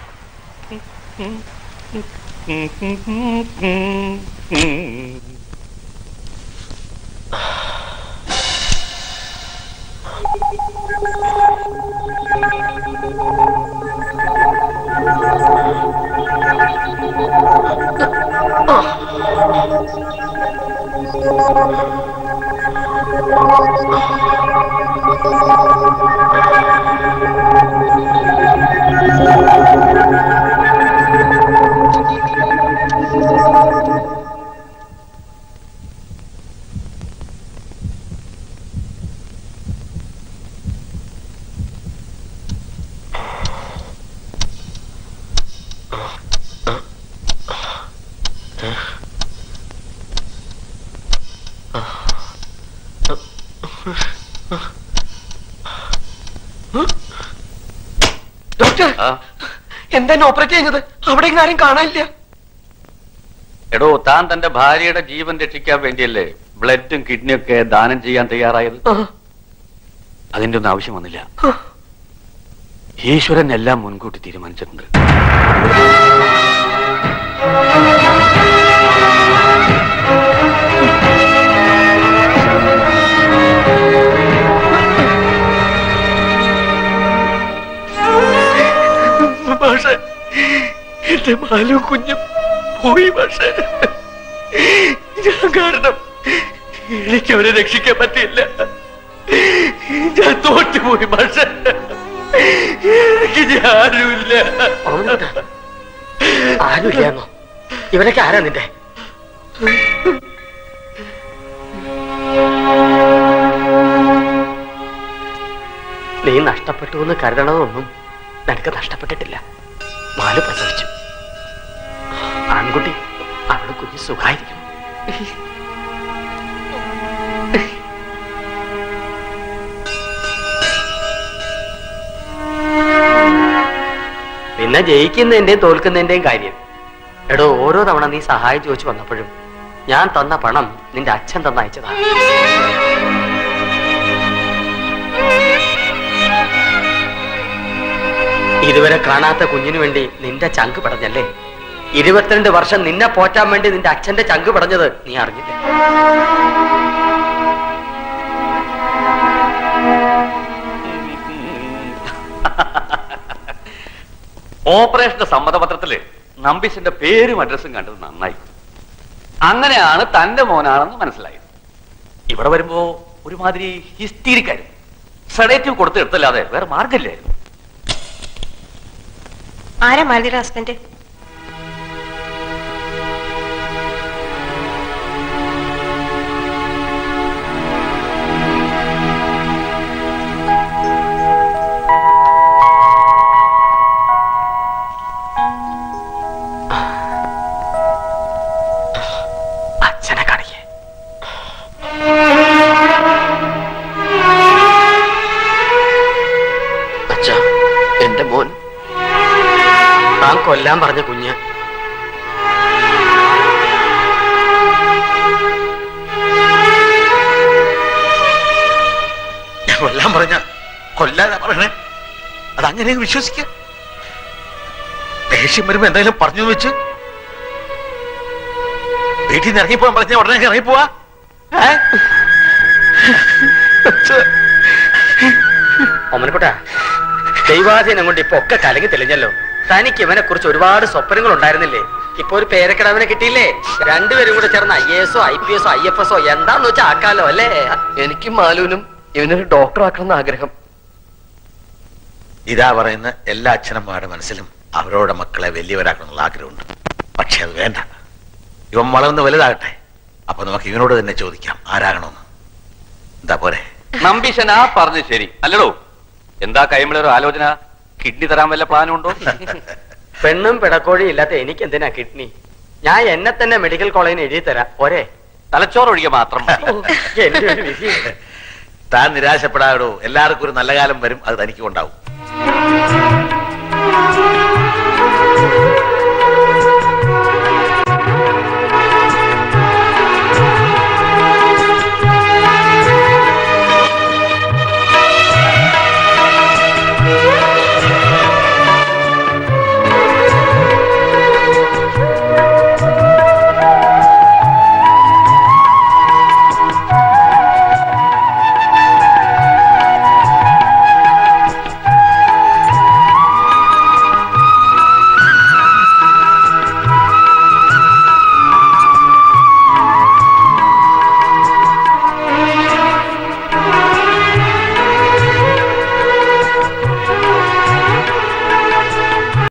ഡോക്ടർ എന്താ ഓപ്പറേറ്റ് ചെയ്യുന്നത് അവിടെ ഇങ്ങ് ആരും കാണാനില്ല എടോ താൻ തന്റെ ഭാര്യയുടെ ജീവൻ രക്ഷിക്കാൻ വേണ്ടിയല്ലേ ബ്ലഡും കിഡ്നിയും ഒക്കെ ദാനം ചെയ്യാൻ തയ്യാറായത് അതിന്റെ ഒന്നും ആവശ്യം വന്നില്ല ഈശ്വരൻ എല്ലാം മുൻകൂട്ടി തീരുമാനിച്ചിട്ടുണ്ട് പക്ഷേ എന്റെ മാലും കുഞ്ഞും പോയി പക്ഷേ ഞാൻ കാരണം എനിക്ക് അവരെ രക്ഷിക്കാൻ പറ്റിയില്ല ഞാൻ തോറ്റുപോയി പക്ഷേ എനിക്ക് ആരുമില്ല ആരുമില്ലാന്നോ ഇവരൊക്കെ ആരാ നിന്റെ നീ നഷ്ടപ്പെട്ടു എന്ന് കരുതണതൊന്നും നിനക്ക് നഷ്ടപ്പെട്ടിട്ടില്ല മാല് പ്രസവിച്ചു ആൺകുട്ടി അവള് കുഞ്ഞ് സുഖായിരിക്കും പിന്നെ ജയിക്കുന്നതിന്റെയും തോൽക്കുന്നതിന്റെയും കാര്യം എടോ ഓരോ തവണ നീ സഹായം ചോദിച്ചു വന്നപ്പോഴും ഞാൻ തന്ന പണം നിന്റെ അച്ഛൻ തന്നയച്ചതാണ് ഇതുവരെ കാണാത്ത കുഞ്ഞിനു വേണ്ടി നിന്റെ ചങ്ക് പടഞ്ഞല്ലേ ഇരുപത്തിരണ്ട് വർഷം നിന്നെ പോറ്റാൻ വേണ്ടി നിന്റെ അച്ഛന്റെ ചങ്ക് പടഞ്ഞത് നീ അറിഞ്ഞില്ല ഓപ്പറേഷന്റെ സമ്മതപത്രത്തില് നമ്പീശന്റെ പേരും അഡ്രസ്സും കണ്ടത് നന്നായി അങ്ങനെയാണ് തന്റെ മോനാണെന്ന് മനസ്സിലായത് ഇവിടെ വരുമ്പോ ഒരുമാതിരി ഹിസ്റ്റീരിക്കായിരുന്നു സെഡേറ്റീവ് കൊടുത്ത് എടുത്തല്ലാതെ വേറെ മാർഗമില്ലായിരുന്നു ആരാ മാലതിയുടെ ഹസ്ബൻഡ് അച്ഛനെ കാണിക്കേ അച്ഛാ എന്റെ മോൻ താൻ കൊല്ലാൻ പറഞ്ഞ കുഞ്ഞ് ഞാൻ കൊല്ലാൻ പറഞ്ഞ കൊല്ലാനാ പറയണേ അതങ്ങനെ വിശ്വസിക്ക ദേഷ്യം വരുമ്പോ എന്തായാലും പറഞ്ഞു വെച്ച് വീട്ടിൽ നിന്ന് ഇറങ്ങിപ്പോവാൻ പറഞ്ഞ ഉടനെ ഇറങ്ങിപ്പോവാ ഏ? ഒമനക്കുട്ട ദൈവാധീനം കൊണ്ട് ഇപ്പൊ ഒക്കെ കലങ്ങി തെളിഞ്ഞല്ലോ തനിക്ക് ഇവനെ കുറിച്ച് ഒരുപാട് സ്വപ്നങ്ങൾ ഉണ്ടായിരുന്നില്ലേ ഇപ്പൊ ഒരു പേരക്കിടവനെ കിട്ടിയില്ലേ രണ്ടുപേരും കൂടെ ചേർന്ന് ഐ എസോ ഐ പി എസോ ഐ എഫ് എസോ എന്താന്ന് വെച്ചാൽ ആക്കാലോ അല്ലേ എനിക്കും മാലുവിനും ഇവനൊരു ഡോക്ടർ ആക്കണം ആഗ്രഹം ഇതാ പറയുന്ന എല്ലാ അച്ഛനമ്മമാരുടെ മനസ്സിലും അവരോടെ മക്കളെ വലിയവരാക്കണമെന്നുള്ള ആഗ്രഹമുണ്ട് പക്ഷെ അത് വേണ്ട ഇവൻ വളർന്ന് വലുതാകട്ടെ അപ്പൊ നമുക്ക് ഇവനോട് തന്നെ ചോദിക്കാം ആരാകണമെന്ന് എന്താ പോരെ നമ്പീശൻ ആ പറഞ്ഞു ശരി അല്ലടോ എന്താ കൈമിള ഒരു ആലോചന കിഡ്നി തരാൻ വല്ല പ്ലാനും ഉണ്ടോ പെണ്ണും പിടക്കോഴിയും ഇല്ലാത്ത എനിക്ക് എന്തിനാ കിഡ്നി ഞാൻ എന്നെ തന്നെ മെഡിക്കൽ കോളേജിന് എഴുതി തരാം ഒരേ തലച്ചോറ് ഒഴികെ മാത്രം മതി. എന്റെ ഒരു വിധി താൻ നിരാശപ്പെടാടോ എല്ലാവർക്കും ഒരു നല്ല കാലം വരും അത് തനിക്കും ഉണ്ടാവും